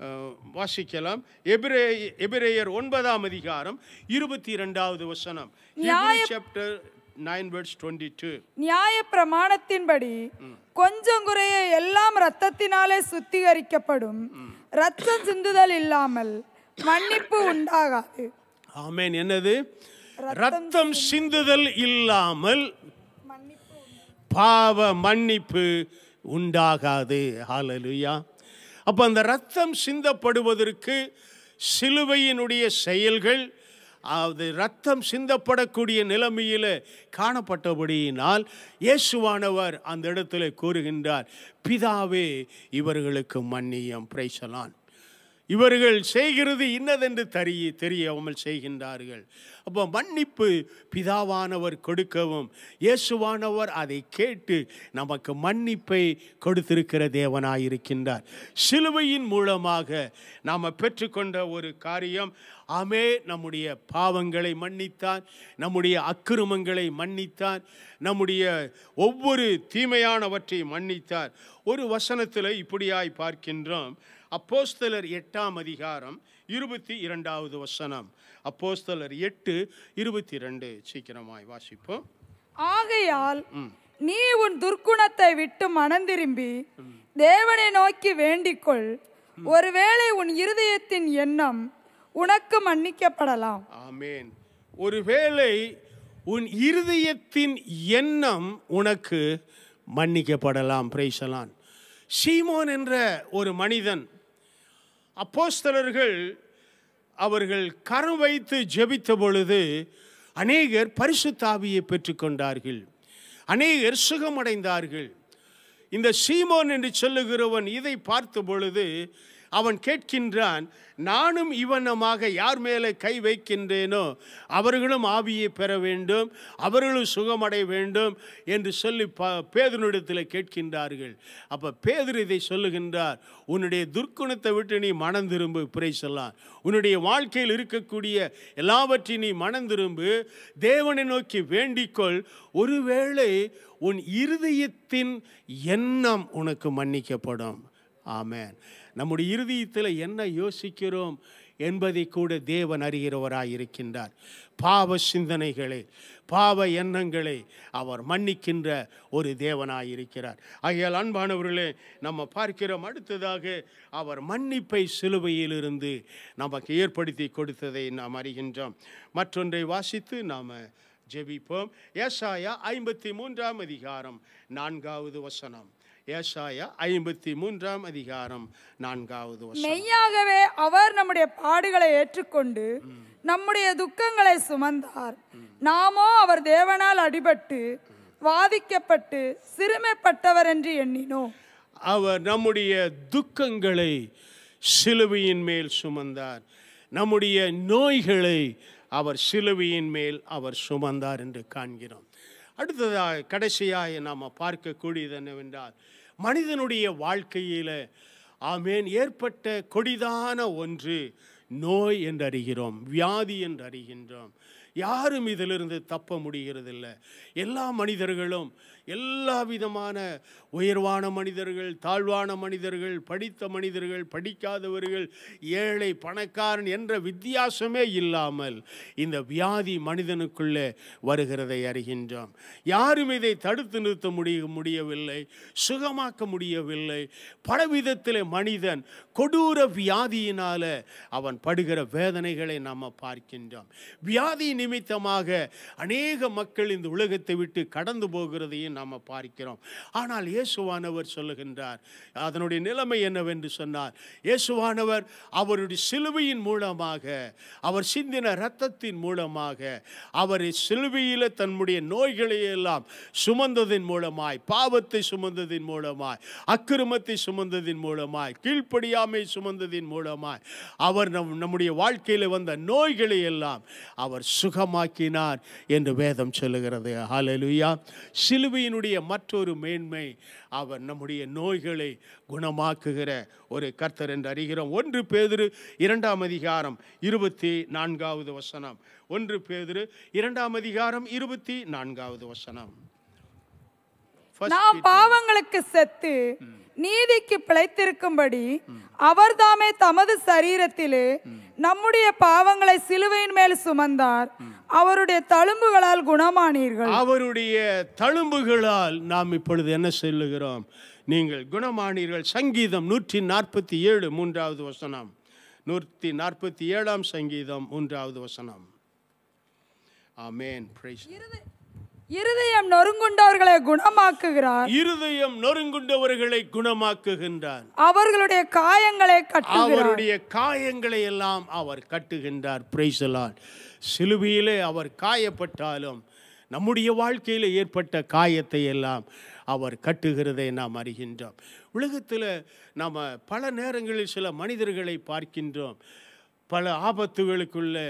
அஹ், வாசிக்கலாம் எபிரே எபிரேயர் ஒன்பதாம் அதிகாரம் இருபத்தி இரண்டாவது வசனம் chapter nine words twenty two நியாய பிரமாணத்தின்படி கொஞ்சம் குறைய எல்லாம் இரத்தத்தினாலே சுத்திகரிக்கப்படும் இரத்தம் சிந்துதல் இல்லாமல் மன்னிப்பு உண்டாகாது ஆமென் என்னது ரத்தம் சிந்துதல் இல்லாமல் பாவ மன்னிப்பு உண்டாகாது ஹalleluya அப்போ அந்த ரத்தம் சிந்தப்படுவதற்கு சிலுவையினுடைய செயல்கள் அது ரத்தம் சிந்தப்படக்கூடிய நிலைமையில் காணப்பட்டபடியினால் இயேசுவானவர் அந்த இடத்துல கூறுகின்றார் பிதாவே இவர்களுக்கு மன்னியம் பிரைசலான் இவர்கள் செய்கிறது இன்னதென்று தெரிய தெரியாமல் செய்கின்றார்கள் அப்போ மன்னிப்பு பிதாவானவர் கொடுக்கவும் இயேசுவானவர் அதை கேட்டு நமக்கு மன்னிப்பை கொடுத்திருக்கிற தேவனாயிருக்கின்றார் சிலுவையின் மூலமாக நாம் பெற்றுக்கொண்ட ஒரு காரியம் ஆமே நம்முடைய பாவங்களை மன்னித்தான் நம்முடைய அக்கிரமங்களை மன்னித்தான் நம்முடைய ஒவ்வொரு தீமையானவற்றை மன்னித்தார் ஒரு வசனத்தில் இப்படியாய் பார்க்கின்றோம் அப்போஸ்தலர் எட்டாம் அதிகாரம் இருபத்தி இரண்டாவது வசனம் அப்போஸ்தலர் எட்டு இருபத்தி ரெண்டு சீக்கிரமாய் வாசிப்போம் ஆகையால் நீ உன் துர்க்குணத்தை விட்டு மனந்திரும்பி தேவனை நோக்கி வேண்டிக்கொள் ஒருவேளை உன் இருதயத்தின் எண்ணம் உனக்கு மன்னிக்கப்படலாம் ஆமேன் ஒருவேளை உன் இருதயத்தின் எண்ணம் உனக்கு மன்னிக்கப்படலாம் பிரைசலான் சீமோன் என்ற ஒரு மனிதன் அப்போஸ்தலர்கள் அவர்கள் கரம் வைத்து ஜெபித்த பொழுது அநேகர் பரிசுத்தாவியை பெற்றுக்கொண்டார்கள் அநேகர் சுகமடைந்தார்கள் இந்த சீமோன் என்று சொல்லுகிறவன் இதை பார்த்த பொழுது அவன் கேட்கின்றான் நானும் இவனமாக யார் மேலே கை வைக்கின்றேனோ அவர்களும் ஆவியை பெற வேண்டும் அவர்களும் சுகமடைய வேண்டும் என்று சொல்லி ப பேதனிடத்தில் கேட்கின்றார்கள் அப்போ பேதர் இதை சொல்லுகின்றார் உன்னுடைய துர்க்குணத்தை விட்டு நீ மனம் திரும்பு பிறை சொல்லலாம் உன்னுடைய வாழ்க்கையில் இருக்கக்கூடிய எல்லாவற்றையும் நீ மனம் திரும்பு தேவனை நோக்கி வேண்டிக்கொள் ஒருவேளை உன் இருதயத்தின் எண்ணம் உனக்கு மன்னிக்கப்படும் ஆமென் நம்முடைய இருதயத்தில் என்ன யோசிக்கிறோம் என்பதை கூட தேவன் அறிகிறவராய் இருக்கின்றார் பாவ சிந்தனைகளை பாவ எண்ணங்களை அவர் மன்னிக்கின்ற ஒரு தேவனாய் இருக்கிறார் ஆகையால் அன்பானவர்களே நம்ம பார்க்கிறோம் அடுத்ததாக அவர் மன்னிப்பை சிலுவையிலிருந்து நமக்கு ஏற்படுத்தி கொடுத்ததை நாம் அறிகின்றோம் மற்றொன்றை வாசித்து நாம் ஜெபிப்போம் ஏசாயா ஐம்பத்தி மூன்றாம் அதிகாரம் நான்காவது வசனம் ஏசாயா ஐம்பத்தி மூன்றாம் அதிகாரம் நான்காவது வசனம் மெய்யாகவே அவர் நம்முடைய பாடுகளை ஏற்றுக்கொண்டு நம்முடைய துக்கங்களை சுமந்தார் நாமோ அவர் தேவனால் அடிபட்டு வாதிக்கப்பட்டு சிறுமைப்பட்டவர் என்று எண்ணினோம் அவர் நம்முடைய துக்கங்களை சிலுவையின் மேல் சுமந்தார் நம்முடைய நோய்களை அவர் சிலுவையின் மேல் அவர் சுமந்தார் என்று காண்கிறோம் அடுத்ததாக கடைசியாக நாம் பார்க்கக்கூடியது என்னவென்றால் மனிதனுடைய வாழ்க்கையில் ஆமேன் ஏற்பட்ட கொடிதான ஒன்று நோய் என்று அறிகிறோம் வியாதி என்று அறிகின்றோம் யாரும் இதிலிருந்து தப்ப முடிகிறதில்ல எல்லா மனிதர்களும் எல்லா விதமான உயர்வான மனிதர்கள் தாழ்வான மனிதர்கள் படித்த மனிதர்கள் படிக்காதவர்கள் ஏழை பணக்காரன் என்ற வித்தியாசமே இல்லாமல் இந்த வியாதி மனிதனுக்குள்ளே வருகிறதை அறிகின்றோம் யாரும் இதை தடுத்து நிறுத்த முடிய முடியவில்லை சுகமாக்க முடியவில்லை பலவிதத்தில் மனிதன் கொடூர வியாதியினால அவன் படுகிற வேதனைகளை நாம் பார்க்கின்றோம் வியாதி நிமித்தமாக அநேக மக்கள் இந்த உலகத்தை விட்டு கடந்து போகிறதையும் நாம் பார்க்கிறோம் ஆனால் இயேசுவானவர் சொல்லுகின்றார் அதனுடைய நிலைமை என்னவென்று சொன்னார் இயேசுவானவர் அவருடைய சிலுவையின் மூலமாக அவர் சிந்தின இரத்தத்தின் மூலமாக அவர் சிலுவையில் தன்னுடைய நோய்களை எல்லாம் சுமந்ததின் மூலமாய் பாவத்தை சுமந்ததின் மூலமாய் அக்கிரமத்தை சுமந்ததின் மூலமாய் கீழ்ப்படியாமை சுமந்ததின் மூலமாய் அவர் நம் நம்முடைய வாழ்க்கையில் வந்த நோய்களை எல்லாம் அவர் சுகமாக்கினார் என்று வேதம் சொல்லுகிறது ஹalleluya சிலுவையினுடைய மற்றொரு மேன்மை அவர் நம்முடைய நோய்களை குணமாக்குகிற ஒரு கர்த்தர் என்று அறிகிறோம் ஒன்று பேதுரு இரண்டாம் அதிகாரம் இருபத்தி நான்காவது வசனம் ஒன்று பேதுரு இரண்டாம் அதிகாரம் இருபத்தி நான்காவது வசனம் First நாம் Peter. பாவங்களுக்கு செத்து நீதிக்கு பிழைத்திருக்கும்படி அவர்தாமே தமது சரீரத்திலே நம்முடைய பாவங்களை சிலுவையின் மேல் சுமந்தார் அவருடைய தழும்புகளால் குணமானீர்கள் அவருடைய தழும்புகளால் நாம் இப்பொழுது என்ன சொல்லுகிறோம் நீங்கள் குணமானீர்கள் சங்கீதம் நூற்றி நாற்பத்தி ஏழு மூன்றாவது வசனம் நூற்றி நாற்பத்தி ஏழாம் சங்கீதம் மூன்றாவது வசனம் ஆமென் praise the Lord. இருதயம் நொறுங்குண்டவர்களை குணமாக்குகிறார் இருதயம் நொறுங்குண்டவர்களை குணமாக்குகின்றார் அவர்களுடைய காயங்களை கட்டுகிறார் அவருடைய காயங்களை எல்லாம் அவர் கட்டுகின்றார் பிரைசலால் சிலுவையிலே அவர் காயப்பட்டாலும் நம்முடைய வாழ்க்கையில் ஏற்பட்ட காயத்தை எல்லாம் அவர் கட்டுகிறதை நாம் அறிகின்றோம் உலகத்தில் நாம் பல நேரங்களில் சில மனிதர்களை பார்க்கின்றோம் பல ஆபத்துகளுக்குள்ள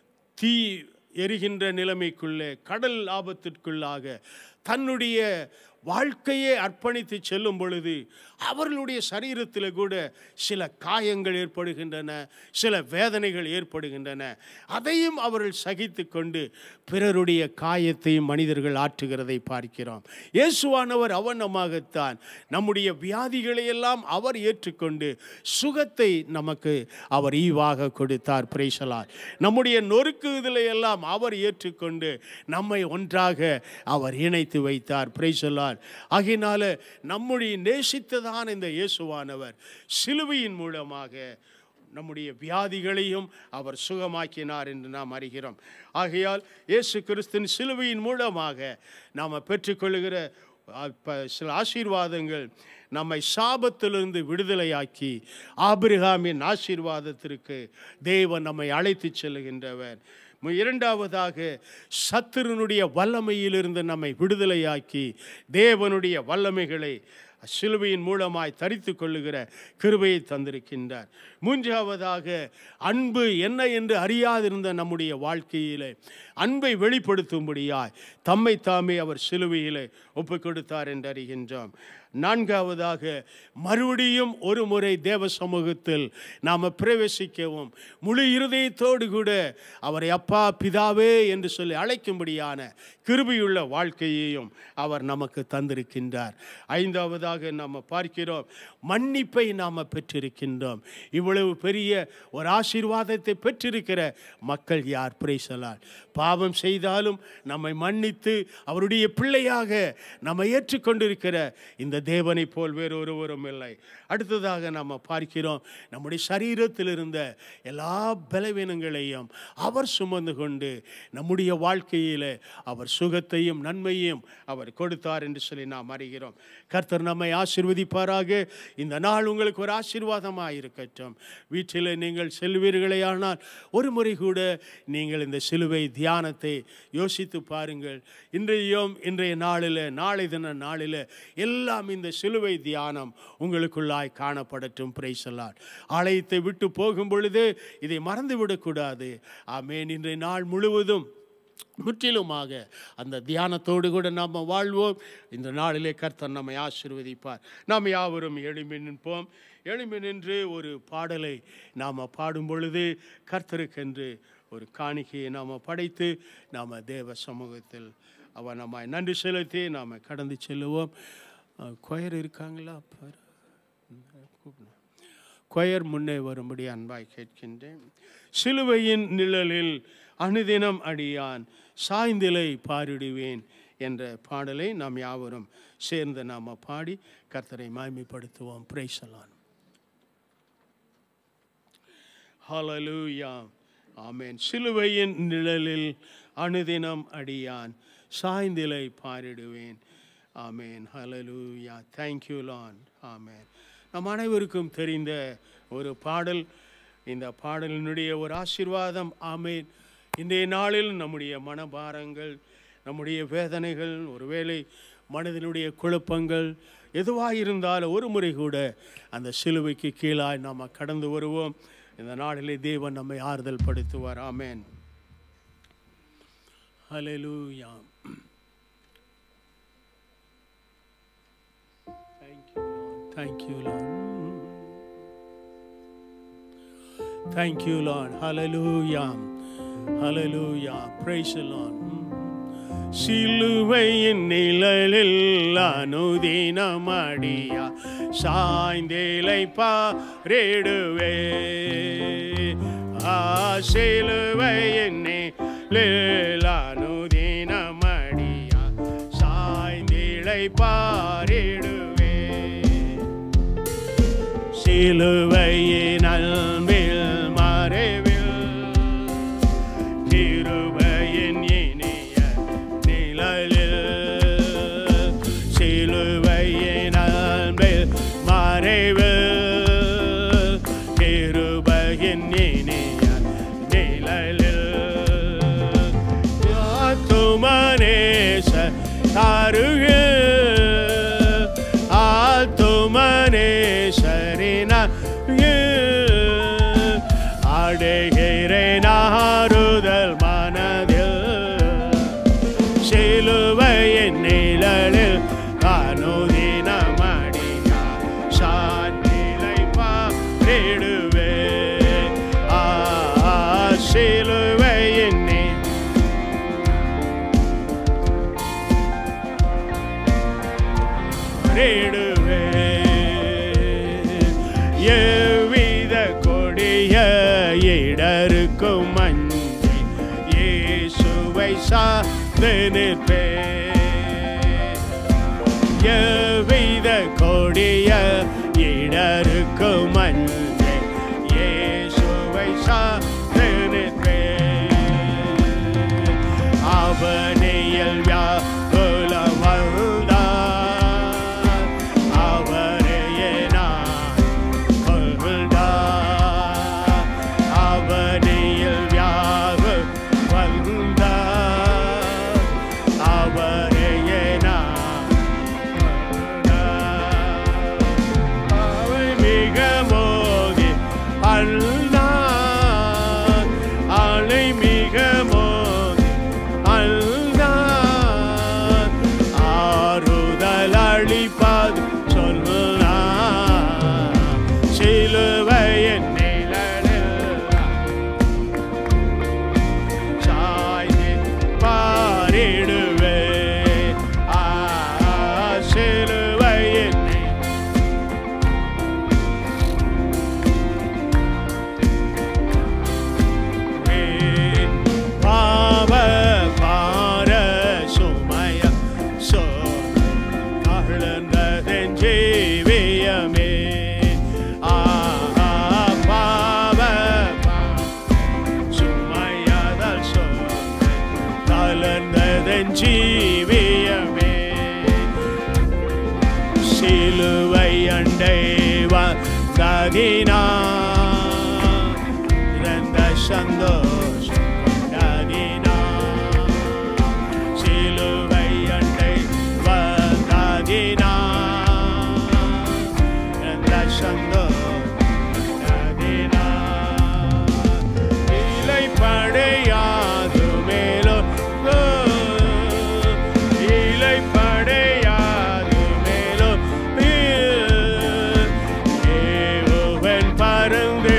தீ எரிகின்ற நிலைமைக்குள்ளே கடல் ஆபத்திற்குள்ளாக தன்னுடைய வாழ்க்கையை அர்ப்பணித்து செல்லும் பொழுது அவர்களுடைய சரீரத்தில் கூட சில காயங்கள் ஏற்படுகின்றன சில வேதனைகள் ஏற்படுகின்றன அதையும் அவர்கள் சகித்து கொண்டு பிறருடைய காயத்தையும் மனிதர்கள் ஆற்றுகிறதை பார்க்கிறோம் இயேசுவானவர் அவனமாகத்தான் நம்முடைய வியாதிகளை எல்லாம் அவர் ஏற்றுக்கொண்டு சுகத்தை நமக்கு அவர் ஈவாக கொடுத்தார் பிரைசலார் நம்முடைய நொறுக்குதலை எல்லாம் அவர் ஏற்றுக்கொண்டு நம்மை ஒன்றாக அவர் இணைத்து வைத்தார் பிரைசலார் ஆகையினால நம்முடைய நேசித்ததான இந்த இயேசுவானவர் சிலுவையின் மூலமாக நம்முடைய வியாதிகளையும் அவர் சுகமாக்கினார் என்று நாம் அறிகிறோம் ஆகையால் இயேசு கிறிஸ்துவின் சிலுவையின் மூலமாக நாம் பெற்றுக்கொள்கிற அ- ப- சில ஆசீர்வாதங்கள் நம்மை சாபத்திலிருந்து விடுதலையாக்கி ஆபிரகாமின் ஆசீர்வாதத்திற்கு தேவன் நம்மை அழைத்துச் செல்கின்றவர் மு- இரண்டாவதாக சத்துருனுடைய வல்லமையிலிருந்து நம்மை விடுதலையாக்கி தேவனுடைய வல்லமைகளை சிலுவையின் மூலமாய் தரித்து கொள்ளுகிற கிருபையை தந்திருக்கின்றார் மூன்றாவதாக அன்பு என்ன என்று அறியாதிருந்த நம்முடைய வாழ்க்கையிலே அன்பை வெளிப்படுத்தும்படியாய் தம்மை தாமே அவர் சிலுவையிலே ஒப்புக் கொடுத்தார் என்று அறிகின்றோம் நான்காவதாக மறுபடியும் ஒரு முறை தேவ சமூகத்தில் நாம் பிரவேசிக்கவும் முழு இருதயத்தோடு கூட அவரை அப்பா பிதாவே என்று சொல்லி அழைக்கும்படியான கிருபையுள்ள வாழ்க்கையையும் அவர் நமக்கு தந்திருக்கின்றார் ஐந்தாவதாக நாம் பார்க்கிறோம் மன்னிப்பை நாம் பெற்றிருக்கின்றோம் இவ்வளவு பெரிய ஒரு ஆசீர்வாதத்தை பெற்றிருக்கிற மக்கள் யார் பிரைசலால் பாவம் செய்தாலும் நம்மை மன்னித்து அவருடைய பிள்ளையாக நம்ம ஏற்றுக்கொண்டிருக்கிற இந்த தேவனை போல் வேறு ஒருவரும் இல்லை அடுத்ததாக நாம் பார்க்கிறோம் நம்முடைய சரீரத்தில் இருந்த எல்லா பலவீனங்களையும் அவர் சுமந்து கொண்டு நம்முடைய வாழ்க்கையில் அவர் சுகத்தையும் நன்மையும் அவர் கொடுத்தார் என்று சொல்லி நாம் அறிகிறோம் கர்த்தர் நம்மை ஆசீர்வதிப்பாராக இந்த நாள் உங்களுக்கு ஒரு ஆசீர்வாதமாக இருக்கட்டும் வீட்டில் நீங்கள் செல்வீர்களேயானால் ஒரு முறை கூட நீங்கள் இந்த சிலுவை தியானத்தை யோசித்து பாருங்கள் இன்றையும் இன்றைய நாளில் நாளை தின நாளில் எல்லாம் இந்த சிலுவை தியானம் உங்களுக்குள்ளாய் காணப்படட்டும் பிரைசலால் ஆலயத்தை விட்டு போகும் பொழுது இதை மறந்து விடக்கூடாது ஆமேன் இன்றைய நாள் முழுவதும் முற்றிலுமாக அந்த தியானத்தோடு கூட நாம் வாழ்வோம் இந்த நாளிலே கர்த்தர் நம்மை ஆசீர்வதிப்பார் நாம் யாவரும் எழும்பி நிற்போம் எழும்பி நின்று ஒரு பாடலை நாம் பாடும் பொழுது கர்த்தருக்கென்று ஒரு காணிக்கையை நாம் படைத்து நாம் தேவ சமூகத்தில் அவ நம்ம நன்றி செலுத்தி நாம் கடந்து செல்லுவோம் அஹ், கொயர் இருக்காங்களா பாரு கூப்பிடு. கொயர் முன்னே வரும்படி அன்பாய் கேட்கின்றேன் சிலுவையின் நிழலில் அனுதினம் அடியான் சாய்ந்திலை பாரிடுவேன் என்ற பாடலை நாம் யாவரும் சேர்ந்து நாம் பாடி கர்த்தரை மாய்மைப்படுத்துவோம் பிரைசலான் ஹalleluya ஆமென் சிலுவையின் நிழலில் அனுதினம் அடியான் சாய்ந்திலை பாரிடுவேன் ஆமென் ஹalleluya thank you lord ஆமென் நம் அனைவருக்கும் தெரிந்த ஒரு பாடல் இந்த பாடலினுடைய ஒரு ஆசீர்வாதம் ஆமென் இன்றைய நாளில் நம்முடைய மனபாரங்கள் நம்முடைய வேதனைகள் ஒருவேளை மனதினுடைய குழப்பங்கள் எதுவாக இருந்தாலும் ஒரு முறை கூட அந்த சிலுவைக்கு கீழாய் நாம் கடந்து வருவோம் இந்த நாளிலே தேவன் நம்மை ஆறுதல் படுத்துவார் ஆமென் ஹalleluya Thank you, Lord. Thank you, Lord. Hallelujah. Hallelujah. Praise the Lord. சிலுவையின் நிழலில் அனுதினமடியா சாய்ந்தேலை பாரிடுவே ஆ சிலுவையின் நிழலில் அனுதினமடியா சாய்ந்தேலை பாரிடுவே சிலுவையின் அன்பில் மறைவில் கிருபையின் இனிய நிழலில் சிலுவையின் அன்பில் மறைவில் கிருபையின் இனிய நிழலில் ஆத்துமனேச அருகில் ஆத்துமனேசரின அடைகிறேன் ஆறுதல் மனதில் சிலுவையின் நிழலில் அனுதினமடியா சாந்திலை பாடிடுவே ஆ சிலுவையின் நி- பாடிடுவே எவ்வித கொடிய இடருக்கும் மஞ்சை இயேசுவை சார்ந்து நிற்பே எவ்வித கொடிய இடருக்கும் மஞ்சை இயேசுவை சார்ந்து நிற்பே அவனையில் வியாகுலம் வந்தார் அவரையே நான் கொள்தார் அவனையில் வியாகு வந்தார் அவரையே நான் கொள்தார். அவை மிக மோதி அல்லார் அலை மிக மோதி அல்லார் ஆறுதல் அளிப்பது சொல்லார் சிலுவையின் நிழலில் சாய்ந்து பாரிடுவே ஆ சிலுவையின் நிழலில் பாவ பார சுமய சோ கழந்ததன் ஜீவியமே ஆஹா பாவ சுமையதல் சோ கலந்ததன் ஜீவியமே சிலுவை அண்டை வந்ததினா இறந்த சந்தோஷம் கொண்டதினா சிலுவை அண்டை வந்ததினா இறந்த சந்தோஷம் கொண்டதினா இலை படையாது மேலோ இலை படையாது மேலோ ஏவன் பறந்து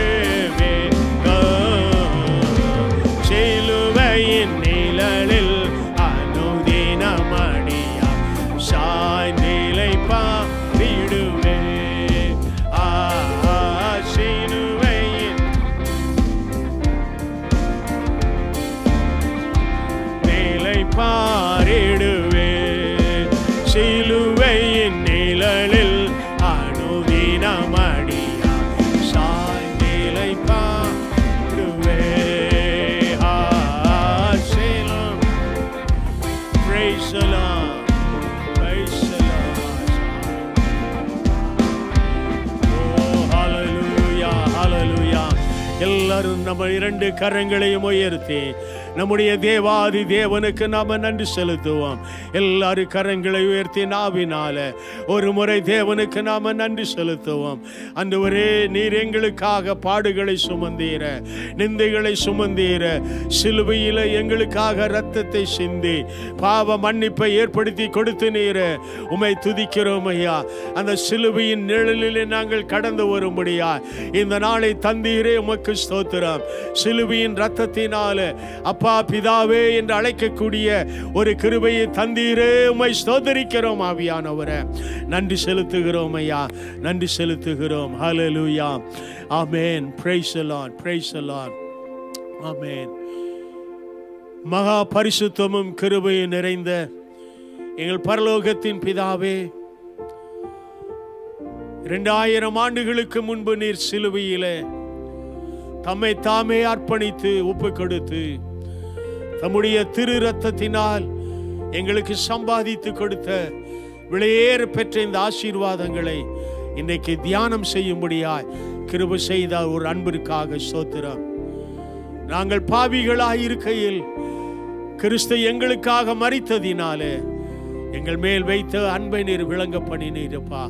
சிலுவையின் நிழலில் அனுதினமடியா சாய்நிலை பாடிடுவே ஆ சிலுவையின் நிலை பாரிடுவே சிலுவையின் நிழலில் அனுதினமடியா சாய்நிலை பாடுவே ஆ சிலும் Praise the Lord. Praise the Lord. Oh, hallelujah, hallelujah. எல்லாரும் நம்ம இரண்டு கரங்களையும் உயர்த்தி நம்முடைய தேவாதி தேவனுக்கு நாம நன்றி செலுத்துவோம் எல்லாரும் கரங்களை உயர்த்தி நாவினால ஒரு முறை தேவனுக்கு நாம நன்றி செலுத்துவோம் அந்த ஒரே நீர் எங்களுக்காக பாடுகளை சுமந்தீர நிந்தைகளை சுமந்தீர சிலுவையில எங்களுக்காக ரத்தத்தை சிந்தி பாவ மன்னிப்பை ஏற்படுத்தி கொடுத்து நீர உமை துதிக்கிறோம் ஐயா அந்த சிலுவையின் நிழலிலே நாங்கள் கடந்து வரும்படியா இந்த நாளை தந்தீரே உமக்கு ஸ்தோத்திரம் சிலுவையின் ரத்தத்தினால அப்பா அப்பா பிதாவே என்று அழைக்கக்கூடிய ஒரு கிருபையை தந்தீரே உமை ஸ்தோத்தரிக்கிறோம் ஆவியானவரை நன்றி செலுத்துகிறோம் ஐயா நன்றி செலுத்துகிறோம் ஹalleluya ஆமென் praise the lord praise the lord ஆமென் மகா பரிசுத்தமும் கிருபையும் நிறைந்த எங்கள் பரலோகத்தின் பிதாவே இரண்டாயிரம் ஆண்டுகளுக்கு முன்பு நீர் சிலுவையிலே தம்மை தாமே அர்ப்பணித்து ஒப்பு கொடுத்து தம்முடைய திரு ரத்தத்தினால் எங்களுக்கு சம்பாதித்து கொடுத்த விலையேற பெற்ற இந்த ஆசீர்வாதங்களை இன்றைக்கு தியானம் செய்யும்படியாய் கிருபை செய்த ஒரு அன்பிற்காக சோத்திரம் நாங்கள் பாவிகளாய் இருக்கையில் கிறிஸ்து எங்களுக்காக மறித்ததினாலே எங்கள் மேல் வைத்த அன்பை நீர் விளங்க பண்ணினீரப்பா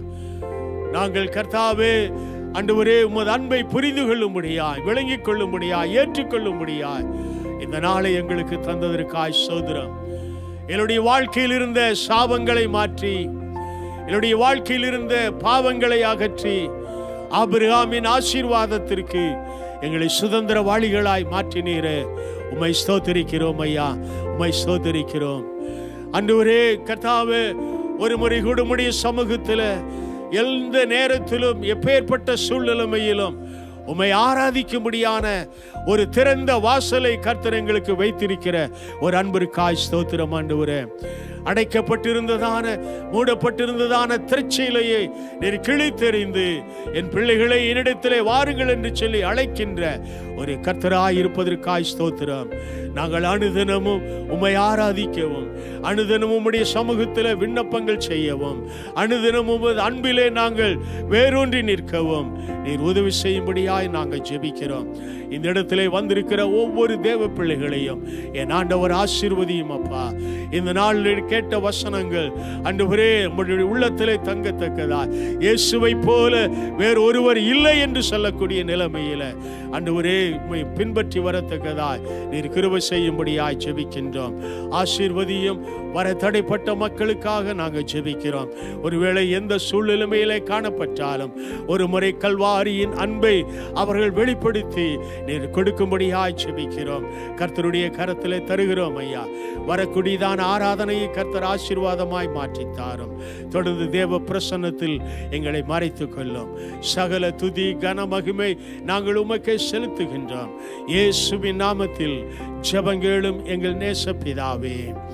நாங்கள் கர்த்தாவே அன்றுவரே உமது அன்பை புரிந்து கொள்ளும்படியாய் விளங்கிக் கொள்ளும்படியாய் ஏற்றுக்கொள்ளும்படியாய் இந்த நாளை எங்களுக்கு தந்ததற்காய் சோதரம் என்னுடைய வாழ்க்கையில் இருந்த சாபங்களை மாற்றி என்னுடைய வாழ்க்கையில் இருந்த பாவங்களை அகற்றி ஆபிரகாமின் ஆசீர்வாதத்திற்கு எங்களை சுதந்திரவாளிகளாய் மாற்றினீரே உம்மை ஸ்தோத்தரிக்கிறோம் ஐயா உம்மை ஸ்தோத்தரிக்கிறோம் அன்றுவரே கர்த்தாவே ஒரு முறை கூட உம்முடைய சமூகத்தில் எந்த நேரத்திலும் எப்பேற்பட்ட சூழ்நிலைமையிலும் உம்மை ஆராதிக்கும்படியான ஒரு திறந்த வாசலை கர்த்தர் எங்களுக்கு வைத்திருக்கிற ஒரு அன்பிற்காய் ஸ்தோத்திரம் ஆண்டவரே அடைக்கப்பட்டிருந்ததான மூடப்பட்டிருந்ததான திருச்சியிலேயே நீர் கிழித்தெறிந்து என் பிள்ளைகளை என்னிடத்திலே வாருங்கள் என்று சொல்லி அழைக்கின்ற ஒரு கர்த்தராய் இருப்பதற்காய் ஸ்தோத்திரம் நாங்கள் அனுதினமும் உம்மை ஆராதிக்கவும் அனுதினமும் உம்முடைய சமூகத்தில் விண்ணப்பங்கள் செய்யவும் அனுதினமும் உமது அன்பிலே நாங்கள் வேரூன்றி நிற்கவும் நீர் உதவி செய்யும்படியாய் நாங்கள் ஜெபிக்கிறோம் இந்த இடத்திலே வந்திருக்கிற ஒவ்வொரு தேவ பிள்ளைகளையும் என் ஆண்டவர் ஆசீர்வதியும் அப்பா இந்த நாளில் கேட்ட வசனங்கள் அன்றுவரே உங்களுடைய உள்ளத்திலே தங்கத்தக்கதா இயேசுவை போல வேறு ஒருவர் இல்லை என்று சொல்லக்கூடிய நிலைமையில அன்றுவரே உம்மை பின்பற்றி வரத்தக்கதாய் நீர் கிருபை செய்யும்படியாய் ஜெபிக்கின்றோம் ஆசீர்வதியும் வர தடைப்பட்ட மக்களுக்காக நாங்கள் ஜெபிக்கிறோம் ஒருவேளை எந்த சூழ்நிலைமையிலே காணப்பட்டாலும் ஒரு முறை கல்வாரியின் அன்பை அவர்கள் வெளிப்படுத்தி நீர் கொடுக்கும்படியாய் ஜெபிக்கிறோம் கர்த்தருடைய கரத்திலே தருகிறோம் ஐயா வரக்கூடியதான ஆராதனையை கர்த்தர் ஆசீர்வாதமாய் மாற்றித் தாரும் தொடர்ந்து தேவ பிரசன்னத்தில் எங்களை மறைத்துக் கொள்ளும் சகல துதி கன மகிமை நாங்கள் உமக்கே செலுத்துகின்றோம் இயேசுவின் நாமத்தில் ஜெபங்கேளும் எங்கள் நேச பிதாவே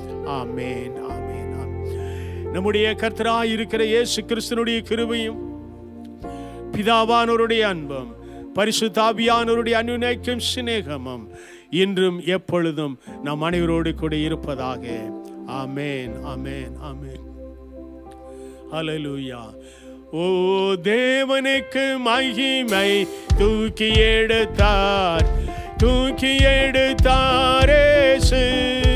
ஆமேன் ஆமேன் ஆமென். நம்முடைய கர்த்தராய் இருக்கிற இயேசு கிறிஸ்தனுடைய கிருபையும் பிதாவானோருடைய அன்பும் பரிசுத்தாபியானோருடைய அனுநைக்கும் சிநேகமும் இன்றும் எப்பொழுதும் நம் அனைவரோடு கூட இருப்பதாக ஆமேன் ஆமேன் ஆமேன் ஹalleluya ஓ தேவனுக்கு மகிமை தூக்கி எடுத்தார் தூக்கி எடுத்தாரேசு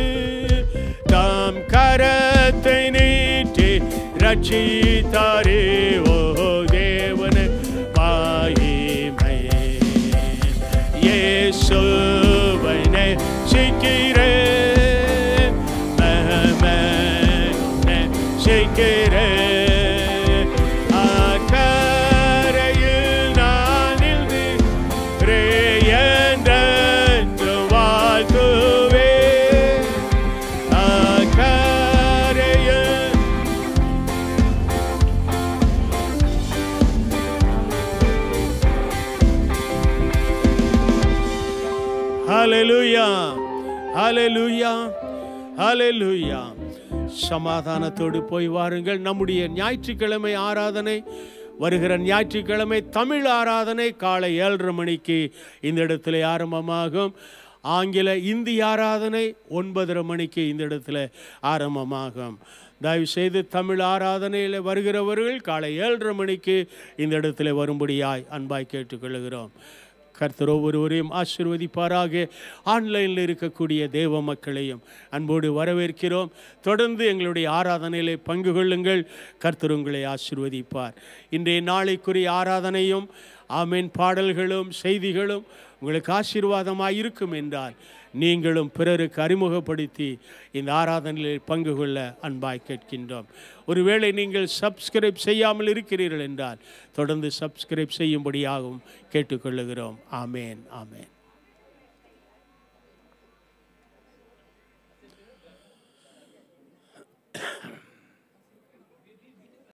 தாம் கரத்தை நீட்டி ரட்சித்தாரே ஓ தேவனு மகிமை இயேசுவை நேசிக்கிறேன் நேசிக்கிறேன் அக்கரையில் நான் இருந்து என்று வாழ்த்துவேன் அக்கரையில் ஹalleluya ஹalleluya ஹalleluya சமாதானத்தோடு போய் வாருங்கள் நம்முடைய ஞாயிற்றுக்கிழமை ஆராதனை வருகிற ஞாயிற்றுக்கிழமை தமிழ் ஆராதனை காலை ஏழரை மணிக்கு இந்த இடத்துல ஆரம்பமாகும் ஆங்கில இந்தி ஆராதனை ஒன்பதரை மணிக்கு இந்த இடத்துல ஆரம்பமாகும் தயவு செய்து தமிழ் ஆராதனையில் வருகிறவர்கள் காலை ஏழரை மணிக்கு இந்த இடத்துல வரும்படியாய் அன்பாய் கேட்டுக்கொள்கிறோம் கர்த்தர் ஒவ்வொருவரையும் ஆசிர்வதிப்பாராக ஆன்லைனில் இருக்கக்கூடிய தேவ மக்களையும் அன்போடு வரவேற்கிறோம் தொடர்ந்து எங்களுடைய ஆராதனையிலே பங்கு கொள்ளுங்கள் கர்த்தர் உங்களை ஆசிர்வதிப்பார் இன்றைய நாளைக்குரிய ஆராதனையும் ஆமேன் பாடல்களும் செய்திகளும் உங்களுக்கு ஆசீர்வாதமாக இருக்கும் என்றால் நீங்களும் பிறருக்கு அறிமுகப்படுத்தி இந்த ஆராதனையில் பங்கு கொள்ள அன்பாய் கேட்கின்றோம் ஒருவேளை நீங்கள் சப்ஸ்கிரைப் செய்யாமல் இருக்கிறீர்கள் என்றால் தொடர்ந்து சப்ஸ்கிரைப் செய்யும்படியாகவும் கேட்டுக்கொள்ளுகிறோம் ஆமேன் ஆமேன்